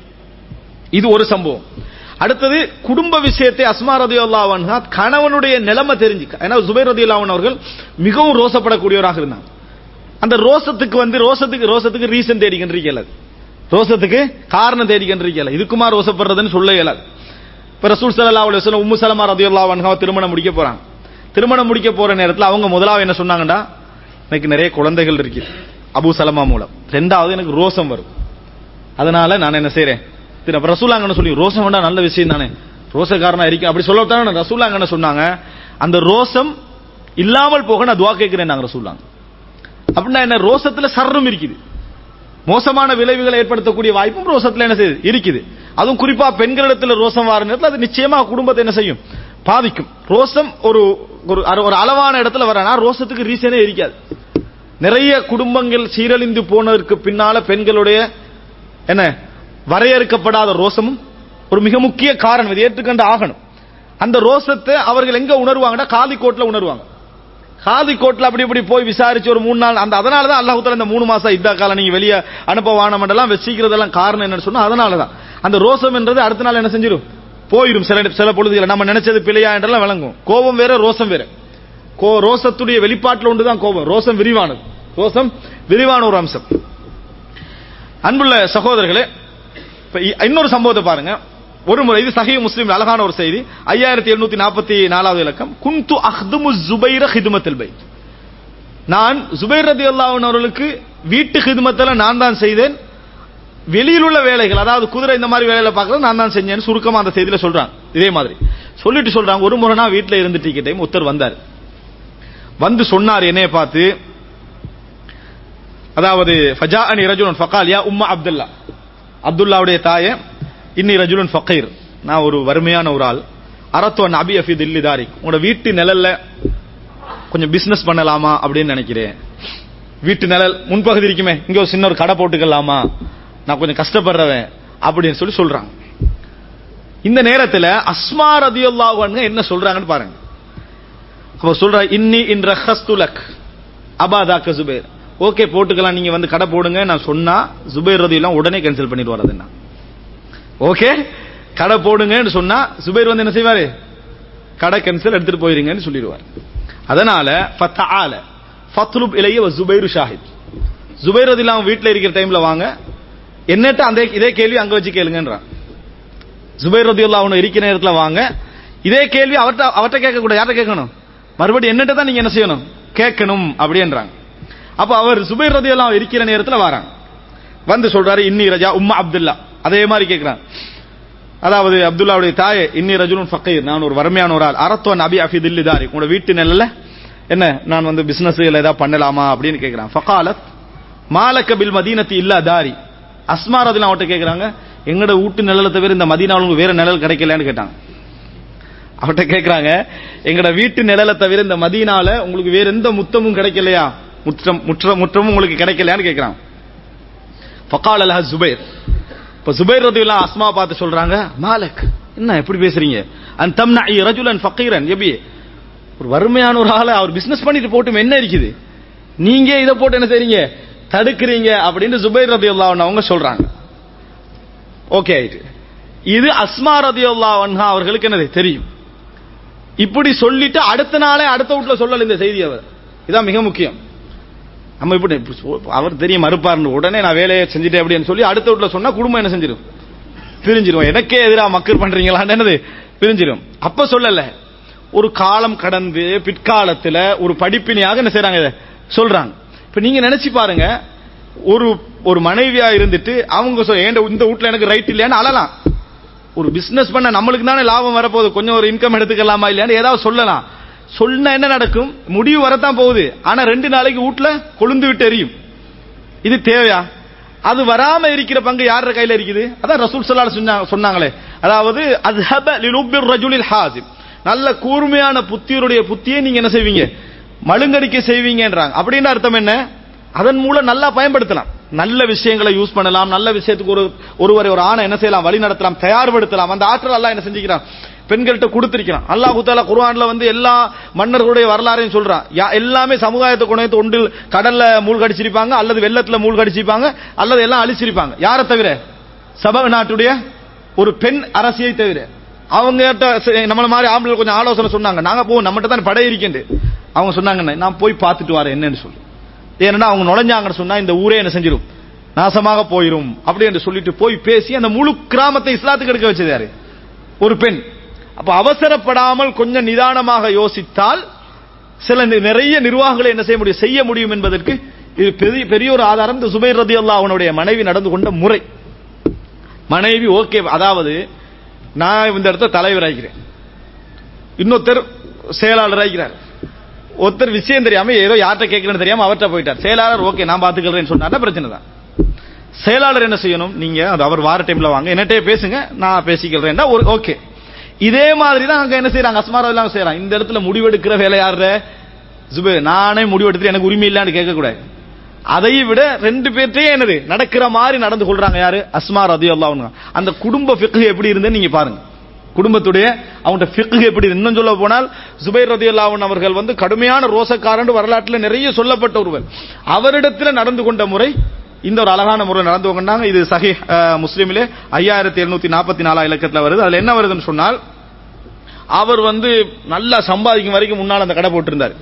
இது ஒரு சம்பவம் அடுத்தது குடும்ப விஷயத்தை அஸ்மா ரதியுல்லாவன்ஹா கணவனுடைய நிலைமை தெரிஞ்சு ஏன்னா சுபைர் ரதியுல்லாவன் அவர்கள் மிகவும் ரோசப்படக்கூடியவராக இருந்தாங்க அந்த ரோசத்துக்கு வந்து ரோசத்துக்கு ரோசத்துக்கு ரீசன் தேடிக்கின்றீங்கல ரோசத்துக்கு காரணம் தேடிக்கின்றீங்கல இதுக்குமா ரோசப்படுறதுன்னு சொல்ல இயலாது இப்ப ரசூல் ஸல்லல்லாஹு அலைஹி வஸல்லம் உம்மு சலமா ரதியல்லாஹு அன்ஹா திருமணம் முடிக்க போறாங்க திருமணம் முடிக்க போற நேரத்துல அவங்க முதலாவது என்ன சொன்னாங்கடா எனக்கு நிறைய குழந்தைகள் இருக்கு அபூ சலமா மூலம் ரெண்டாவது எனக்கு ரோசம் வரும் அதனால நான் என்ன செய்றேன் திரு அப்ப ரசூலாங்கன்னு சொல்லி ரோசம் வேண்டா நல்ல விஷயம் தானே ரோசக்காரனா இருக்கேன் அப்படி சொல்லத்தானே ரசூலாங்கன்னு சொன்னாங்க அந்த ரோசம் இல்லாமல் போக நான் துவா கேட்கிறேன் நாங்க ரசூலாங்க அப்படின்னா என்ன ரோசத்துல சர்ரம் இருக்குது மோசமான விளைவுகளை ஏற்படுத்தக்கூடிய வாய்ப்பும் ரோசத்துல என்ன செய்யுது இருக்குது அதுவும் குறிப்பா பெண்களிடத்துல ரோசம் வர நேரத்தில் அது நிச்சயமா குடும்பத்தை என்ன செய்யும் பாதிக்கும் ரோசம் ஒரு ஒரு ஒரு அளவான இடத்துல வரனா ரோசத்துக்கு ரீசனே இருக்காது நிறைய குடும்பங்கள் சீரழிந்து போனதற்கு பின்னால பெண்களுடைய என்ன வரையறுக்கப்படாத ரோசமும் ஒரு மிக முக்கிய காரணம் இது ஏற்றுக்கொண்டு ஆகணும் அந்த ரோசத்தை அவர்கள் எங்க உணர்வாங்கன்னா காதி கோட்ல உணர்வாங்க காதி கோட்ல அப்படி இப்படி போய் விசாரிச்சு ஒரு மூணு நாள் அந்த அதனால தான் அல்லாஹ் இந்த மூணு மாசம் இதா காலம் நீங்க வெளியே அனுப்ப வானமெல்லாம் வச்சுக்கிறதெல்லாம் காரணம் என்னன்னு சொன்னா அதனால தான் அந்த ரோசம் என்றது அடுத்த நாள் என்ன செஞ்சிடும் போயிடும் சில சில பொழுதுகள் நம்ம நினைச்சது பிழையா என்றெல்லாம் விளங்கும் கோபம் வேற ரோசம் வேற கோ ரோசத்துடைய வெளிப்பாட்டில் ஒன்று தான் கோபம் ரோசம் விரிவானது ரோசம் விரிவான ஒரு அம்சம் அன்புள்ள சகோதரர்களே இப்ப இ- இன்னொரு சம்பவத்தை பாருங்க ஒரு முறை இது சஹீஹ் முஸ்லிம் அழகான ஒரு செய்தி ஐயாயிரத்தி எழுநூத்தி நாற்பத்தி நாலாவது இலக்கம் குந்து அஹ்துமு ஜுபைர ஹிதுமத்தில் பை நான் ஜுபைர் ரதி அவர்களுக்கு வீட்டு ஹிதுமத்தில் நான் தான் செய்தேன் வெளியில் உள்ள வேலைகள் அதாவது குதிரை இந்த மாதிரி வேலையில பார்க்கறது நான் தான் செஞ்சேன்னு சுருக்கமா அந்த செய்தியில சொல்றாங்க இதே மாதிரி சொல்லிட்டு சொல்றாங்க ஒரு முறை நான் வீட்டுல இருந்துட்டு டைம் ஒருத்தர் வந்தார் வந்து சொன்னார் என்னைய பார்த்து அதாவது ஃபஜாஅனி ரஜுலன் ஃபகால் யா உம்மா அப்துல்லா அப்துல்லாவுடைய தாயே இன்னி ரஜுலன் ஃபகீர் நான் ஒரு வறுமையான ஒரு ஆள் அரத்துவன் அபி அஃபி தில்லி தாரி உங்களோட வீட்டு நிழல்ல கொஞ்சம் பிசினஸ் பண்ணலாமா அப்படின்னு நினைக்கிறேன் வீட்டு நிழல் முன்பகுதி இருக்குமே இங்க ஒரு சின்ன ஒரு கடை போட்டுக்கலாமா நான் கொஞ்சம் கஷ்டப்படுறவன் அப்படின்னு சொல்லி சொல்றாங்க இந்த நேரத்துல அஸ்மா ரதியுல்லாஹு அன்ஹா என்ன சொல்றாங்கன்னு பாருங்க அப்ப சொல்ற இன்னி இன் ரஹஸ்துலக் அபாதாக்க ஜுபேர் ஓகே போட்டுக்கலாம் நீங்க வந்து கடை போடுங்க நான் சொன்னா ஜுபைர் ரதியெல்லாம் உடனே கேன்சல் பண்ணிடுவார் அது என்ன ஓகே கடை போடுங்கன்னு சொன்னா சுபைர் வந்து என்ன செய்வாரு கடை கேன்சல் எடுத்துட்டு போயிருங்கன்னு சொல்லிடுவார் அதனால ஃபத்தஆல ஃபத்லுப் இலைய வ ஜுபைரு ஷாஹித் ஜுபைர் ரதியெல்லாம் அவங்க வீட்ல இருக்கிற டைம்ல வாங்க என்னட்ட அந்த இதே கேள்வி அங்க வச்சு கேளுங்கன்றான் ஜுபைர் ரதியுல்லாஹு அன்ஹு இருக்கிற நேரத்துல வாங்க இதே கேள்வி அவர்ட்ட அவர்ட்ட கேட்க கூட யார்ட்ட கேட்கணும் மறுபடியும் என்னட்ட தான் நீங்க என்ன செய்யணும் கேட்கணும் அப்படின்றாங்க அப்ப அவர் சுபைர் ரதியுல்லாஹு இருக்கிற நேரத்துல வராங்க வந்து சொல்றாரு இன்னி ரஜா உம்மா அப்துல்லா அதே மாதிரி கேட்கிறான் அதாவது அப்துல்லாவுடைய தாயே இன்னி ரஜுலுன் ஃபக்கீர் நான் ஒரு வறுமையான ஒரு ஆள் அரத்துவ நபி அஃபி தில்லி தாரி உங்களோட வீட்டு நிலையில என்ன நான் வந்து பிசினஸ் ஏதாவது பண்ணலாமா அப்படின்னு கேட்கிறான் ஃபகாலத் மாலக்க பில் மதீனத்தி இல்லா தாரி அஸ்மா ரதிலாம் அவட்ட கேட்கறாங்க எங்கட வீட்டு நிழலை தவிர இந்த மதீனாவில் உங்களுக்கு வேற நிழல் கிடைக்கலன்னு கேட்டாங்க அவட்ட கேட்கறாங்க எங்கட வீட்டு நிழலை தவிர இந்த மதீனால உங்களுக்கு வேற எந்த முத்தமும் கிடைக்கலையா முற்றம் முற்ற முற்றமும் உங்களுக்கு கிடைக்கலையான்னு கேட்கறான் ஃபகால் அலஹ ஜுபைர் இப்ப ஜுபைர் ரதியுல்லா அஸ்மா பார்த்து சொல்றாங்க மாலக் என்ன எப்படி பேசுறீங்க அன் தம்னா ரஜுலன் ஃபக்கீரன் எபி ஒரு வறுமையான ஒரு ஆளை அவர் பிசினஸ் பண்ணிட்டு போட்டும் என்ன இருக்குது நீங்க இதை போட்டு என்ன செய்றீங்க தடுக்கிறீங்க அப்படின்னு ஜுபைர் ரதியுல்லா அவங்க சொல்றாங்க ஓகே ஆயிட்டு இது அஸ்மா ரதியுல்லா அன்ஹா அவர்களுக்கு என்னது தெரியும் இப்படி சொல்லிட்டு அடுத்த நாளே அடுத்த வீட்டுல சொல்லல இந்த செய்தி அவர் இதான் மிக முக்கியம் நம்ம இப்படி இப்படி சொ- அவர் தெரியும் மறுப்பாருன்னு உடனே நான் வேலையை செஞ்சுட்டேன் அப்படின்னு சொல்லி அடுத்த வீட்டுல சொன்னா குடும்பம் என்ன செஞ்சிடும் பிரிஞ்சிரும் எனக்கே எதிரா மக்கள் பண்றீங்களான்னு என்னது பிரிஞ்சிரும் அப்ப சொல்லல ஒரு காலம் கடந்து பிற்காலத்துல ஒரு படிப்பினையாக என்ன செய்றாங்க இதை சொல்றாங்க இப்ப நீங்க நினைச்சு பாருங்க ஒரு ஒரு மனைவியா இருந்துட்டு அவங்க சொ- ஏன்டா இந்த வீட்ல எனக்கு ரைட் இல்லையான்னு அழலாம் ஒரு பிசினஸ் பண்ண நம்மளுக்கு தானே லாபம் வரப்போகுது கொஞ்சம் ஒரு இன்கம் எடுத்துக்கலாமா இல்லையான்னு ஏதாவது சொல்லலாம் சொன்னா என்ன நடக்கும் முடிவு வரத்தான் போகுது ஆனா ரெண்டு நாளைக்கு வீட்ல கொழுந்து விட்டு எரியும் இது தேவையா அது வராம இருக்கிற பங்கு யார கையில இருக்குது அதான் ரசூல் ஸல்லல்லாஹு அலைஹி சொன்னாங்களே அதாவது அஸ்ஹப லிலுபிர் ரஜுலில் ஹாசிம் நல்ல கூர்மையான புத்தியருடைய புத்தியை நீங்க என்ன செய்வீங்க மழுங்கடிக்க செய்வீங்கன்றாங்க அப்படின்னு அர்த்தம் என்ன அதன் மூலம் நல்லா பயன்படுத்தலாம் நல்ல விஷயங்களை யூஸ் பண்ணலாம் நல்ல விஷயத்துக்கு ஒரு ஒருவரை ஒரு ஆணை என்ன செய்யலாம் வழி நடத்தலாம் தயார்படுத்தலாம் அந்த ஆற்றல் அல்லாஹ் என்ன செஞ்சுக்கிறான் பெண்கள்கிட்ட கொடுத்திருக்கிறான் அல்லாஹ் தாலா குர்ஆன்ல வந்து எல்லா மன்னர்களுடைய வரலாறையும் சொல்றான் யா- எல்லாமே சமுதாயத்தை கொண்டு ஒன்றில் கடல்ல மூழ்கடிச்சிருப்பாங்க அல்லது வெள்ளத்துல மூழ்கடிச்சிருப்பாங்க அல்லது எல்லாம் அழிச்சிருப்பாங்க யாரை தவிர சப நாட்டுடைய ஒரு பெண் அரசியை தவிர அவங்க நம்மள மாதிரி ஆம்பளை கொஞ்சம் ஆலோசனை சொன்னாங்க நாங்க போவோம் நம்மகிட்ட தான் படை இருக்கேன் அவங்க சொன்னாங்க நான் போய் பார்த்துட்டு வரேன் என்னன்னு சொல்லி ஏன்னா அவங்க நுழைஞ்சாங்கன்னு சொன்னா இந்த ஊரே என்ன செஞ்சிரும் நாசமாக போயிரும் அப்படி என்று சொல்லிட்டு போய் பேசி அந்த முழு கிராமத்தை இஸ்லாத்துக்கு எடுக்க வச்சது யாரு ஒரு பெண் அப்ப அவசரப்படாமல் கொஞ்சம் நிதானமாக யோசித்தால் சில நி- நிறைய நிர்வாகங்களை என்ன செய்ய முடியும் செய்ய முடியும் என்பதற்கு இது பெரிய பெரிய ஒரு ஆதாரம் இந்த சுபைர் ரதி அவனுடைய மனைவி நடந்து கொண்ட முறை மனைவி ஓகே அதாவது நான் இந்த இடத்துல தலைவர் ஆகிறேன் இன்னொருத்தர் செயலாளர் ஆகிறார் ஒருத்தர் விஷயம் தெரியாம ஏதோ யார்கிட்ட கேட்கலன்னு தெரியாம அவர்கிட்ட போயிட்டார் செயலாளர் ஓகே நான் பாத்துக்கிறேன்னு சொன்னார்னா பிரச்சனை தான் செயலாளர் என்ன செய்யணும் நீங்க அது அவர் வார டைம்ல வாங்க என்னட்டே பேசுங்க நான் பேசிக்கிறேன் ஒரு ஓகே இதே மாதிரி தான் அங்க என்ன செய்யறாங்க அஸ்மாரா எல்லாம் செய்யறாங்க இந்த இடத்துல முடிவெடுக்கிற வேலை யாரு ஜுபே நானே முடிவெடுத்துட்டு எனக்கு உரிமை இல்லைன்னு கேட்க கூடாது அதை விட ரெண்டு பேர்ட்டே என்னது நடக்கிற மாதிரி நடந்து கொள்றாங்க யாரு அஸ்மா ரதி அந்த குடும்ப ஃபிக்ஹ் எப்படி இருந்ததுன்னு நீங்க பாருங்க குடும்பத்துடைய அவங்க ஃபிக்ஹ் எப்படி இருந்து- இன்னும் சொல்ல போனால் சுபைர் ரதி அவர்கள் வந்து கடுமையான ரோசக்காரன் வரலாற்றில் நிறைய சொல்லப்பட்ட ஒருவர் அவரிடத்தில் நடந்து கொண்ட முறை இந்த ஒரு அழகான முறை நடந்து கொண்டாங்க இது சஹி முஸ்லீமிலே ஐயாயிரத்தி எழுநூத்தி நாற்பத்தி நாலா இலக்கத்தில் வருது அதுல என்ன வருதுன்னு சொன்னால் அவர் வந்து நல்லா சம்பாதிக்கும் வரைக்கும் முன்னால் அந்த கடை போட்டிருந்தார்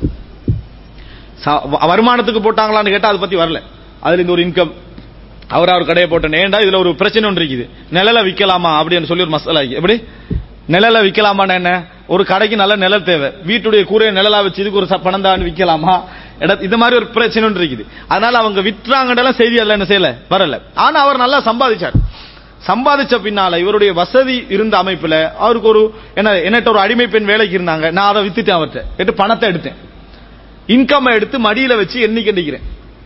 ச- வ- வருமானத்துக்கு போட்டாங்களான்னு கேட்டா அதை பத்தி வரல அதுல இந்த ஒரு இன்கம் அவர் அவர் கடையை போட்ட ஏண்டா இதுல ஒரு பிரச்சனை ஒன்று இருக்குது நிழல விற்கலாமா அப்படின்னு சொல்லி ஒரு மசாலா இருக்கு. எப்படி நிழல விற்கலாமான்னு என்ன ஒரு கடைக்கு நல்ல நிழல் தேவை வீட்டுடைய கூரையை நிழலா வச்சு இதுக்கு ஒரு ச- பணம் தான் விற்கலாமா இட இது மாதிரி ஒரு பிரச்சனை ஒன்று இருக்குது அதனால அவங்க விற்றாங்கலாம் செய்தி எல்லாம் என்ன செய்யல வரல ஆனா அவர் நல்லா சம்பாதிச்சார் சம்பாதிச்ச பின்னால இவருடைய வசதி இருந்த அமைப்புல அவருக்கு ஒரு என்ன என்னட்ட ஒரு அடிமை பெண் வேலைக்கு இருந்தாங்க நான் அதை வித்துட்டேன் அவர்கிட்ட கேட்டு பணத்தை எடுத்தேன் இன்கம் எடுத்து மடியில வச்சு எண்ணி கண்டிக்கிறேன்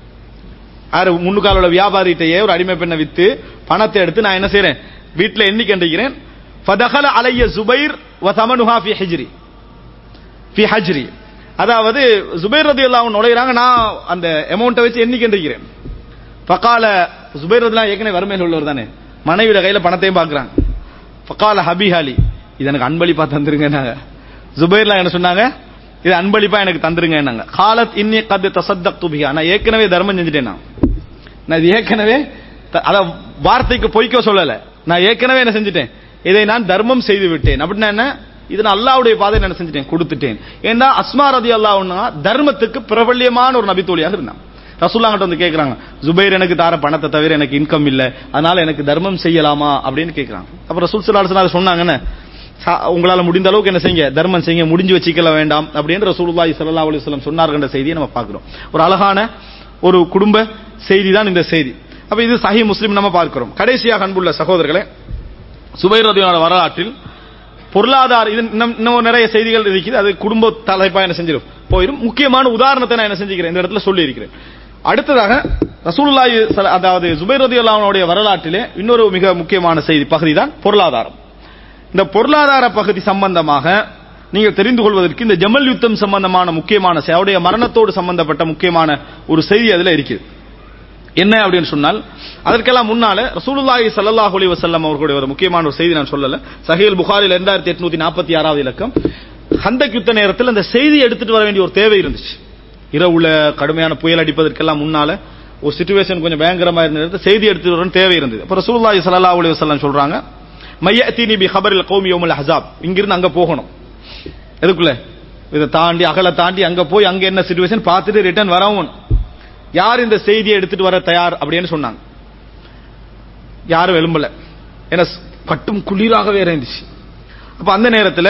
யாரு முன்னுக்கால உள்ள வியாபாரிகிட்டயே ஒரு அடிமை பெண்ணை வித்து பணத்தை எடுத்து நான் என்ன செய்றேன் வீட்டுல எண்ணி கண்டிக்கிறேன் ஃபதகல அலைய சுபைர் வ தமனுஹா ஃபி ஹிஜ்ரி ஃபி ஹஜ்ரி அதாவது சுபைர் ரதியல்லாஹு நுழையிறாங்க நான் அந்த அமௌண்ட்டை வச்சு எண்ணி கண்டிக்கிறேன் ஃபகால சுபைர் ரதியல்லாஹு ஏற்கனவே வறுமையில் உள்ளவர் தானே மனைவியோட கையில பணத்தையும் பார்க்கறாங்க ஃபகால ஹபி ஹாலி இது எனக்கு அன்பளிப்பா தந்துருங்க நாங்க ஜுபைர்லாம் என்ன சொன்னாங்க இது அன்பளிப்பா எனக்கு தந்துருங்க நாங்க காலத் இன்னி கத் தசத்தக்து பிஹா நான் ஏற்கனவே தர்மம் செஞ்சுட்டேன் நான் நான் இது ஏற்கனவே த- அத வார்த்தைக்கு பொய்க்க சொல்லல நான் ஏற்கனவே என்ன செஞ்சுட்டேன் இதை நான் தர்மம் செய்து விட்டேன் அப்படின்னா என்ன இது நான் அல்லாவுடைய பாதையில் என்ன செஞ்சுட்டேன் கொடுத்துட்டேன் ஏன்னா அஸ்மா ரதி அல்லாஹ்னா தர்மத்துக்கு பிரபல்யமான ஒரு நபித்தோழியாக இருந்தான் ரசூல்லாங்கிட்ட வந்து கேக்குறாங்க ஜுபைர் எனக்கு தார பணத்தை தவிர எனக்கு இன்கம் இல்ல அதனால எனக்கு தர்மம் செய்யலாமா அப்படின்னு கேக்குறாங்க அப்ப ரசூல் ஸல்லல்லாஹு அலைஹி வஸல்லம் சொன்னாங்கன்னு சா- உங்களால முடிந்த அளவுக்கு என்ன செய்யுங்க தர்மம் செய்யுங்க முடிஞ்சு வச்சுக்கல வேண்டாம் அப்படின்னு ரசூலுல்லாஹி ஸல்லல்லாஹு அலைஹி வஸல்லம் சொன்னார்ன்ற செய்தியை நம்ம பார்க்கிறோம் ஒரு அழகான ஒரு குடும்ப செய்தி தான் இந்த செய்தி அப்ப இது சஹி முஸ்லிம் நம்ம பார்க்கிறோம் கடைசியாக அன்புள்ள சகோதரர்களே சுபைர் ரதியோட வரலாற்றில் பொருளாதார இது இன்னும் இன்னும் நிறைய செய்திகள் இருக்குது அது குடும்ப தலைப்பா என்ன செஞ்சிடும் போயிடும் முக்கியமான உதாரணத்தை நான் என்ன செஞ்சுக்கிறேன் இந்த இடத்துல சொல்லி இருக்கிறேன் அடுத்ததாக ரசூலுல்லாஹி ஸல- அதாவது சுபைர் ரதியுல்லாஹுடைய வரலாற்றிலே இன்னொரு மிக முக்கியமான செய்தி பகுதி தான் பொருளாதாரம் இந்த பொருளாதார பகுதி சம்பந்தமாக நீங்கள் தெரிந்து கொள்வதற்கு இந்த ஜமல் யுத்தம் சம்பந்தமான முக்கியமான செ- அவருடைய மரணத்தோடு சம்பந்தப்பட்ட முக்கியமான ஒரு செய்தி அதுல இருக்குது என்ன அப்படின்னு சொன்னால் அதற்கெல்லாம் முன்னால ரசூலுல்லாஹி ஸல்லல்லாஹு அலைஹி வஸல்லம் அவர்களுடைய ஒரு முக்கியமான ஒரு செய்தி நான் சொல்லல சஹீல் புகாரில் 2846 ஆறாவது இலக்கம் ஹந்தக் யுத்த நேரத்தில் அந்த செய்தி எடுத்துட்டு வர வேண்டிய ஒரு தேவை இருந்துச்சு இரவுல கடுமையான புயல் அடிப்பதற்கெல்லாம் முன்னால ஒரு சிச்சுவேஷன் கொஞ்சம் பயங்கரமா இருந்த நேரத்தில் செய்தி எடுத்துட்டு வர தேவை இருந்தது அப்ப ரசூலுல்லாஹி ஸல்லல்லாஹு அலைஹி வஸல்லம் சொல்றாங்க மையத்தீனி பி ஹபரில் கௌமி யோமுல் ஹசாப் இங்கிருந்து அங்க போகணும் எதுக்குள்ள இதை தாண்டி அகல தாண்டி அங்க போய் அங்க என்ன சுச்சுவேஷன் பார்த்துட்டு ரிட்டர்ன் வரவும் யார் இந்த செய்தியை எடுத்துட்டு வர தயார் அப்படின்னு சொன்னாங்க யாரும் எழும்பல ஏன்னா கட்டும் குளிராகவே இருந்துச்சு அப்ப அந்த நேரத்தில்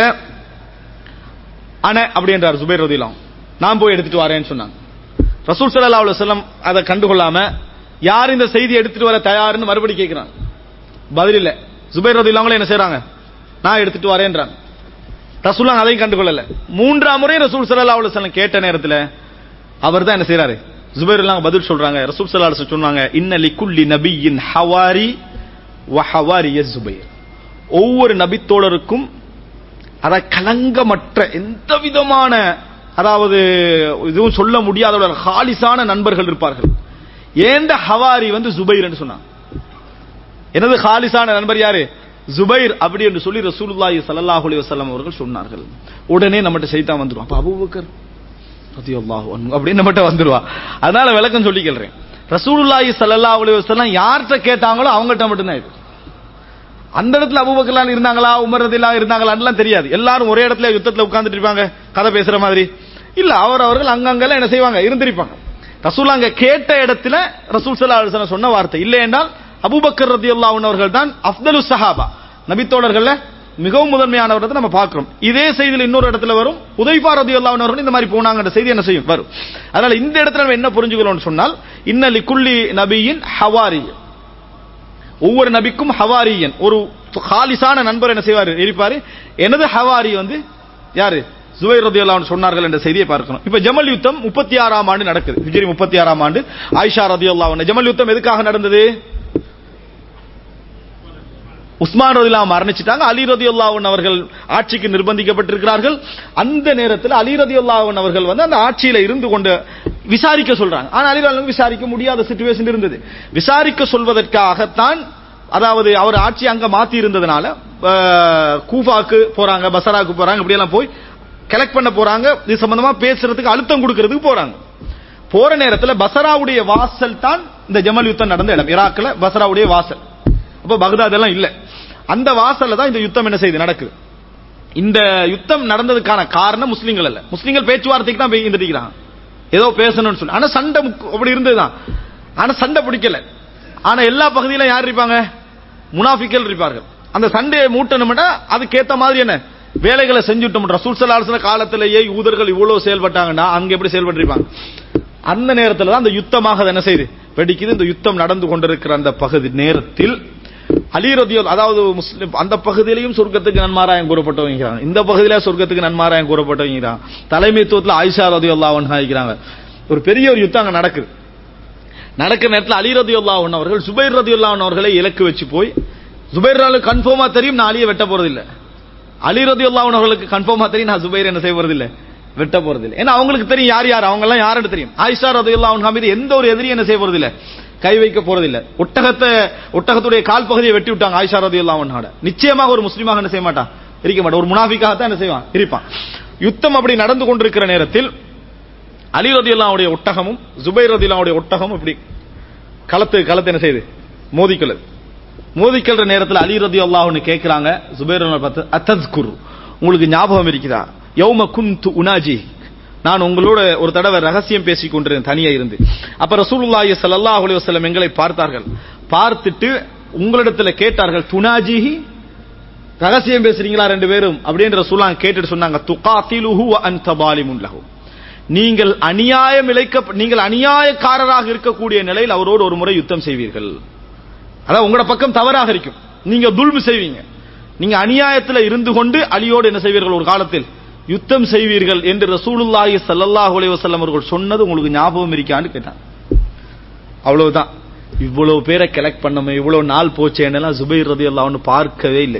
அன அப்படின்றார் சுபைர் ரதிலாம் நான் போய் எடுத்துட்டு வரேன்னு சொன்னாங்க ரசூல் சல்லா அலுவலம் செல்லம் அதை கண்டுகொள்ளாம யார் இந்த செய்தி எடுத்துட்டு வர தயாருன்னு மறுபடி கேட்கிறான் பதில் இல்ல சுபைர் ரதிலாங்களும் என்ன செய்றாங்க நான் எடுத்துட்டு வரேன்றாங்க ரசூல்லாம் அதையும் கண்டுகொள்ளல மூன்றாம் முறை ரசூல் சல்லா அலுவலம் செல்லம் கேட்ட நேரத்தில் அவர் தான் என்ன செய்யறாரு ஜுபைர் எல்லாம் பதில் சொல்றாங்க ரசூல் சல்லா அலுவலம் சொன்னாங்க இன்னலி குல்லி நபியின் ஹவாரி வஹவாரிய ஜுபைர் ஒவ்வொரு நபித்தோழருக்கும் அத கலங்கமற்ற எந்த விதமான அதாவது இதுவும் சொல்ல முடியாத ஹாலிசான நண்பர்கள் இருப்பார்கள் ஏந்த ஹவாரி வந்து ஜுபைர் என்று சொன்னான் எனது ஹாலிசான நண்பர் யாரு ஜுபைர் அப்படி என்று சொல்லி ரசூலுல்லாஹி ஸல்லல்லாஹு அலைஹி வஸல்லம் அவர்கள் சொன்னார்கள் உடனே நம்மகிட்ட செய்தான் வந்துருவான் அப்ப அபூபக்கர் ரதியல்லாஹு அன்ஹு அப்படின்னு நம்மகிட்ட வந்துருவா அதனால விளக்கம் சொல்லி கேள்றேன் ரசூலுல்லாஹி ஸல்லல்லாஹு அலைஹி வஸல்லம் யார்கிட்ட கேட்டாங்களோ அவங்ககிட்ட மட்டும்தான் இது அந்த இடத்துல அபூபக்கர்லாம் இருந்தாங்களா உமர் ரதியல்லாஹு இருந்தாங்களான்லாம் தெரியாது எல்லாரும் ஒரே இடத்துல யுத்தத்துல உட்கார்ந்துட்டு இருப்பாங்க கதை பேசுற மாதிரி இல்ல அவர் அவர்கள் அங்கங்கெல்லாம் என்ன செய்வாங்க இருந்திருப்பாங்க ரசூல் அங்க கேட்ட இடத்துல ரசூல் ஸல்லல்லாஹு அலைஹி வஸல்லம் சொன்ன வார்த்தை இல்லை என்றால் அபூபக்கர் ரதியல்லாஹு அன்ஹு அவர்கள் தான் அஃதலு சஹாபா நபித்தோழர்கள்ல மிகவும் முதன்மையானவரத்தை நம்ம பார்க்கிறோம் இதே செய்தியில் இன்னொரு இடத்துல வரும் உதைபா ரதியல்லாஹு அன்ஹு அவர்கள் இந்த மாதிரி போனாங்கன்ற செய்தி என்ன செய்யும் வரும் அதனால இந்த இடத்துல நம்ம என்ன புரிஞ்சுக்கிறோம்னு சொன்னால் இன்னலி குல்லி நபியின் ஹவாரி ஒவ்வொரு நபிக்கும் ஹவாரியன் ஒரு ஹாலிசான நண்பர் என்ன செய்வார் இருப்பாரு எனது ஹவாரி வந்து யாரு ஜுபைர் ரதியல்லாஹு சொன்னார்கள் என்ற செய்தியை பார்க்கணும் இப்ப ஜமல் யுத்தம் முப்பத்தி ஆறாம் ஆண்டு நடக்குது ஹிஜ்ரி முப்பத்தி ஆறாம் ஆண்டு ஆயிஷா ரதியல்லாஹு ஜமல் யுத்தம் எதுக்காக நடந்தது உஸ்மான் ரதிலா மரணிச்சிட்டாங்க அலி ரதி அவர்கள் ஆட்சிக்கு நிர்பந்திக்கப்பட்டிருக்கிறார்கள் அந்த நேரத்தில் அலி ரதி அவர்கள் வந்து அந்த ஆட்சியில இருந்து கொண்டு விசாரிக்க சொல்றாங்க ஆனா அலி ரதி விசாரிக்க முடியாத சுச்சுவேஷன் இருந்தது விசாரிக்க சொல்வதற்காகத்தான் அதாவது அவர் ஆட்சி அங்க மாத்தி இருந்ததுனால கூஃபாக்கு போறாங்க பசராக்கு போறாங்க இப்படி எல்லாம் போய் கலெக்ட் பண்ண போறாங்க இது சம்பந்தமா பேசுறதுக்கு அழுத்தம் கொடுக்கறதுக்கு போறாங்க போற நேரத்தில் பசராவுடைய வாசல் தான் இந்த ஜமல் யுத்தம் நடந்த இடம் ஈராக்ல பசராவுடைய வாசல் அப்ப பகதாத் எல்லாம் இல்ல அந்த வாசல்ல தான் இந்த யுத்தம் என்ன செய்யுது நடக்குது இந்த யுத்தம் நடந்ததுக்கான காரணம் முஸ்லீம்கள் அல்ல முஸ்லீம்கள் பேச்சுவார்த்தைக்கு தான் போய் இருந்துக்கிறாங்க ஏதோ பேசணும்னு சொல்லி ஆனா சண்டை அப்படி இருந்ததுதான் ஆனா சண்டை பிடிக்கல ஆனா எல்லா பகுதியிலும் யார் இருப்பாங்க முனாஃபிக்கல் இருப்பார்கள் அந்த சண்டையை மூட்டணும்னா அதுக்கேத்த மாதிரி என்ன வேலைகளை செஞ்சுட்டோம் ரசூல் சலாசன காலத்திலேயே யூதர்கள் இவ்வளவு செயல்பட்டாங்கன்னா அங்க எப்படி செயல்பட்டிருப்பாங்க அந்த நேரத்தில் தான் அந்த யுத்தமாக என்ன செய்யுது வெடிக்குது இந்த யுத்தம் நடந்து கொண்டிருக்கிற அந்த பகுதி நேரத்தில் அலிரதியோ அதாவது முஸ்லிம் அந்த பகுதியிலையும் சொர்க்கத்துக்கு நன்மாராயம் கூறப்பட்டவங்க இந்த பகுதியில சொர்க்கத்துக்கு நன்மாராயம் கூறப்பட்டவங்க தலைமைத்துவத்தில் ஆயிஷா ரதி அல்லாஹ்கிறாங்க ஒரு பெரிய ஒரு யுத்தம் அங்க நடக்குது நடக்கிற நேரத்தில் அலி ரதி அல்லாஹன் அவர்கள் சுபைர் ரதி அவர்களை இலக்கு வச்சு போய் சுபைர் கன்ஃபார்மா தெரியும் நான் அலியை வெட்ட போறது இல்ல அலி ரதி அவர்களுக்கு கன்ஃபார்மா தெரியும் நான் சுபைர் என்ன செய்ய போறது இல்ல வெட்ட போறது இல்லை ஏன்னா அவங்களுக்கு தெரியும் யார் யார் அவங்க எல்லாம் யாருன்னு தெரியும் ஆயிஷா ரதி அல்லாஹ் மீது எந்த ஒரு எதிரியும் என்ன செய்ய போறது இல்ல கை வைக்க போறதில்லை ஒட்டகத்தை ஒட்டகத்துடைய கால் பகுதியை வெட்டி விட்டாங்க ஆயிஷா ரதி அல்லாஹ் நிச்சயமாக ஒரு முஸ்லீமாக என்ன செய்ய மாட்டான் இருக்க மாட்டான் ஒரு முனாஃபிக்காக தான் என்ன செய்வான் இருப்பான் யுத்தம் அப்படி நடந்து கொண்டிருக்கிற நேரத்தில் அலி ரதி அல்லாவுடைய ஒட்டகமும் ஜுபைர் ரதி அல்லாவுடைய ஒட்டகமும் இப்படி களத்து களத்து என்ன செய்யுது மோதிக்கல் மோதிக்கல்ற நேரத்தில் அலி ரதி அல்லாஹ்னு கேட்கிறாங்க ஜுபைர் பார்த்து அத்தஸ் குரு உங்களுக்கு ஞாபகம் இருக்குதா யௌம குந்து உனாஜி நான் உங்களோட ஒரு தடவை ரகசியம் பேசிக் கொண்டிருந்தேன் தனியா இருந்து அப்ப ரசூலுல்லாஹி ஸல்லல்லாஹு அலைஹி வஸல்லம் எங்களை பார்த்தார்கள் பார்த்துட்டு உங்களிடத்துல கேட்டார்கள் துனாஜிஹி ரகசியம் பேசுறீங்களா ரெண்டு பேரும் அப்படின்னு ரசூலா கேட்டுட்டு சொன்னாங்க துகாத்திலுஹு வ அன்த பாலிமுன் லஹு நீங்கள் அநியாயம் இழைக்க நீங்கள் அநியாயக்காரராக இருக்கக்கூடிய நிலையில் அவரோடு ஒரு முறை யுத்தம் செய்வீர்கள் அதாவது உங்களோட பக்கம் தவறாக இருக்கும் நீங்க துல்மு செய்வீங்க நீங்க அநியாயத்துல இருந்து கொண்டு அலியோடு என்ன செய்வீர்கள் ஒரு காலத்தில் யுத்தம் செய்வீர்கள் என்று ரசூலுல்லாஹி ஸல்லல்லாஹு அலைஹி வஸல்லம் அவர்கள் சொன்னது உங்களுக்கு ஞாபகம் இருக்கான்னு கேட்டான் அவ்வளவுதான் இவ்வளவு பேரை கலெக்ட் பண்ணமே இவ்வளவு நாள் போச்சேன்னெல்லாம் ஜுபைர் ரதியல்லாஹு பார்க்கவே இல்லை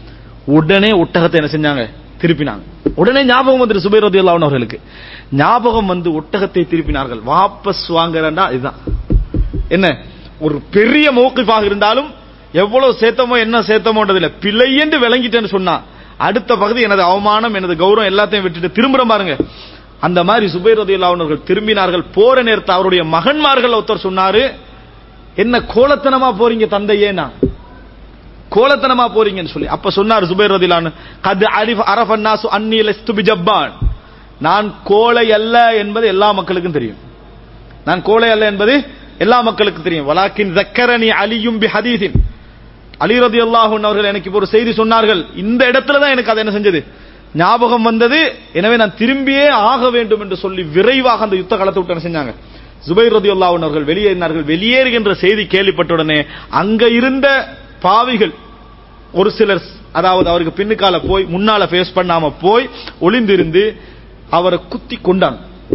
உடனே ஒட்டகத்தை என்ன செஞ்சாங்க திருப்பினாங்க உடனே ஞாபகம் வந்துட்டு சுபைர் ரதியல்லாஹு அவர்களுக்கு ஞாபகம் வந்து ஒட்டகத்தை திருப்பினார்கள் வாபஸ் வாங்குறேன்டா இதுதான் என்ன ஒரு பெரிய மௌக்கிஃபாக இருந்தாலும் எவ்வளவு சேர்த்தமோ என்ன சேர்த்தமோன்றதுல பிழை என்று விளங்கிட்டேன்னு சொன்னா அடுத்த பகுதி எனது அவமானம் எனது கௌரவம் எல்லாத்தையும் விட்டுட்டு திரும்புற பாருங்க அந்த மாதிரி சுபைர் அவர்கள் திரும்பினார்கள் போற நேரத்தை அவருடைய மகன்மார்கள் ஒருத்தர் சொன்னாரு என்ன கோலத்தனமா போறீங்க தந்தையேனா கோலத்தனமா போறீங்கன்னு சொல்லி அப்ப சொன்னார் சுபைர் ரதிலான் கது அரிஃப் அரஃபன்னாசு அன்னி லஸ்து பிஜப்பான் நான் கோழை அல்ல என்பது எல்லா மக்களுக்கும் தெரியும் நான் கோழை அல்ல என்பது எல்லா மக்களுக்கும் தெரியும் வலாக்கின் ஜக்கரணி அலியும் பி ஹதீஸின் அலி ரதி அவர்கள் எனக்கு இப்போ ஒரு செய்தி சொன்னார்கள் இந்த இடத்துல தான் எனக்கு அது என்ன செஞ்சது ஞாபகம் வந்தது எனவே நான் திரும்பியே ஆக வேண்டும் என்று சொல்லி விரைவாக அந்த யுத்த காலத்தை விட்டு என்ன செஞ்சாங்க ஜுபைர் ரதி அவர்கள் வெளியேறினார்கள் வெளியேறுகின்ற செய்தி கேள்விப்பட்டுடனே அங்க இருந்த பாவிகள் ஒரு சிலர் அதாவது அவருக்கு பின்னுக்கால போய் முன்னால ஃபேஸ் பண்ணாம போய் ஒளிந்திருந்து அவரை குத்தி கொண்டாங்க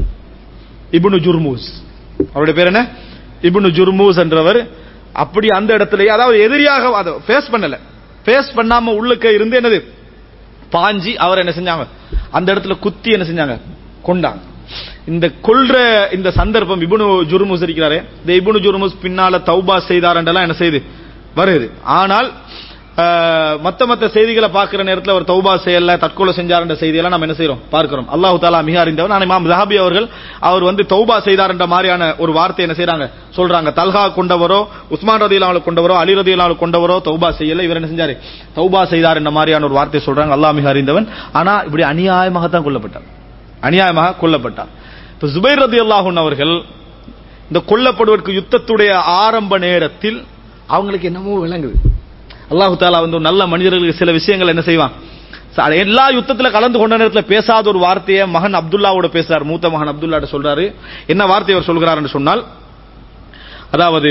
இப்னு ஜுர்மூஸ் அவருடைய பேர் என்ன இப்னு ஜுர்மூஸ் என்றவர் அப்படி அந்த இடத்துலயே அதாவது எதிரியாக அதை ஃபேஸ் பண்ணல ஃபேஸ் பண்ணாம உள்ளுக்க இருந்து என்னது பாஞ்சி அவர் என்ன செஞ்சாங்க அந்த இடத்துல குத்தி என்ன செஞ்சாங்க கொண்டாங்க இந்த கொல்ற இந்த சந்தர்ப்பம் இபுனு ஜுர்முஸ் இருக்கிறாரே இந்த இபுனு ஜுர்முஸ் பின்னால தௌபா செய்தாரண்டெல்லாம் என்ன செய்யுது வருது ஆனால் ஆஹ், மத்த மத்த செய்திகளை பார்க்கிற நேரத்தில் அவர் தௌபா செய்யல தற்கொலை செஞ்சார்ன்ற செய்தியெல்லாம் நம்ம என்ன செய்றோம் பார்க்கிறோம் அல்லாஹ் தாலா மிக அறிந்தவர் நான் இமாம் ஜஹாபி அவர்கள் அவர் வந்து தௌபா செய்தார்ன்ற மாதிரியான ஒரு வார்த்தை என்ன செய்றாங்க சொல்றாங்க தல்ஹா கொண்டவரோ உஸ்மான் ரதி கொண்டவரோ அலி ரதி கொண்டவரோ தௌபா செய்யல இவர் என்ன செஞ்சாரு தௌபா செய்தார் என்ற மாதிரியான ஒரு வார்த்தை சொல்றாங்க அல்லாஹ் மிக அறிந்தவன் ஆனா இப்படி அநியாயமாக தான் கொல்லப்பட்டார் அநியாயமாக கொல்லப்பட்டார் இப்ப ஜுபைர் ரதி அவர்கள் இந்த கொல்லப்படுவதற்கு யுத்தத்துடைய ஆரம்ப நேரத்தில் அவங்களுக்கு என்னமோ விளங்குது அல்லாஹு தாலா வந்து ஒரு நல்ல மனிதர்களுக்கு சில விஷயங்கள் என்ன செய்வான் ச- எல்லா யுத்தத்துல கலந்து கொண்ட நேரத்துல பேசாத ஒரு வார்த்தையை மகன் அப்துல்லாவோட பேசுறார் மூத்த மகன் அப்துல்லாட்ட சொல்றாரு என்ன வார்த்தை அவர் சொல்கிறார் என்று சொன்னால் அதாவது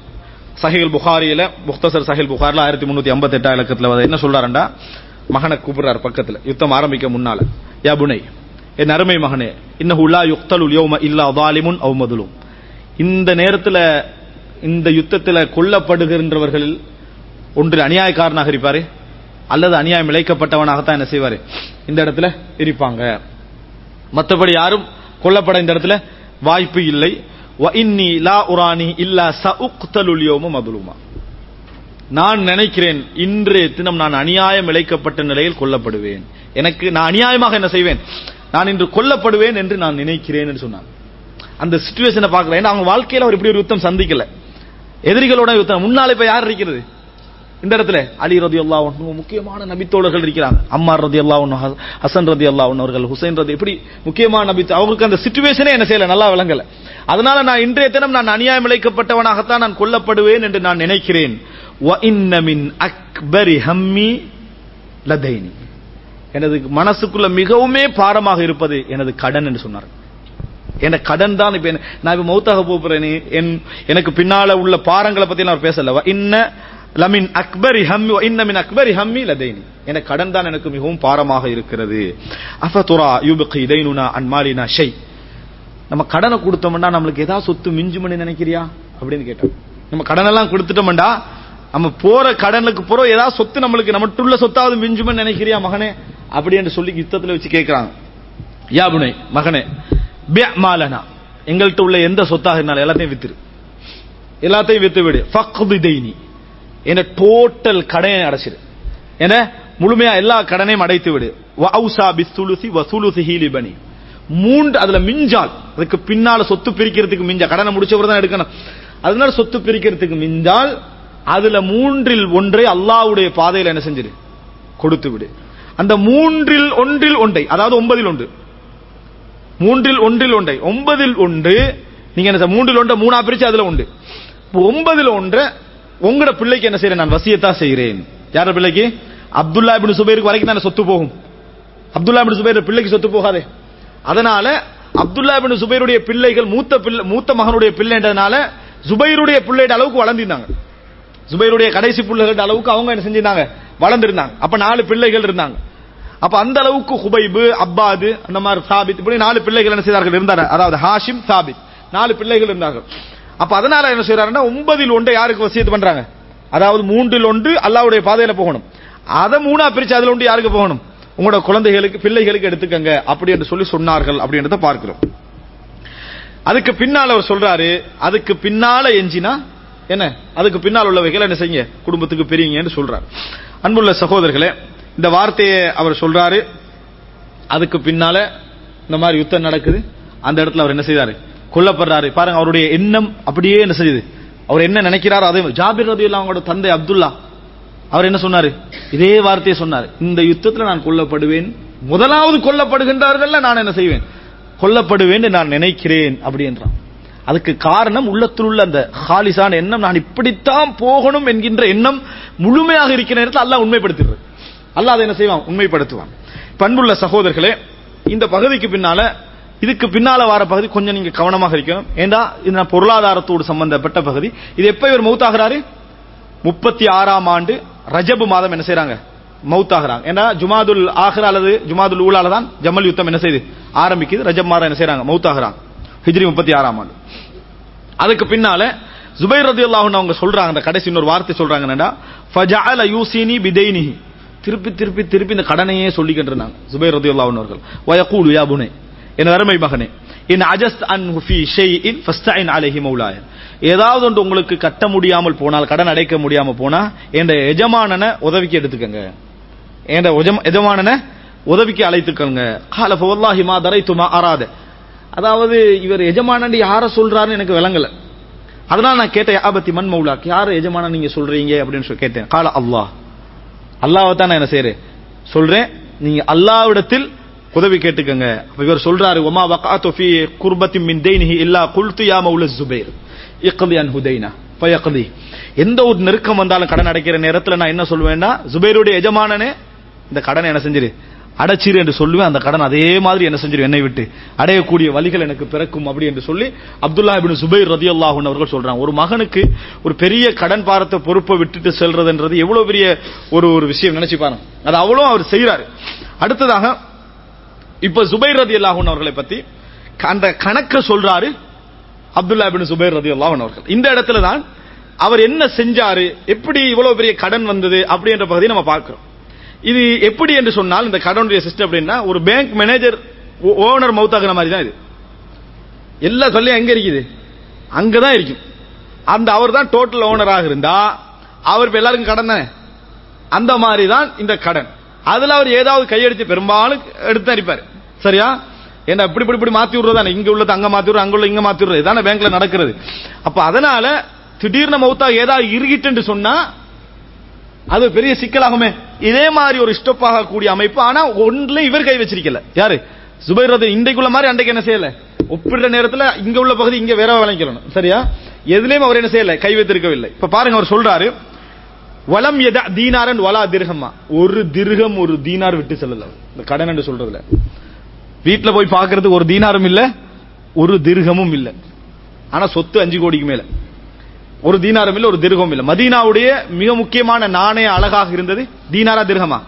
சஹில் புகாரியில முக்தசர் சஹில் புகாரில ஆயிரத்தி முன்னூத்தி ஐம்பத்தி எட்டாம் இலக்கத்துல வந்து என்ன சொல்றாருண்டா மகனை கூப்பிடுறாரு பக்கத்துல யுத்தம் ஆரம்பிக்க முன்னால யா புனை என் அருமை மகனே இன்னஹு லா யுக்தலுல் யௌம இல்லா தாலிமுன் அவ் மதுலும் இந்த நேரத்துல இந்த யுத்தத்துல கொல்லப்படுகின்றவர்களில் ஒன்று அநியாயக்காரனாக இருப்பாரு அல்லது அநியாயம் இழைக்கப்பட்டவனாகத்தான் என்ன செய்வாரு இந்த இடத்துல இருப்பாங்க மற்றபடி யாரும் கொல்லப்பட இந்த இடத்துல வாய்ப்பு இல்லை வ இன்னி லா உரானி இல்லா சஉக்தலுல் யௌம மதுலுமா நான் நினைக்கிறேன் இன்றைய தினம் நான் அநியாயம் இழைக்கப்பட்ட நிலையில் கொல்லப்படுவேன் எனக்கு நான் அநியாயமாக என்ன செய்வேன் நான் இன்று கொல்லப்படுவேன் என்று நான் நினைக்கிறேன் என்று சொன்னான் அந்த சுச்சுவேஷனை பார்க்கல ஏன்னா அவங்க வாழ்க்கையில அவர் இப்படி ஒரு யுத்தம் சந்திக்கல எதிரிகளோட யுத்தம் முன்னால இப்ப யார் இருக்கிறது இந்த இடத்துல அலி ரதி அல்லா முக்கியமான நபித்தோழர்கள் இருக்கிறாங்க அம்மார் ரதி அல்லா ஹசன் ரதி அல்லா அவர்கள் ஹுசைன் ரதி இப்படி முக்கியமான நபி அவங்களுக்கு அந்த சுச்சுவேஷனே என்ன செய்யல நல்லா விளங்கல அதனால நான் இன்றைய தினம் நான் அநியாயம் இழைக்கப்பட்டவனாகத்தான் நான் கொல்லப்படுவேன் என்று நான் நினைக்கிறேன் வ இன்ன மின் அக்பரி ஹம்மி லதைனி எனது மனசுக்குள்ள மிகவுமே பாரமாக இருப்பது எனது கடன் என்று சொன்னார் என் கடன் தான் இப்ப என்ன- நான் இப்ப மௌத்தாக போறேன் என் எனக்கு பின்னால உள்ள பாரங்களை பத்தி நான் பேசல வ இன்ன லமின் அக்பரி ஹம்மி வ இன்ன மின் அக்பரி ஹம்மி லதைனி என கடன் தான் எனக்கு மிகவும் பாரமாக இருக்கிறது அஃபதுரா யுபகி தைனுனா அன்மாலினா ஷை நம்ம கடனை கொடுத்தோம்னா நம்மளுக்கு ஏதாவது சொத்து மிஞ்சுமனு நினைக்கிறியா அப்படின்னு கேட்டோம் நம்ம கடன் எல்லாம் கொடுத்துட்டோம்டா நம்ம போற கடனுக்கு போற ஏதாவது சொத்து நம்மளுக்கு நம்மட்டுள்ள சொத்தாவது மிஞ்சுமன்னு நினைக்கிறியா மகனே அப்படி என்று சொல்லி யுத்தத்துல வச்சு கேட்கிறாங்க யாபுனை மகனே பிய மாலனா எங்கள்கிட்ட உள்ள எந்த சொத்தாக இருந்தாலும் எல்லாத்தையும் வித்துரு எல்லாத்தையும் வித்து விடு ஃபக்து தைனி என டோட்டல் கடனை அடைச்சிரு என முழுமையா எல்லா கடனையும் அடைத்து விடு வௌசா பிஸ்துலுசி வசூலுசிஹி லிபனி மூன்று அதுல மிஞ்சால் அதுக்கு பின்னால சொத்து பிரிக்கிறதுக்கு மிஞ்சா கடனை முடிச்சவர் தான் எடுக்கணும் அதனால சொத்து பிரிக்கிறதுக்கு மிஞ்சால் அதுல மூன்றில் ஒன்றை அல்லாஹ்வுடைய பாதையில என்ன செஞ்சிரு கொடுத்து விடு அந்த மூன்றில் ஒன்றில் ஒன்றை அதாவது ஒன்பதில் ஒன்று மூன்றில் ஒன்றில் ஒன்றை ஒன்பதில் ஒன்று நீங்க என்ன செய்ய- மூன்றில் ஒன்றை மூணா பிரிச்சு அதுல உண்டு இப்ப ஒன்பதில் ஒன்றை உங்களோட பிள்ளைக்கு என்ன செய்யறேன் நான் வசியத்தா செய்கிறேன் யார பிள்ளைக்கு அப்துல்லா இப்னு சுபைருக்கு வரைக்கும் தானே சொத்து போகும் அப்துல்லா இப்னு சுபைர் பிள்ளைக்கு சொத்து போகாதே அதனால அப்துல்லா இப்னு சுபைருடைய பிள்ளைகள் மூத்த பிள்ளை மூத்த மகனுடைய பிள்ளைன்றதுனால சுபைருடைய பிள்ளைட அளவுக்கு வளர்ந்திருந்தாங்க சுபைருடைய கடைசி பிள்ளைகள் அளவுக்கு அவங்க என்ன செஞ்சிருந்தாங்க வளர்ந்திருந்தாங்க அப்ப நாலு பிள்ளைகள் இருந்தாங்க அப்ப அந்த அளவுக்கு ஹுபைபு அப்பாது அந்த மாதிரி சாபித் இப்படி நாலு பிள்ளைகள் என்ன செய்தார்கள் இருந்தார் அதாவது ஹாஷிம் சாபித் நாலு பிள்ளைகள் இருந்தார்கள் அப்ப அதனால என்ன செய்யறாருன்னா ஒன்பதில் ஒன்றை யாருக்கு வசியத்து பண்றாங்க அதாவது மூன்றில் ஒன்று அல்லாவுடைய பாதையில போகணும் அதை மூணா பிரிச்சு அதுல ஒன்று யாருக்கு போகணும் உங்களோட குழந்தைகளுக்கு பிள்ளைகளுக்கு எடுத்துக்கங்க அப்படி என்று சொல்லி சொன்னார்கள் அப்படின்றத பார்க்கிறோம் அதுக்கு பின்னால அவர் சொல்றாரு அதுக்கு பின்னால எஞ்சினா என்ன அதுக்கு பின்னால் உள்ளவைகள் என்ன செய்யுங்க குடும்பத்துக்கு பெரியங்கன்னு சொல்றார் அன்புள்ள சகோதரர்களே இந்த வார்த்தையை அவர் சொல்றாரு அதுக்கு பின்னால இந்த மாதிரி யுத்தம் நடக்குது அந்த இடத்துல அவர் என்ன செய்தாரு கொல்லப்படுறாரு பாருங்க அவருடைய எண்ணம் அப்படியே என்ன செய்யுது அவர் என்ன நினைக்கிறாரோ அதே மாதிரி. ஜாபிர் ரதி அவங்களோட தந்தை அப்துல்லா அவர் என்ன சொன்னாரு இதே வார்த்தையை சொன்னார் இந்த யுத்தத்தில் நான் கொல்லப்படுவேன் முதலாவது கொல்லப்படுகின்றார்கள் நான் என்ன செய்வேன் கொல்லப்படுவேன் என்று நான் நினைக்கிறேன் அப்படி என்றான் அதுக்கு காரணம் உள்ளத்தில் உள்ள அந்த ஹாலிசான எண்ணம் நான் இப்படித்தான் போகணும் என்கின்ற எண்ணம் முழுமையாக இருக்கிற நேரத்தில் அல்லாஹ் உண்மைப்படுத்துகிறது அல்லாஹ் அதை என்ன செய்வான் உண்மைப்படுத்துவான் பண்புள்ள சகோதரர்களே இந்த பகுதிக்கு பின்னால இதுக்கு பின்னால வர பகுதி கொஞ்சம் நீங்க கவனமாக இருக்கணும் ஏண்டா இது பொருளாதாரத்தோடு சம்பந்தப்பட்ட பகுதி இது எப்ப இவர் மௌத்தாகிறாரு முப்பத்தி ஆறாம் ஆண்டு ரஜபு மாதம் என்ன செய்றாங்க மௌத்தாகிறாங்க ஏன்னா ஜுமாதுல் ஆஹிர அல்லது ஜுமாதுல் ஊலால தான் ஜமல் யுத்தம் என்ன செய்யுது ஆரம்பிக்குது ரஜப் மாதம் என்ன செய்றாங்க மௌத்தாகிறாங்க ஹிஜ்ரி முப்பத்தி ஆறாம் ஆண்டு அதுக்கு பின்னால ஜுபைர் ரதியுல்லாஹு அவங்க சொல்றாங்க அந்த கடைசி இன்னொரு வார்த்தை சொல்றாங்க என்னடா ஃபஜஅல யூசினி பிதைனிஹி திருப்பி திருப்பி திருப்பி இந்த கடனையே சொல்லிக்கிட்டு இருந்தாங்க ஜுபைர் ரதியுல்லாஹு அவர்கள் வயகூலு யா புனே என் அருமை மகனே இன் அஜஸ்த் அன் ஃபி ஷைஇன் ஃபஸ்தஇன் அலைஹி மௌலாய ஏதாவது ஒன்று உங்களுக்கு கட்ட முடியாமல் போனால் கடன் அடைக்க முடியாம போனா என் எஜமானனை உதவிக்கு எடுத்துக்கங்க என் எஜமானனை உதவிக்கு அழைத்துக்கங்க கால ஃபவல்லாஹி மா தரைத்து மா அராத அதாவது இவர் எஜமானன் யார சொல்றாருன்னு எனக்கு விளங்கல அதனால நான் கேட்டேன் ஆபத்தி மண் மௌலாக் யார் எஜமானன் நீங்க சொல்றீங்க அப்படின்னு சொல்லி கேட்டேன் கால அல்லாஹ் அல்லாஹ் தான் நான் என்ன செய்யறேன் சொல்றேன் நீங்க அல்லாவிடத்தில் உதவி கேட்டுக்கங்க அப்ப இவர் சொல்றாரு ஒமா வகாத்து ஃபி குர்பத்தி மின் தைனிஹி இல்லா குல்து யா மௌல ஜுபைர் இக்தி அன் ஹுதைனா ஃபயக்தி எந்த ஒரு நெருக்கம் வந்தாலும் கடன் அடைக்கிற நேரத்துல நான் என்ன சொல்வேன்னா ஜுபைருடைய எஜமானனே இந்த கடனை என்ன செஞ்சிரு அடைச்சிரு என்று சொல்லுவேன் அந்த கடன் அதே மாதிரி என்ன செஞ்சிரு என்னை விட்டு அடையக்கூடிய வழிகள் எனக்கு பிறக்கும் அப்படி என்று சொல்லி அப்துல்லா இபின் சுபைர் ரதி அல்லாஹூன் அவர்கள் சொல்றாங்க ஒரு மகனுக்கு ஒரு பெரிய கடன் பாரத்தை பொறுப்பை விட்டுட்டு செல்றதுன்றது எவ்வளவு பெரிய ஒரு ஒரு விஷயம் நினைச்சு பாருங்க அது அவ்வளோ அவர் செய்யறாரு அடுத்ததாக இப்ப சுபைர் ரதி அல்லாஹூன் அவர்களை பத்தி அந்த கணக்க சொல்றாரு அப்துல்லா பின் சுபைர் ரதி அல்லாஹன் அவர்கள் இந்த இடத்துல தான் அவர் என்ன செஞ்சாரு எப்படி இவ்வளவு பெரிய கடன் வந்தது அப்படின்ற பகுதியை நம்ம பார்க்கிறோம் இது எப்படி என்று சொன்னால் இந்த கடனுடைய சிஸ்டம் அப்படின்னா ஒரு பேங்க் மேனேஜர் ஓனர் மவுத்தாகிற மாதிரி தான் இது எல்லா சொல்லியும் எங்க இருக்குது அங்கதான் இருக்கும் அந்த அவர் தான் டோட்டல் ஓனராக இருந்தா அவர் இப்ப எல்லாருக்கும் கடன் தானே அந்த மாதிரி தான் இந்த கடன் அதுல அவர் ஏதாவது கையெடுத்து பெரும்பாலும் எடுத்து அடிப்பார் சரியா ஏன்னா இப்படி இப்படி இப்படி மாத்தி விடுறது இங்க உள்ளது அங்க மாத்தி விடுறது அங்க உள்ள இங்க மாத்தி விடுறது இதான பேங்க்ல நடக்கிறது அப்ப அதனால திடீர்னு மௌத்தா ஏதாவது இருகிட்டு சொன்னா அது பெரிய சிக்கலாகுமே இதே மாதிரி ஒரு ஸ்டெப் ஆகக்கூடிய அமைப்பு ஆனா ஒன்றுல இவர் கை வச்சிருக்கல யாரு சுபைர் ரதி இன்றைக்குள்ள மாதிரி அன்றைக்கு என்ன செய்யல ஒப்பிடுற நேரத்துல இங்க உள்ள பகுதி இங்க வேற விளங்கிக்கணும் சரியா எதுலயும் அவர் என்ன செய்யல கை வைத்திருக்கவில்லை இப்ப பாருங்க அவர் சொல்றாரு வலம் எதா தீனாரன் வலா திருகமா ஒரு திருகம் ஒரு தீனார் விட்டு செல்லல இந்த கடன் என்று சொல்றதுல வீட்டுல போய் பாக்குறதுக்கு ஒரு தீனாரும் இல்ல ஒரு திருகமும் இல்ல ஆனா சொத்து அஞ்சு கோடிக்கு மேல ஒரு தீனாரும் இல்ல ஒரு திருகம் இல்ல மதீனாவுடைய மிக முக்கியமான நாணய அழகாக இருந்தது தீனாரா திருகமா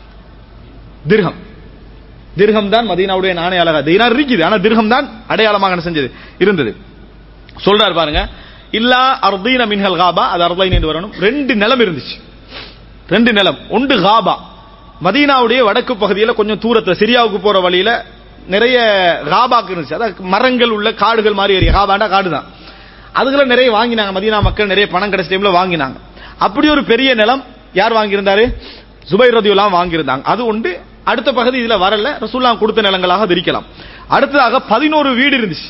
திருகம் திருகம் தான் மதீனாவுடைய நாணய அழகா தீனார் இருக்குது ஆனா திருகம் தான் அடையாளமாக என்ன செஞ்சது இருந்தது சொல்றாரு பாருங்க இல்லா அர்தீன மின்ஹல் காபா அது அர்தைன் என்று வரணும் ரெண்டு நிலம் இருந்துச்சு ரெண்டு நிலம் ஒன்று காபா மதீனாவுடைய வடக்கு பகுதியில் கொஞ்சம் தூரத்துல சிரியாவுக்கு போற வழியில நிறைய காபாக்கு இருந்துச்சு அதாவது மரங்கள் உள்ள காடுகள் மாதிரி ஏரியா காபாண்டா காடு தான் அதுகளை நிறைய வாங்கினாங்க மதீனா மக்கள் நிறைய பணம் கிடைச்ச டைம்ல வாங்கினாங்க அப்படி ஒரு பெரிய நிலம் யார் வாங்கியிருந்தாரு சுபைர் ரதியுல்லாம் வாங்கியிருந்தாங்க அது உண்டு அடுத்த பகுதி இதுல வரல ரசூல்லாம் கொடுத்த நிலங்களாக அது இருக்கலாம் அடுத்ததாக பதினோரு வீடு இருந்துச்சு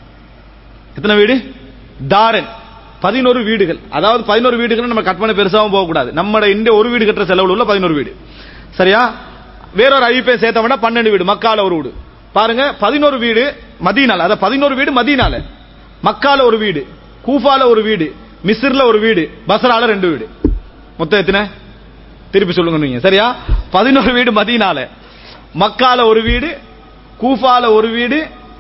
எத்தனை வீடு தாரன் பதினோரு வீடுகள் அதாவது பதினோரு வீடுகள் நம்ம கற்பனை பெருசாவும் போகக்கூடாது நம்ம இந்த ஒரு வீடு கட்டுற செலவுல உள்ள பதினோரு வீடு சரியா வேறொரு அறிவிப்பை சேர்த்தவனா பன்னெண்டு வீடு மக்கால ஒரு வீடு பாருங்க பதினோரு வீடு மதீனால அதாவது பதினோரு வீடு மதீனால மக்கால ஒரு வீடு கூஃபால ஒரு வீடு மிஸ்ர்ல ஒரு வீடு பசரால ரெண்டு வீடு மொத்தம் எத்தனை திருப்பி சொல்லுங்க நீங்க சரியா பதினோரு வீடு மதீனால மக்கால ஒரு வீடு கூஃபால ஒரு வீடு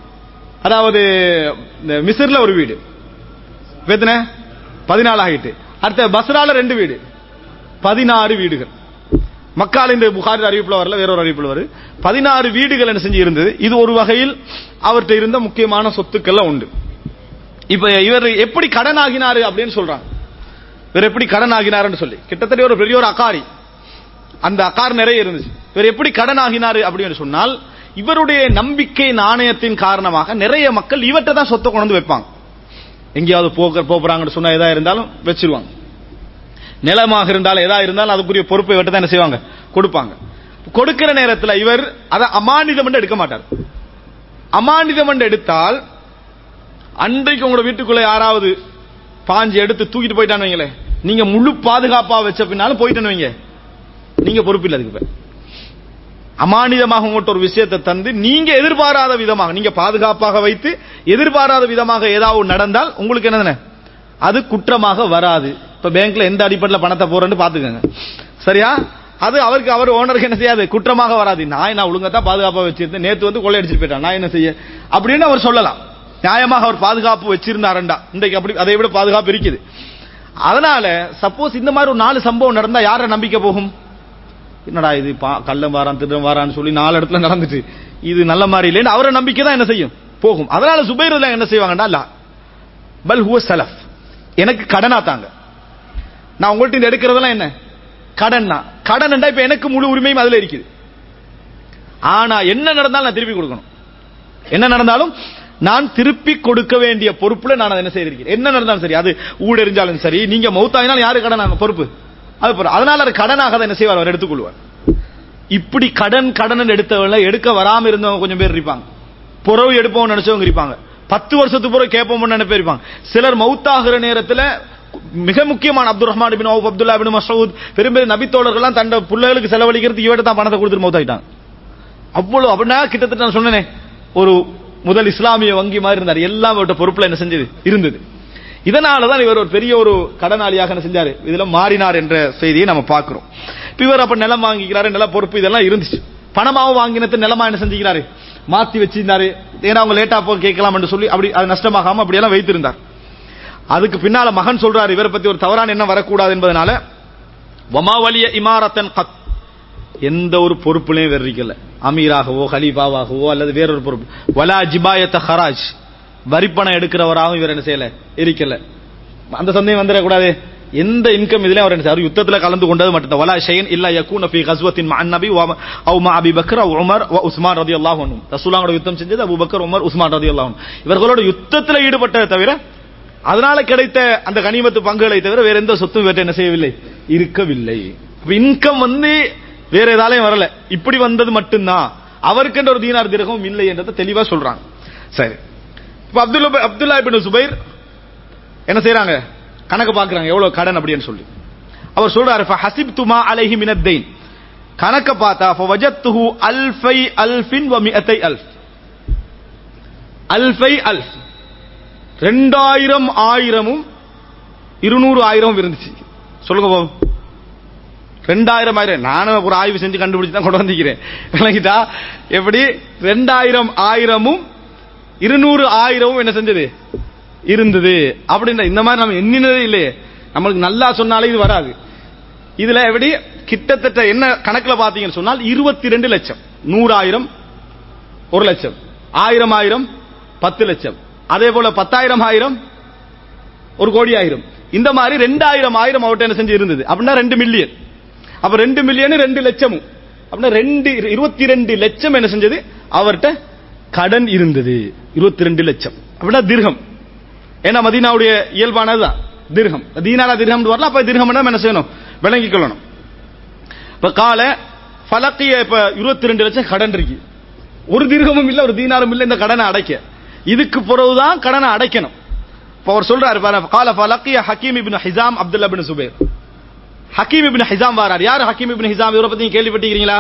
அதாவது மிஸ்ர்ல ஒரு வீடு எத்தனை பதினாலு ஆகிட்டு அடுத்த பஸ்ரால ரெண்டு வீடு பதினாறு வீடுகள் மக்கால் இந்த புகாரி அறிவிப்புல வரல வேறொரு அறிவிப்புல வருது பதினாறு வீடுகள் என்ன செஞ்சு இருந்தது இது ஒரு வகையில் அவர்கிட்ட இருந்த முக்கியமான சொத்துக்கள்லாம் உண்டு இப்ப இவர் எப்படி கடன் ஆகினாரு அப்படின்னு சொல்றாங்க இவர் எப்படி கடன் ஆகினாருன்னு சொல்லி கிட்டத்தட்ட ஒரு பெரிய ஒரு அகாரி அந்த அகார் நிறைய இருந்துச்சு இவர் எப்படி கடன் ஆகினாரு அப்படின்னு சொன்னால் இவருடைய நம்பிக்கை நாணயத்தின் காரணமாக நிறைய மக்கள் இவர்கிட்ட தான் சொத்தை கொண்டு வந்து வைப்பாங்க எங்கேயாவது போக போறாங்கன்னு சொன்னா எதா இருந்தாலும் வச்சிருவாங்க நிலமாக இருந்தாலும் எதா இருந்தாலும் அதுக்குரிய பொறுப்பை விட்டு தான் என்ன செய்வாங்க கொடுப்பாங்க கொடுக்கிற நேரத்தில் இவர் அதை அமானிதம் என்று எடுக்க மாட்டார் அமானிதம் என்று எடுத்தால் அன்றைக்கு உங்களோட வீட்டுக்குள்ள யாராவது பாஞ்சு எடுத்து தூக்கிட்டு போயிட்டான்னு வைங்களேன் நீங்க முழு பாதுகாப்பா வச்ச பின்னாலும் போயிட்டேன்னு வைங்க நீங்க பொறுப்பு இல்லை அதுக்கு இப்ப. அமானிதமாக உங்கள்கிட்ட ஒரு விஷயத்தை தந்து நீங்க எதிர்பாராத விதமாக நீங்க பாதுகாப்பாக வைத்து எதிர்பாராத விதமாக ஏதாவது நடந்தால் உங்களுக்கு என்னதுன்னு அது குற்றமாக வராது இப்ப பேங்க்ல எந்த அடிப்படையில் பணத்தை போறேன்னு பாத்துக்கோங்க சரியா அது அவருக்கு அவர் ஓனருக்கு என்ன செய்யாது குற்றமாக வராது நான் நான் ஒழுங்கா தான் பாதுகாப்பா வச்சிருந்தேன் நேத்து வந்து கொள்ளையடிச்சிட்டு போயிட்டான் நான் என்ன செய்ய அப்படின்னு அவர் சொல்லலாம் நியாயமாக அவர் பாதுகாப்பு வச்சிருந்தாருண்டா இன்றைக்கு அப்படி அதை விட பாதுகாப்பு இருக்குது அதனால சப்போஸ் இந்த மாதிரி ஒரு நாலு சம்பவம் நடந்தா யார நம்பிக்கை போகும் என்னடா இது பா கள்ளம் வாரான் திருடம் வாரான்னு சொல்லி நாலு இடத்துல நடந்துட்டு இது நல்ல மாதிரி இல்லைன்னு அவரை நம்பிக்கை தான் என்ன செய்யும் போகும் அதனால சுபைர்ல என்ன செய்வாங்கன்னா லா பல் ஹுவ சலஃப் எனக்கு கடனா தாங்க நான் உங்கள்ட்ட இருந்து எடுக்கிறதெல்லாம் என்ன கடன் தான் கடன் இப்ப எனக்கு முழு உரிமையும் அதுல இருக்குது ஆனா என்ன நடந்தாலும் நான் திருப்பி கொடுக்கணும் என்ன நடந்தாலும் நான் திருப்பி கொடுக்க வேண்டிய பொறுப்புல நான் அதை என்ன செய்திருக்கிறேன் என்ன நடந்தாலும் சரி அது ஊடெறிஞ்சாலும் சரி நீங்க மௌத்தாயினாலும் யாரு கடன் பொறுப்பு அது பொறுப்பு. அதனால அது கடனாக அதை என்ன செய்வார் அவர் எடுத்துக்கொள்வார் இப்படி கடன் கடன் எடுத்தவங்க எடுக்க வராம இருந்தவங்க கொஞ்சம் பேர் இருப்பாங்க புறவு எடுப்போம் நினைச்சவங்க இருப்பாங்க பத்து வருஷத்துக்கு பிறகு கேட்போம்னு நினைப்பே இருப்பாங்க சிலர் மௌத்தாகிற நேரத்துல மிக முக்கியமான அப்துல் ரஹ்மான் பின் அவுப் அப்துல்லா பின் மசூத் பெரும் பெரும் நபித்தோழர்கள்லாம் தன் பிள்ளைகளுக்கு செலவழிக்கிறதுக்கு இவட்ட தான் பணத்தை கொடுத்துட்டு மௌத்தாயிட்டாங்க அவ்வளவு அப்படின்னா கிட்டத்தட்ட நான் சொன்னேனே ஒரு முதல் இஸ்லாமிய வங்கி மாதிரி இருந்தார் எல்லாம் அவர்கிட்ட பொறுப்புல என்ன செஞ்சது இருந்தது இதனாலதான் இவர் ஒரு பெரிய ஒரு கடனாளியாக என்ன செஞ்சாரு இதுல மாறினார் என்ற செய்தியை நம்ம பார்க்கிறோம் இப்ப இவர் அப்ப நிலம் வாங்கிக்கிறாரு நில பொறுப்பு இதெல்லாம் இருந்துச்சு பணமாவும் வாங்கினது நிலமா என்ன செஞ்சுக்கிறாரு மாத்தி வச்சிருந்தாரு ஏன்னா அவங்க லேட்டா போ கேட்கலாம் என்று சொல்லி அப்படி அது நஷ்டமாகாம அப்படியெல்லாம் வைத்திருந்தார் அதுக்கு பின்னால மகன் சொல்றாரு இவரை பத்தி ஒரு தவறான எண்ணம் வரக்கூடாது என்பதனால வமாவலிய இமாரத்தன் கத் எந்த ஒரு பொறுப்புலையும் வெறிக்கல அமீராகவோ ஹலீஃபாவாகவோ அல்லது வேறொரு பொறுப்பு வலா ஜிபாயத்த ஹராஜ் வரிப்பணம் எடுக்கிறவராகவும் இவர் என்ன செய்யல இருக்கல அந்த சந்தேகம் வந்துடக்கூடாது எந்த இன்கம் இதுல அவர் என்ன செய்ய யுத்தத்துல கலந்து கொண்டது மட்டும் வலா ஷைன் இல்ல யகூன ஃபீ கஸ்வத்தின் மஅன் நபி வ அவ் மா அபி பக்கர் அவ் உமர் வ உஸ்மான் ரலியல்லாஹு அன்ஹு ரசூலுல்லாஹோட யுத்தம் செஞ்சது அபூ பக்கர் உமர் உஸ்மான் ரலியல்லாஹு அன்ஹு இவர்களோட யுத்தத்துல ஈடுபட்டதை தவிர அதனால கிடைத்த அந்த கனிமத்து பங்குகளை தவிர வேற எந்த சொத்தும் இவர்ட்ட என்ன செய்யவில்லை இருக்கவில்லை இன்கம் வந்து வேற ஏதாலையும் வரல இப்படி வந்தது மட்டும்தான் அவருக்கென்ற ஒரு தீனார் திரகம் இல்லை என்றதை தெளிவா சொல்றாங்க சரி இப்ப அப்துல்லா அப்துல்லா இப்னு சுபைர் என்ன செய்றாங்க கணக்கு பாக்குறாங்க எவ்வளவு கடன் அப்படின்னு சொல்லி அவர் சொல்றாரு ஹசிப்துமா அலைஹி மினத்தைன் கணக்க பார்த்தா ஃபவஜத்துஹு அல்ஃபை அல்ஃபின் வ மிஅத்தை அல்ஃப் அல்ஃபை அல்ஃப் ரெண்டாயிரம் ஆயிரமும் இருநூறு ஆயிரமும் இருந்துச்சு சொல்லுங்க பாபு ரெண்டாயிரம் ஆயிரம் நானும் ஒரு ஆய்வு செஞ்சு கண்டுபிடிச்சு தான் கொண்டு வந்திருக்கிறேன் விளங்கிட்டா எப்படி ரெண்டாயிரம் ஆயிரமும் இருநூறு ஆயிரமும் என்ன செஞ்சது இருந்தது அப்படின்ற இந்த மாதிரி நம்ம எண்ணினதே இல்லையே நம்மளுக்கு நல்லா சொன்னாலே இது வராது இதுல எப்படி கிட்டத்தட்ட என்ன கணக்குல பாத்தீங்கன்னு சொன்னால் இருபத்தி ரெண்டு லட்சம் நூறாயிரம் ஒரு லட்சம் ஆயிரம் ஆயிரம் பத்து லட்சம் அதே போல பத்தாயிரம் ஆயிரம் ஒரு கோடி ஆயிரம் இந்த மாதிரி ரெண்டாயிரம் ஆயிரம் அவர்கிட்ட என்ன செஞ்சு இருந்தது அப்படின்னா ரெண்டு மில்லியன் அப்ப ரெண்டு மில்லியன் ரெண்டு லட்சமும் அப்படின்னா ரெண்டு இருபத்தி ரெண்டு லட்சம் என்ன செஞ்சது அவர்கிட்ட கடன் இருந்தது இருபத்தி ரெண்டு லட்சம் அப்படின்னா திர்கம் ஏன்னா மதீனாவுடைய இயல்பானதுதான் திர்கம் தீனாரா திர்கம் வரல அப்ப திர்கம் என்ன செய்யணும் விளங்கிக் கொள்ளணும் இப்ப கால பலக்கிய இப்ப இருபத்தி ரெண்டு லட்சம் கடன் இருக்கு ஒரு தீர்க்கமும் இல்ல ஒரு தீனாரும் இல்ல இந்த கடனை அடைக்க இதுக்கு பிறகுதான் கடனை அடைக்கணும் இப்ப அவர் சொல்றாரு பாரு, கால பலக்கிய ஹக்கீம் இப்னு ஹிசாம் அப்துல்லா பின் சுபைர் ஹக்கீம் இப்னு ஹிசாம் வாரார் யார் ஹக்கீம் இப்னு ஹிசாம் இவரை பத்தி நீங்க கேள்விப்பட்டிருக்கீங்களா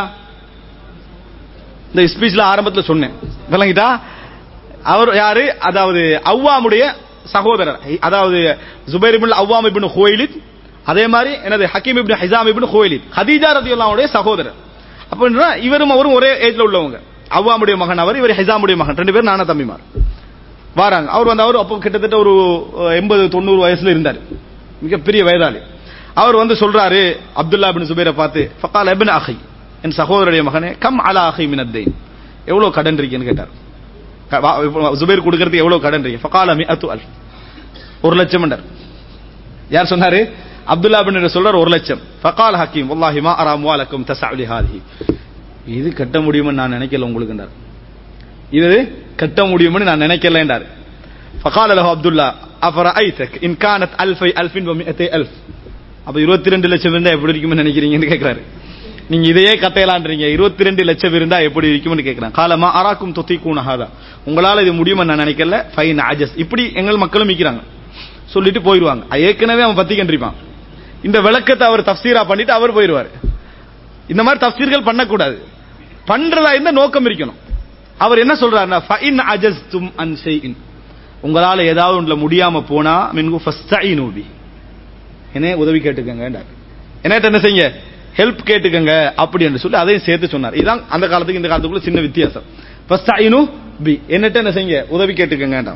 இந்த ஸ்பீச்ல ஆரம்பத்துல சொன்னேன் விளங்கிட்டா அவர் யாரு அதாவது அவ்வாமுடைய சகோதரர் அதாவது ஜுபைர் இப்னு அவ்வாம் இப்னு ஹுவைலித் அதே மாதிரி எனது Hakim ibn Hizam ibn Huwaylid Khadija ரதியுல்லாவுடைய சகோதரர் அப்படின்னா இவரும் அவரும் ஒரே ஏஜ்ல உள்ளவங்க அவ்வாமுடைய மகன் அவர் இவர் ஹிசாமுடைய மகன் ரெண்டு பேரும் நானா தம்பிமார் வாராங்க அவர் வந்து அவர் அப்போ கிட்டத்தட்ட ஒரு எண்பது தொண்ணூறு வயசுல இருந்தார் மிகப்பெரிய வயதாளி அவர் வந்து சொல்றாரு அப்துல்லா பின் சுபைரை பார்த்து ஃபகால் எபின் அஹை என் சகோதரருடைய மகனே கம் அலா அஹை மினத்தைன் எவ்வளவு கடன் இருக்கீன்னு கேட்டார் க- வா- இப்ப சுபைர் கொடுக்கறதுக்கு எவ்வளவு கடன் இருக்கு ஃபகால மிஅத்து அல் ஒரு லட்சம் என்றார் யார் சொன்னாரு அப்துல்லா பின் சொல்றார் ஒரு லட்சம் ஃபகால் ஹக்கீம் வல்லாஹி மா அரா அம்வாலக்கும் தஸ்அலி ஹாதிஹி இது கட்ட முடியும்னு நான் நினைக்கல உங்களுக்கு என்றார் இது கட்ட முடியும்னு நான் நினைக்கல என்றார் ஃபகால லஹு அப்துல்லா அஃபரஐதக் இன் கானத் அல்ஃபை அல்ஃபின் வ மிஅத்தை அல்ஃப் அப்ப 22 லட்சம் இருந்தா எப்படி இருக்கும்னு நினைக்கிறீங்கன்னு கேக்குறாரு நீங்க இதையே கத்தையலான்றீங்க 22 லட்சம் இருந்தா எப்படி இருக்கும்னு கேக்குறாங்க காலமா அராக்கும் தொத்திக்கூன ஹாதா உங்களால இது முடியுமா நான் நினைக்கல ஃபைன் அஜஸ் இப்படி எங்கள் மக்களும் மிக்கிறாங்க சொல்லிட்டு போயிடுவாங்க ஏற்கனவே அவன் பத்தி கண்டிருப்பான் இந்த விளக்கத்தை அவர் தப்சீரா பண்ணிட்டு அவர் போயிருவாரு இந்த மாதிரி தப்சீர்கள் பண்ணக்கூடாது பண்றதா இருந்தா நோக்கம் இருக்கணும் அவர் என்ன சொல்றாருன்னா ஃபைன் அஜஸ்தும் அன் ஷைஇன் உங்களால ஏதாவது ஒண்ணுல முடியாம போனா மின்கு ஃபஸ்தஈனு பி என்ன உதவி கேட்டுக்கங்க என்ன என்ன செய்யுங்க ஹெல்ப் கேட்டுக்கங்க அப்படி என்று சொல்லி அதையும் சேர்த்து சொன்னார் இதுதான் அந்த காலத்துக்கு இந்த காலத்துக்குள்ள சின்ன வித்தியாசம் ஃபஸ்தஈனு பி என்னட்ட என்ன செய்யுங்க உதவி கேட்டுக்கங்க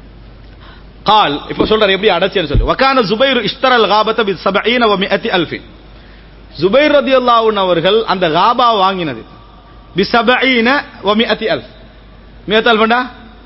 قال இப்ப சொல்றாரு எப்படி அடைச்சேன்னு சொல்லி வகான ஜுபைர் இஷ்தரல் காபத பி 70 வ 100 அல்ஃபின் ஜுபைர் ரதியல்லாஹு அன்ஹு அவர்கள் அந்த காபா வாங்கினது பி 70 வ 100 அல்ஃப் 100 அல்ஃப்டா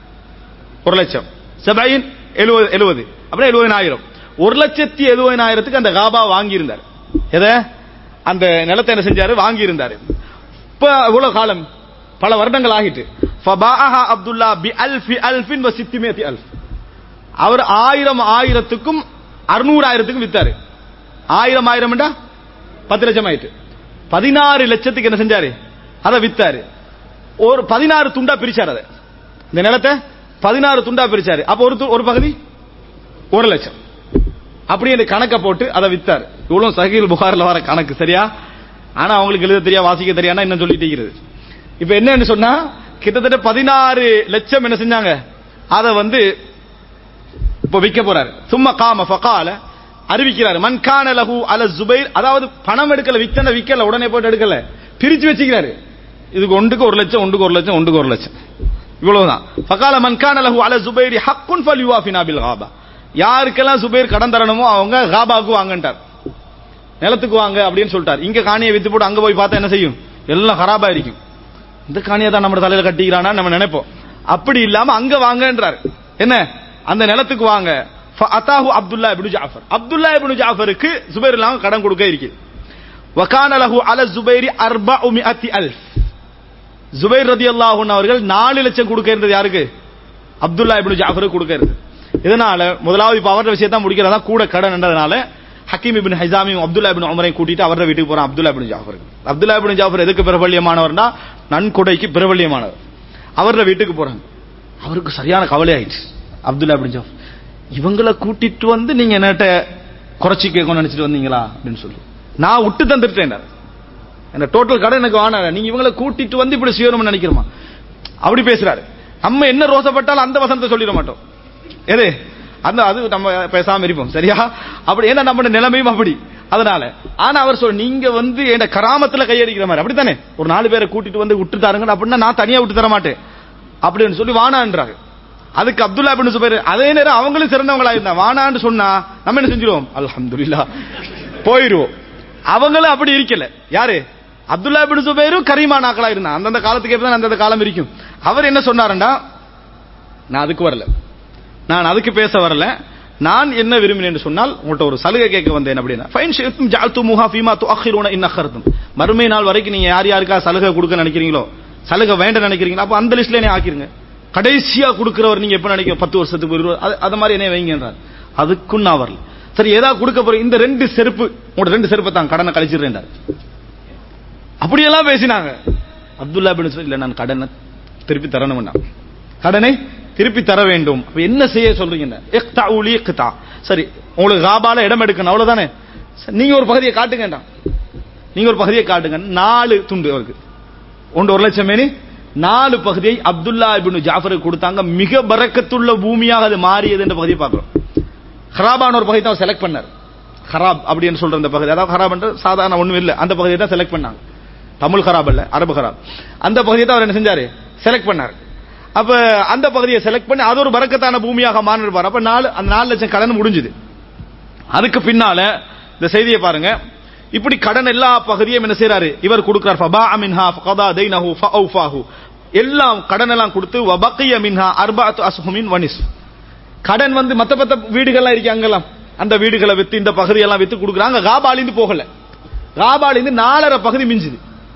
ஒரு லட்சம் 70 70 70 அப்புறம் 70000 ஒரு லட்சத்தி எழுபதாயிரத்துக்கு அந்த காபா வாங்கி இருந்தார் எதை அந்த நிலத்தை என்ன செஞ்சாரு வாங்கி இருந்தாரு இப்ப எவ்வளவு காலம் பல வருடங்கள் ஆகிட்டு ஃபபாஹா அப்துல்லா பி அல்ஃபி அல்ஃபின் வ சித்திமேத்தி அல்ஃப் அவர் ஆயிரம் ஆயிரத்துக்கும் அறுநூறாயிரத்துக்கும் வித்தாரு ஆயிரம் ஆயிரம் பத்து லட்சம் ஆயிட்டு பதினாறு லட்சத்துக்கு என்ன செஞ்சாரு அதை வித்தாரு ஒரு பதினாறு துண்டா பிரிச்சார் அதை இந்த நிலத்தை பதினாறு துண்டா பிரிச்சாரு அப்ப ஒரு து- ஒரு பகுதி ஒரு லட்சம் அப்படி அந்த கணக்கை போட்டு அதை வித்தார் இவ்வளவு சஹீல் புகார்ல வர கணக்கு சரியா ஆனா அவங்களுக்கு எழுத தெரியா வாசிக்க தெரியானா என்ன சொல்லிட்டு இருக்கிறது இப்ப என்னன்னு சொன்னா கிட்டத்தட்ட பதினாறு லட்சம் என்ன செஞ்சாங்க அதை வந்து இப்ப விற்க போறாரு சும்மா காம ஃபகால அறிவிக்கிறாரு மன்கான லஹு அல ஜுபைர் அதாவது பணம் எடுக்கல வித்தன விக்கல உடனே போட்டு எடுக்கல பிரிச்சு வச்சுக்கிறாரு இதுக்கு ஒன்றுக்கு ஒரு லட்சம் ஒன்றுக்கு ஒரு லட்சம் ஒன்றுக்கு ஒரு லட்சம் இவ்வளவுதான் ஃபகால மன்கான லஹு அல ஜுபைர் ஹக்குன் ஃபல் யுவாஃபினா பில் காபா யாருக்கெல்லாம் சுபைர் கடன் தரணுமோ அவங்க காபாவுக்கு வாங்கன்றார் நிலத்துக்கு வாங்க அப்படின்னு சொல்லிட்டார் இங்க காணியை வித்து போட்டு அங்க போய் பார்த்தா என்ன செய்யும் எல்லாம் ஹராபா இருக்கும் இந்த காணியை தான் நம்ம தலையில கட்டிக்கிறானா நம்ம நினைப்போம் அப்படி இல்லாம அங்க வாங்கன்றார் என்ன அந்த நிலத்துக்கு வாங்க அத்தாஹு அப்துல்லா இப்னு ஜாஃபர் அப்துல்லா இப்னு ஜாஃபருக்கு சுபைர் இல்லாம கடன் கொடுக்க இருக்கு வகான லஹு அல ஜுபைரி அர்பா உமிஅத்தி அல்ஃப் ஜுபைர் ரதியல்லாஹு அன்ஹு அவர்கள் நாலு லட்சம் கொடுக்க இருந்தது யாருக்கு அப்துல்லா இப்னு ஜாஃபருக்கு கொடுக்க இருந்தது இதனால முதலாவது இப்ப அவரோட விஷயத்தை முடிக்கிறதா கூட கடன் என்றதுனால ஹக்கீம் இபின் ஹைசாமியும் அப்துல்லா இபின் உமரையும் கூட்டிட்டு அவரோட வீட்டுக்கு போறான் அப்துல்லா இபின் ஜாஃபருக்கு அப்துல்லா இபின் ஜாஃபர் எதுக்கு பிரபல்யமானவர்னா நன்கொடைக்கு பிரபல்யமானவர் அவரோட வீட்டுக்கு போறாங்க அவருக்கு சரியான கவலை ஆயிடுச்சு அப்துல்லா இபின் ஜாஃபர் இவங்களை கூட்டிட்டு வந்து நீங்க என்னட்ட குறைச்சி கேட்கணும்னு நினைச்சிட்டு வந்தீங்களா அப்படின்னு சொல்லி நான் விட்டு தந்துட்டேன் என்ன டோட்டல் கடன் எனக்கு வாங்க நீங்க இவங்களை கூட்டிட்டு வந்து இப்படி செய்யணும்னு நினைக்கிறோமா அப்படி பேசுறாரு நம்ம என்ன ரோசப்பட்டாலும் அந்த வசனத்தை சொல்லிட மாட்டோம் எது அந்த அது நம்ம பேசாம இருப்போம் சரியா அப்படி ஏன்னா நம்ம நிலைமையும் அப்படி அதனால ஆனா அவர் சொல் நீங்க வந்து என்ன கராமத்துல கையடிக்கிற மாதிரி அப்படித்தானே ஒரு நாலு பேரை கூட்டிட்டு வந்து விட்டு தாருங்க அப்படின்னா நான் தனியா விட்டு தர மாட்டேன் அப்படின்னு சொல்லி வானான்றாங்க அதுக்கு அப்துல்லா பின் சுபைர் அதே நேரம் அவங்களும் சிறந்தவங்களா இருந்தா வானான்னு சொன்னா நம்ம என்ன செஞ்சிருவோம் அல்ஹம்துலில்லாஹ் போயிருவோம் அவங்களும் அப்படி இருக்கல யாரு அப்துல்லா பின் சுபைரும் கரீமானாக்களா இருந்தா அந்தந்த காலத்துக்கு ஏற்ப தான் அந்தந்த காலம் இருக்கும் அவர் என்ன சொன்னாருன்னா நான் அதுக்கு வரல நான் அதுக்கு பேச வரல நான் என்ன விரும்பினேன் சொன்னால் உங்கள்ட்ட ஒரு சலுகை கேட்க வந்தேன் அப்படின்னா ஃபைன் ஷிஃப்டும் ஜால்து முஹா ஃபீமா துஅখিরুன இன் அഖர்தும் மறுமை நாள் வரைக்கும் நீங்க யார் யாருக்கா சலுகை கொடுக்க நினைக்கிறீங்களோ சலுகை வேண்டாம் நினைக்கிறீங்களோ அப்ப அந்த லிஸ்ட்ல என்ன ஆக்கிருங்க கடைசியா கொடுக்கிறவர் நீங்க எப்ப நினைக்கிறீங்க பத்து வருஷத்துக்கு ஒரு இருபது, அது அது மாதிரி என்ன வைங்கன்றார் அதுக்கும் நான் வரல சரி ஏதாவது கொடுக்க போறேன் இந்த ரெண்டு செருப்பு உங்களோட ரெண்டு செருப்பை தான் கடனை கழிச்சிடுறேன் அப்படியெல்லாம் பேசினாங்க அப்துல்லா பின் சுபைர், இல்ல நான் கடனை திருப்பி தரணும் கடனை திருப்பி தர வேண்டும் அப்ப என்ன செய்ய சொல்றீங்க இக்தா உலி இக்தா சரி உங்களுக்கு காபால இடம் எடுக்கணும் அவ்வளவுதானே சரி, நீங்க ஒரு பகுதியை காட்டுங்கடா நீங்க ஒரு பகுதியை காட்டுங்க நாலு துண்டு அவருக்கு ஒன்று ஒரு லட்சம் மேனி நாலு பகுதியை அப்துல்லா இப்னு ஜாஃபருக்கு கொடுத்தாங்க மிக பரக்கத்துள்ள பூமியாக அது மாறியது என்ற பகுதியை பார்க்கிறோம் ஹராபான ஒரு பகுதி தான் செலக்ட் பண்ணார் ஹராப் அப்படின்னு சொல்ற அந்த பகுதி அதாவது ஹராப் சாதாரண ஒண்ணும் இல்ல அந்த பகுதியை தான் செலக்ட் பண்ணாங்க தமிழ் ஹராப் இல்ல அரபு ஹராப் அந்த பகுதியை தான் அவர் என்ன செஞ்சாரு செலக்ட் பண்ணார் அப்ப அந்த பகுதியை செலக்ட் பண்ணி அது ஒரு பரக்கத்தான பூமியாக மாறிருப்பார் அப்ப நாலு அந்த நாலு லட்சம் கடன் முடிஞ்சுது அதுக்கு பின்னால இந்த செய்தியை பாருங்க இப்படி கடன் எல்லா பகுதியும் என்ன செய்றாரு இவர் கொடுக்கிறார் ஃபபா மின்ஹா ஃபகதா தைனஹு ஃபஅஃபாஹு எல்லாம் கடன் எல்லாம் கொடுத்து வபக்கிய மின்ஹா அர்பஅத்து அஸ்ஹுமின் வனிஸ் கடன் வந்து மத்த மத்த வீடுகள்லாம் இருக்கு அங்கெல்லாம் அந்த வீடுகளை வித்து இந்த பகுதியெல்லாம் வித்து கொடுக்குறாங்க காபாலிந்து போகல காபாலிந்து நாலரை பகுதி மிஞ்சுது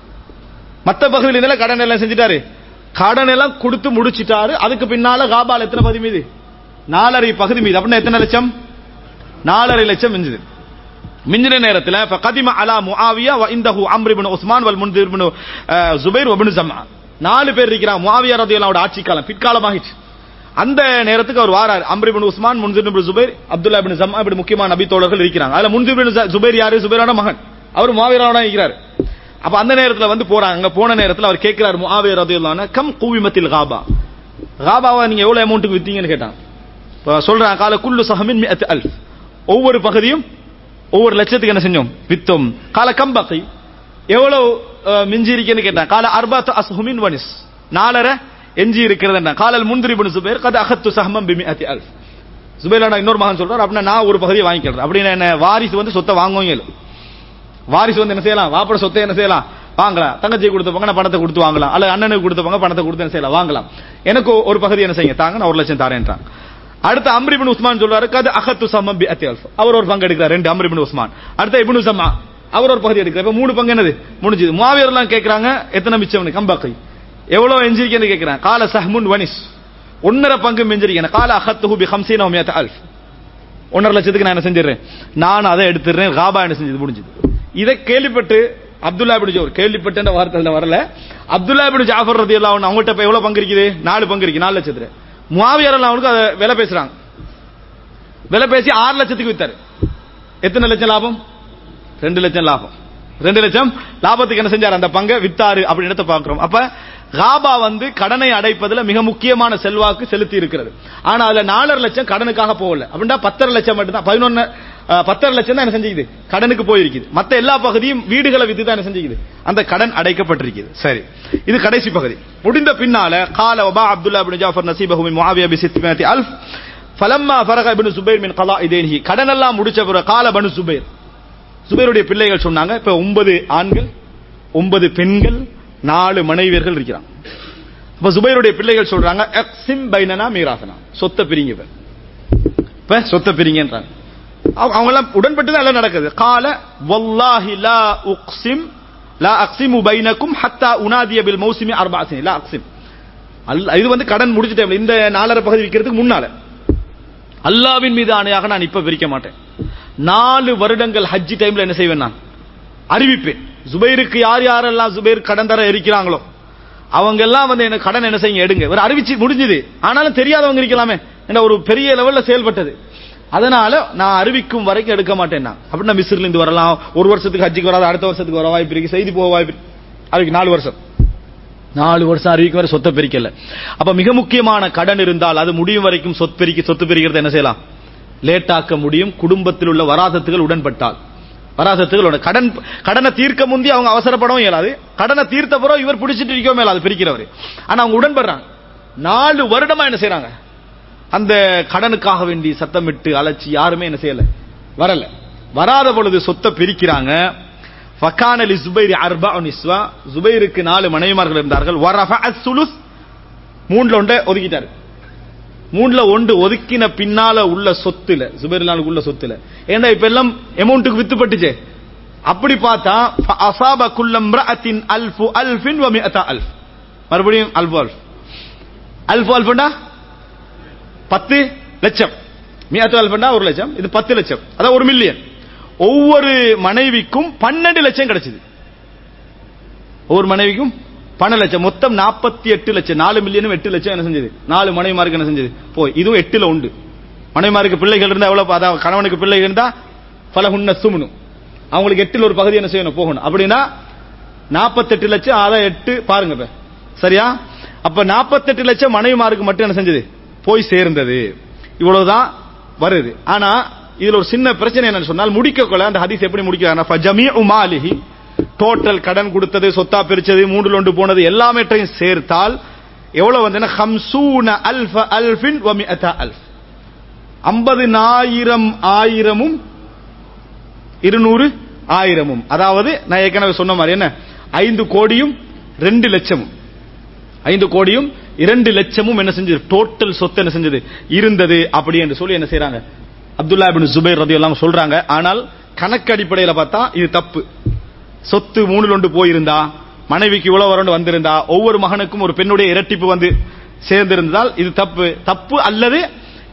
மத்த பகுதியில இருந்தாலும் கடன் எல்லாம் செஞ்சுட்டாரு கடன் எல்லாம் கொடுத்து முடிச்சிட்டாரு அதுக்கு பின்னால காபால் எத்தனை பகுதி மீது நாலரை பகுதி மீது அப்படின்னா எத்தனை லட்சம் நாலரை லட்சம் மிஞ்சுது மிஞ்சின நேரத்தில் கதிம அலா முஆவியா வ இந்தஹு அம்ர் இப்னு உஸ்மான் வல் முன்திர் இப்னு அஹ், ஜுபைர் வ இப்னு ஜம்ஆ நாலு பேர் இருக்கிறாங்க முஆவியா ரலியல்லாஹு ஆட்சி காலம் பிற்காலமாகிச்சு அந்த நேரத்துக்கு அவர் வாரார் அம்ரி பின் உஸ்மான் முன்சிர் பின் சுபைர் அப்துல்லா பின் ஜம்மா இப்படி முக்கியமான நபி தோழர்கள் இருக்கிறாங்க அதுல முன்சிர் பின் சுபைர் யாரு சுபைரோட மகன் அவர் மாவீரோட இருக்கிறார் அப்ப அந்த நேரத்துல வந்து போறாங்க அங்க போன நேரத்துல அவர் கேட்கிறார் முஆவியர் ரதியல்லாஹு கம் கூவிமத்தில் காபா காபாவை நீங்க எவ்வளவு அமௌண்ட்டுக்கு வித்தீங்கன்னு கேட்டாங்க இப்ப சொல்றாங்க கால குல்லு சஹமின் மிஅத் அல்ஃப் ஒவ்வொரு பகுதியும் ஒவ்வொரு லட்சத்துக்கு என்ன செஞ்சோம் வித்தோம் கால கம்பகை எவ்வளவு அஹ், மிஞ்சி இருக்குன்னு கேட்டான் கால அர்பாத் அஸ்ஹுமின் வனிஸ் நாலரை எஞ்சி இருக்கிறது காலல் முந்திரி பின் சுபைர் கத அகத்து சஹமம் பிமி அத்தி அல்ஃப் சுபைரான இன்னொரு மகன் சொல்றாரு அப்படின்னா நான் ஒரு பகுதியை வாங்கிக்கிறேன் அப்படின்னா என்ன வாரிசு வந்து சொத்தை வாங்கவும் இயலும் வாரிசு வந்து என்ன செய்யலாம் வாப்பட சொத்தை என்ன செய்யலாம் வாங்கலாம் தங்கச்சி கொடுத்தவங்க நான் பணத்தை கொடுத்து வாங்கலாம் அல்ல அண்ணனுக்கு கொடுத்தவங்க பணத்தை கொடுத்து என்ன செய்யலாம் வாங்கலாம் எனக்கு ஒரு பகுதி என்ன செய்யுங்க தாங்க நான் ஒரு லட்சம் தரேன்றாங்க அடுத்து அம்ரி பின் உஸ்மான் சொல்றாரு கது அகத்து சம்மம் பி அத்தி அல்ஃப் அவர் ஒரு பங்கு எடுக்கிறார் ரெண்டு அம்ரி பின் உஸ்மான் அடுத்து இப்னு சம்மா அவர் ஒரு பகுதி எடுக்கிறார் இப்ப மூணு பங்கு என்னது முடிஞ்சது மாவியர் எல்லாம் கேட்கறாங்க எத்தனை மிச்சம் கம்பக்கை எவ்வளவு எஞ்சிருக்கேன்னு கேட்கிறாங்க கால சஹ்முன் வனிஸ் ஒன்னரை பங்கு மிஞ்சிருக்கேன் கால அகத்துஹு பி ஹம்சீன மியத் அல்ஃப் ஒன்றரை லட்சத்துக்கு நான் என்ன செஞ்சிடறேன் நான் அதை எடுத்துடுறேன் ராபா என்ன செஞ்சது முடிஞ்சது இதை கேள்விப்பட்டு அப்துல்லா பின் ஜோர் கேள்விப்பட்ட வார்த்தை அதுல வரல அப்துல்லா பின் ஜாஃபர் ரதி எல்லாம் அவங்ககிட்ட இப்ப எவ்வளவு பங்கு இருக்குது நாலு பங்கு இருக்கு நாலு லட்சத்துல முவாவியர் எல்லாம் அவனுக்கு அதை விலை பேசுறாங்க விலை பேசி ஆறு லட்சத்துக்கு வித்தாரு எத்தனை லட்சம் லாபம் ரெண்டு லட்சம் லாபம் ரெண்டு லட்சம் லாபத்துக்கு என்ன செஞ்சார் அந்த பங்கை வித்தாரு அப்படின்னு பாக்குறோம் அப்ப ராபா வந்து கடனை அடைப்பதுல மிக முக்கியமான செல்வாக்கு செலுத்தி இருக்கிறது ஆனா அதுல நாலரை லட்சம் கடனுக்காக போகல அப்படின்னா பத்தரை லட்சம் மட்டும் தான் பதினொன்னு பத்தரை லட்சம் தான் என்ன செஞ்சுக்குது கடனுக்கு போயிருக்குது மத்த எல்லா பகுதியும் வீடுகளை வித்து தான் என்ன செஞ்சுக்குது அந்த கடன் அடைக்கப்பட்டிருக்குது சரி இது கடைசி பகுதி முடிந்த பின்னால கால வபா அப்துல்லா பின் ஜாஃபர் நசீபஹு மின் முஆவியா பி சித்மியத்தி அல்ஃப் ஃபலம்மா ஃபரக இப்னு சுபைர் மின் கலா இதேனிஹி கடன் எல்லாம் முடிச்ச பிறகு கால பனு சுபைர் சுபைருடைய பிள்ளைகள் சொன்னாங்க இப்ப ஒன்பது ஆண்கள் ஒன்பது பெண்கள் நாலு மனைவியர்கள் இருக்கிறாங்க அப்ப சுபைருடைய பிள்ளைகள் சொல்றாங்க எக்ஸிம் பைனனா மீராசனா சொத்தை பிரிங்க இப்ப. இப்ப சொத்தை பிரிங்கன்றாங்க அவங்க அவங்க எல்லாம் உடன்பட்டு தான் எல்லாம் நடக்குது கால வல்லாஹி லா உக்ஸிம் லா அக்ஸிமு பைனக்கும் ஹத்தா உனாதிய பில் மௌசிமி அர்பாசினி லா அக்ஸிம் அல்ல இது வந்து கடன் முடிச்ச டைம்ல இந்த நாலரை பகுதி விற்கிறதுக்கு முன்னால அல்லாவின் மீது ஆணையாக நான் இப்ப பிரிக்க மாட்டேன் நாலு வருடங்கள் ஹஜ்ஜி டைம்ல என்ன செய்வேன் நான் அறிவிப்பேன் ஜுபைருக்கு யார் யாரெல்லாம் ஜுபைர் கடன் தர இருக்கிறாங்களோ அவங்க எல்லாம் வந்து எனக்கு கடன் என்ன செய்யுங்க எடுங்க ஒரு அறிவிச்சு முடிஞ்சது ஆனாலும் தெரியாதவங்க இருக்கலாமே என்ன ஒரு பெரிய லெவல்ல செயல்பட்டது அதனால நான் அறிவிக்கும் வரைக்கும் எடுக்க மாட்டேன் நான் அப்படின்னா மிஸ்ரில் இருந்து வரலாம் ஒரு வருஷத்துக்கு ஹஜ்ஜிக்கு வராது அடுத்த வருஷத்துக்கு வர வாய்ப்பு இருக்கு செய்தி போக வாய்ப்பு இருக்கு. அதுக்கு நாலு வருஷம் நாலு வருஷம் அறிவிக்கும் வரை சொத்தை பிரிக்கல அப்ப மிக முக்கியமான கடன் இருந்தால் அது முடியும் வரைக்கும் சொத்து பிரிக்க சொத்து பிரிக்கிறது என்ன செய்யலாம் லேட்டாக்க முடியும் குடும்பத்தில் உள்ள வராசத்துகள் உடன்பட்டால் வராசத்துகள் உடன் கடன் கடனை தீர்க்க முந்தி அவங்க அவசரப்படவும் இயலாது கடனை தீர்த்த பிறகு இவர் பிடிச்சிட்டு இருக்கவும் இயலாது பிரிக்கிறவர் ஆனா அவங்க உடன்படுறாங்க நாலு வருடமா என்ன செய்றாங்க அந்த கடனுக்காக வேண்டி சத்தமிட்டு அழைச்சி யாருமே என்ன செய்யல வரல வராத பொழுது சொத்தை பிரிக்கிறாங்க ஃபக்கான லி ஜுபைர் அர்பா நிஸ்வா ஜுபைருக்கு நாலு மனைவிமார்கள் இருந்தார்கள் வரஃபா சுலுஸ் மூணுல ஒன்றை ஒதுக்கிட்டாரு மூணுல ஒன்று ஒதுக்கின பின்னால உள்ள சொத்துல சுபைர்லானுக்கு உள்ள சொத்துல ஏன்னா இப்ப எல்லாம் அமௌண்ட்டுக்கு வித்துப்பட்டுச்சே அப்படி பார்த்தா அசாப குல்லம் ரஅத்தின் அல்ஃபு அல்ஃபின் வ மிஅத அல்ஃப் மறுபடியும் அல்ஃபு அல்ஃப் அல்ஃபு அல்ஃபுண்டா பத்து லட்சம் மியாத்து அல்ஃபுண்டா ஒரு லட்சம் இது பத்து லட்சம் அதான் ஒரு மில்லியன் ஒவ்வொரு மனைவிக்கும் பன்னெண்டு லட்சம் கிடைச்சது ஒவ்வொரு மனைவிக்கும் பன்னெண்டு லட்சம் மொத்தம் நாற்பத்தி எட்டு லட்சம் நாலு மில்லியனும் எட்டு லட்சம் என்ன செஞ்சது நாலு மனைவிமாருக்கு என்ன செஞ்சது போய் இதுவும் எட்டுல உண்டு மனைவிமாருக்கு பிள்ளைகள் இருந்தா எவ்வளவு அதாவது கணவனுக்கு பிள்ளைகள் இருந்தா பல உன்ன சுமணும் அவங்களுக்கு எட்டில் ஒரு பகுதி என்ன செய்யணும் போகணும் அப்படின்னா நாற்பத்தெட்டு லட்சம் அதை எட்டு பாருங்க இப்ப சரியா அப்ப நாற்பத்தெட்டு லட்சம் மனைவிமாருக்கு மட்டும் என்ன செஞ்சது போய் சேர்ந்தது இவ்வளவுதான் வருது ஆனா இதுல ஒரு சின்ன பிரச்சனை என்னன்னு சொன்னால் முடிக்க கொள்ள அந்த ஹதீஸ் எப்படி முடிக்கிறாங்க ஃபஜமீஉ மாலிஹி டோட்டல் கடன் கொடுத்தது சொத்தா பிரிச்சது மூன்று ஒன்று போனது எல்லாமேற்றையும் சேர்த்தால் எவ்வளவு வந்ததுன்னா ஹம்சூன அல்ஃப அல்ஃபின் வ மிஅத அல்ஃப் ஐம்பதினாயிரம் ஆயிரமும் இருநூறு ஆயிரமும் அதாவது நான் ஏற்கனவே சொன்ன மாதிரி என்ன ஐந்து கோடியும் ரெண்டு லட்சமும் ஐந்து கோடியும் இரண்டு லட்சமும் என்ன செஞ்சது டோட்டல் சொத்து என்ன செஞ்சது இருந்தது அப்படி என்று சொல்லி என்ன செய்றாங்க அப்துல்லா பின் ஜுபைர் ரதி எல்லாம் சொல்றாங்க ஆனால் கணக்கு அடிப்படையில பார்த்தா இது தப்பு சொத்து மூணுல ஒன்று போயிருந்தா மனைவிக்கு இவ்வளவு வரண்டு வந்திருந்தா ஒவ்வொரு மகனுக்கும் ஒரு பெண்ணுடைய இரட்டிப்பு வந்து சேர்ந்திருந்தால் இது தப்பு தப்பு அல்லது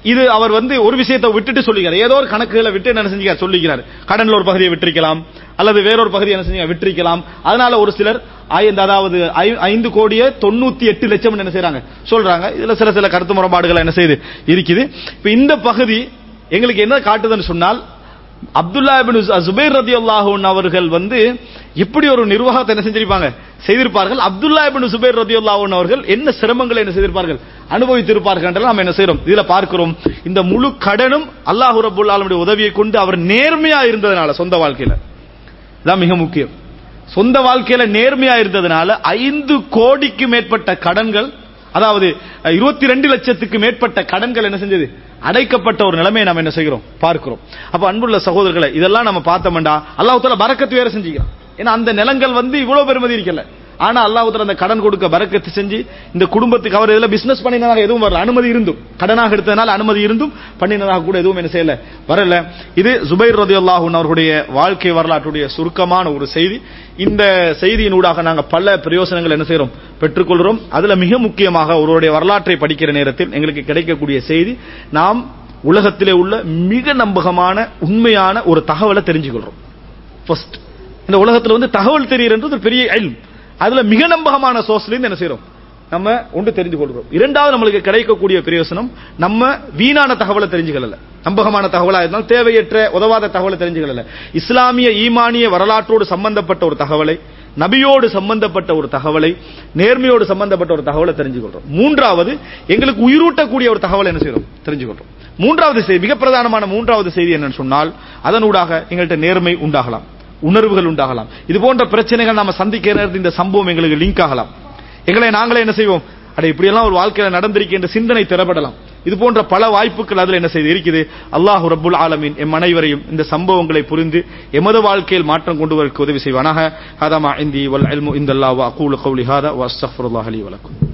இது அவர் வந்து ஒரு விஷயத்தை விட்டுட்டு சொல்லிக்கிறார் ஏதோ ஒரு கணக்குகளை விட்டு என்ன செஞ்சுக்கிறார் சொல்லிக்கிறார் கடன்ல ஒரு பகுதியை விட்டிருக்கலாம் அல்லது வேறொரு பகுதியை என்ன செஞ்சு விட்டிருக்கலாம் அதனால ஒரு சிலர் ஐந்து அதாவது ஐ- ஐந்து கோடியே தொண்ணூத்தி எட்டு லட்சம் என்ன செய்றாங்க சொல்றாங்க இதுல சில சில கருத்து முரண்பாடுகள் என்ன செய்யுது இருக்குது இப்ப இந்த பகுதி எங்களுக்கு என்ன காட்டுதுன்னு சொன்னால் அப்துல்லா இப்னு ஜுபைர் ரதியல்லாஹு அவர்கள் வந்து எப்படி ஒரு நிர்வாகத்தை என்ன செஞ்சிருப்பாங்க செய்திருப்பார்கள் அப்துல்லா இப்னு சுபைர் ரதியல்லாஹு அவர்கள் என்ன சிரமங்களை என்ன செய்திருப்பார்கள் அனுபவித்திருப்பார்கள் என்றெல்லாம் நம்ம என்ன செய்றோம் இதுல பார்க்கிறோம் இந்த முழு கடனும் அல்லாஹ் ரபுல் ஆலமுடைய உதவியை கொண்டு அவர் நேர்மையா இருந்ததனால சொந்த வாழ்க்கையில இதான் மிக முக்கியம் சொந்த வாழ்க்கையில நேர்மையா இருந்ததுனால ஐந்து கோடிக்கு மேற்பட்ட கடன்கள் அதாவது இருபத்தி ரெண்டு லட்சத்துக்கு மேற்பட்ட கடன்கள் என்ன செஞ்சது அடைக்கப்பட்ட ஒரு நிலைமையை நம்ம என்ன செய்கிறோம் பார்க்கிறோம் அப்ப அன்புள்ள சகோதரர்களை இதெல்லாம் நம்ம பார்த்தோம்டா அல்லாஹ் தால பரக்கத்து வேற செஞ்சுக்கிறான் ஏன்னா அந்த நிலங்கள் வந்து இவ்வளவு பெருமதி இருக்கல ஆனா அல்லாஹ் தால அந்த கடன் கொடுக்க பரக்கத்து செஞ்சு இந்த குடும்பத்துக்கு அவர் இதுல பிசினஸ் பண்ணினதாக எதுவும் வரல அனுமதி இருந்தும் கடனாக எடுத்ததுனால அனுமதி இருந்தும் பண்ணினதாக கூட எதுவும் என்ன செய்யல வரல இது ஜுபைர் ரதியுல்லாஹு அவர்களுடைய வாழ்க்கை வரலாற்றுடைய சுருக்கமான ஒரு செய்தி இந்த செய்தியினூடாக நாங்க பல பிரயோசனங்கள் என்ன செய்றோம் பெற்றுக்கொள்கிறோம் அதுல மிக முக்கியமாக ஒருவருடைய வரலாற்றை படிக்கிற நேரத்தில் எங்களுக்கு கிடைக்கக்கூடிய செய்தி நாம் உலகத்திலே உள்ள மிக நம்பகமான உண்மையான ஒரு தகவலை தெரிஞ்சுக்கொள்றோம் ஃபர்ஸ்ட் இந்த உலகத்துல வந்து தகவல் தெரியுறது ஒரு பெரிய இல்ம் அதுல மிக நம்பகமான சோர்ஸ்ல இருந்து என்ன செய்றோம் நம்ம ஒன்று தெரிந்து கொள்கிறோம் இரண்டாவது நம்மளுக்கு கிடைக்கக்கூடிய பிரயோசனம் நம்ம வீணான தகவலை தெரிஞ்சுக்கல நம்பகமான தகவலா இருந்தால் தேவையற்ற உதவாத தகவலை தெரிஞ்சுக்கல இஸ்லாமிய ஈமானிய வரலாற்றோடு சம்பந்தப்பட்ட ஒரு தகவலை நபியோடு சம்பந்தப்பட்ட ஒரு தகவலை நேர்மையோடு சம்பந்தப்பட்ட ஒரு தகவலை தெரிஞ்சுக்கொள்றோம் மூன்றாவது எங்களுக்கு உயிரூட்டக்கூடிய ஒரு தகவலை என்ன செய்றோம் தெரிஞ்சுக்கொள்றோம் மூன்றாவது செய்தி மிக பிரதானமான மூன்றாவது செய்தி என்னன்னு சொன்னால் அதனூடாக எங்கள்கிட்ட நேர்மை உண்டாகலாம் உணர்வுகள் உண்டாகலாம் இது போன்ற பிரச்சனைகள் நாம சந்திக்கிற நேரத்தில் இந்த சம்பவம் எங்களுக்கு லிங்க் ஆகலாம் எங்களை நாங்களே என்ன செய்வோம் அட இப்படியெல்லாம் ஒரு வாழ்க்கையில நடந்திருக்கு என்ற சிந்தனை திறப்படலாம் இது போன்ற பல வாய்ப்புகள் அதுல என்ன செய்து இருக்குது அல்லாஹ் ரப்புல் ஆலமீன் எம் அனைவரையும் இந்த சம்பவங்களை புரிந்து எமது வாழ்க்கையில் மாற்றம் கொண்டு வருவதற்கு உதவி செய்வானாக ஹதமா இந்தி வல் இல்மு இந்தல்லாஹ் வ அகூலு கௌலி ஹாதா வ அஸ்தக்ஃபிருல்லாஹ் லி வலக்கும்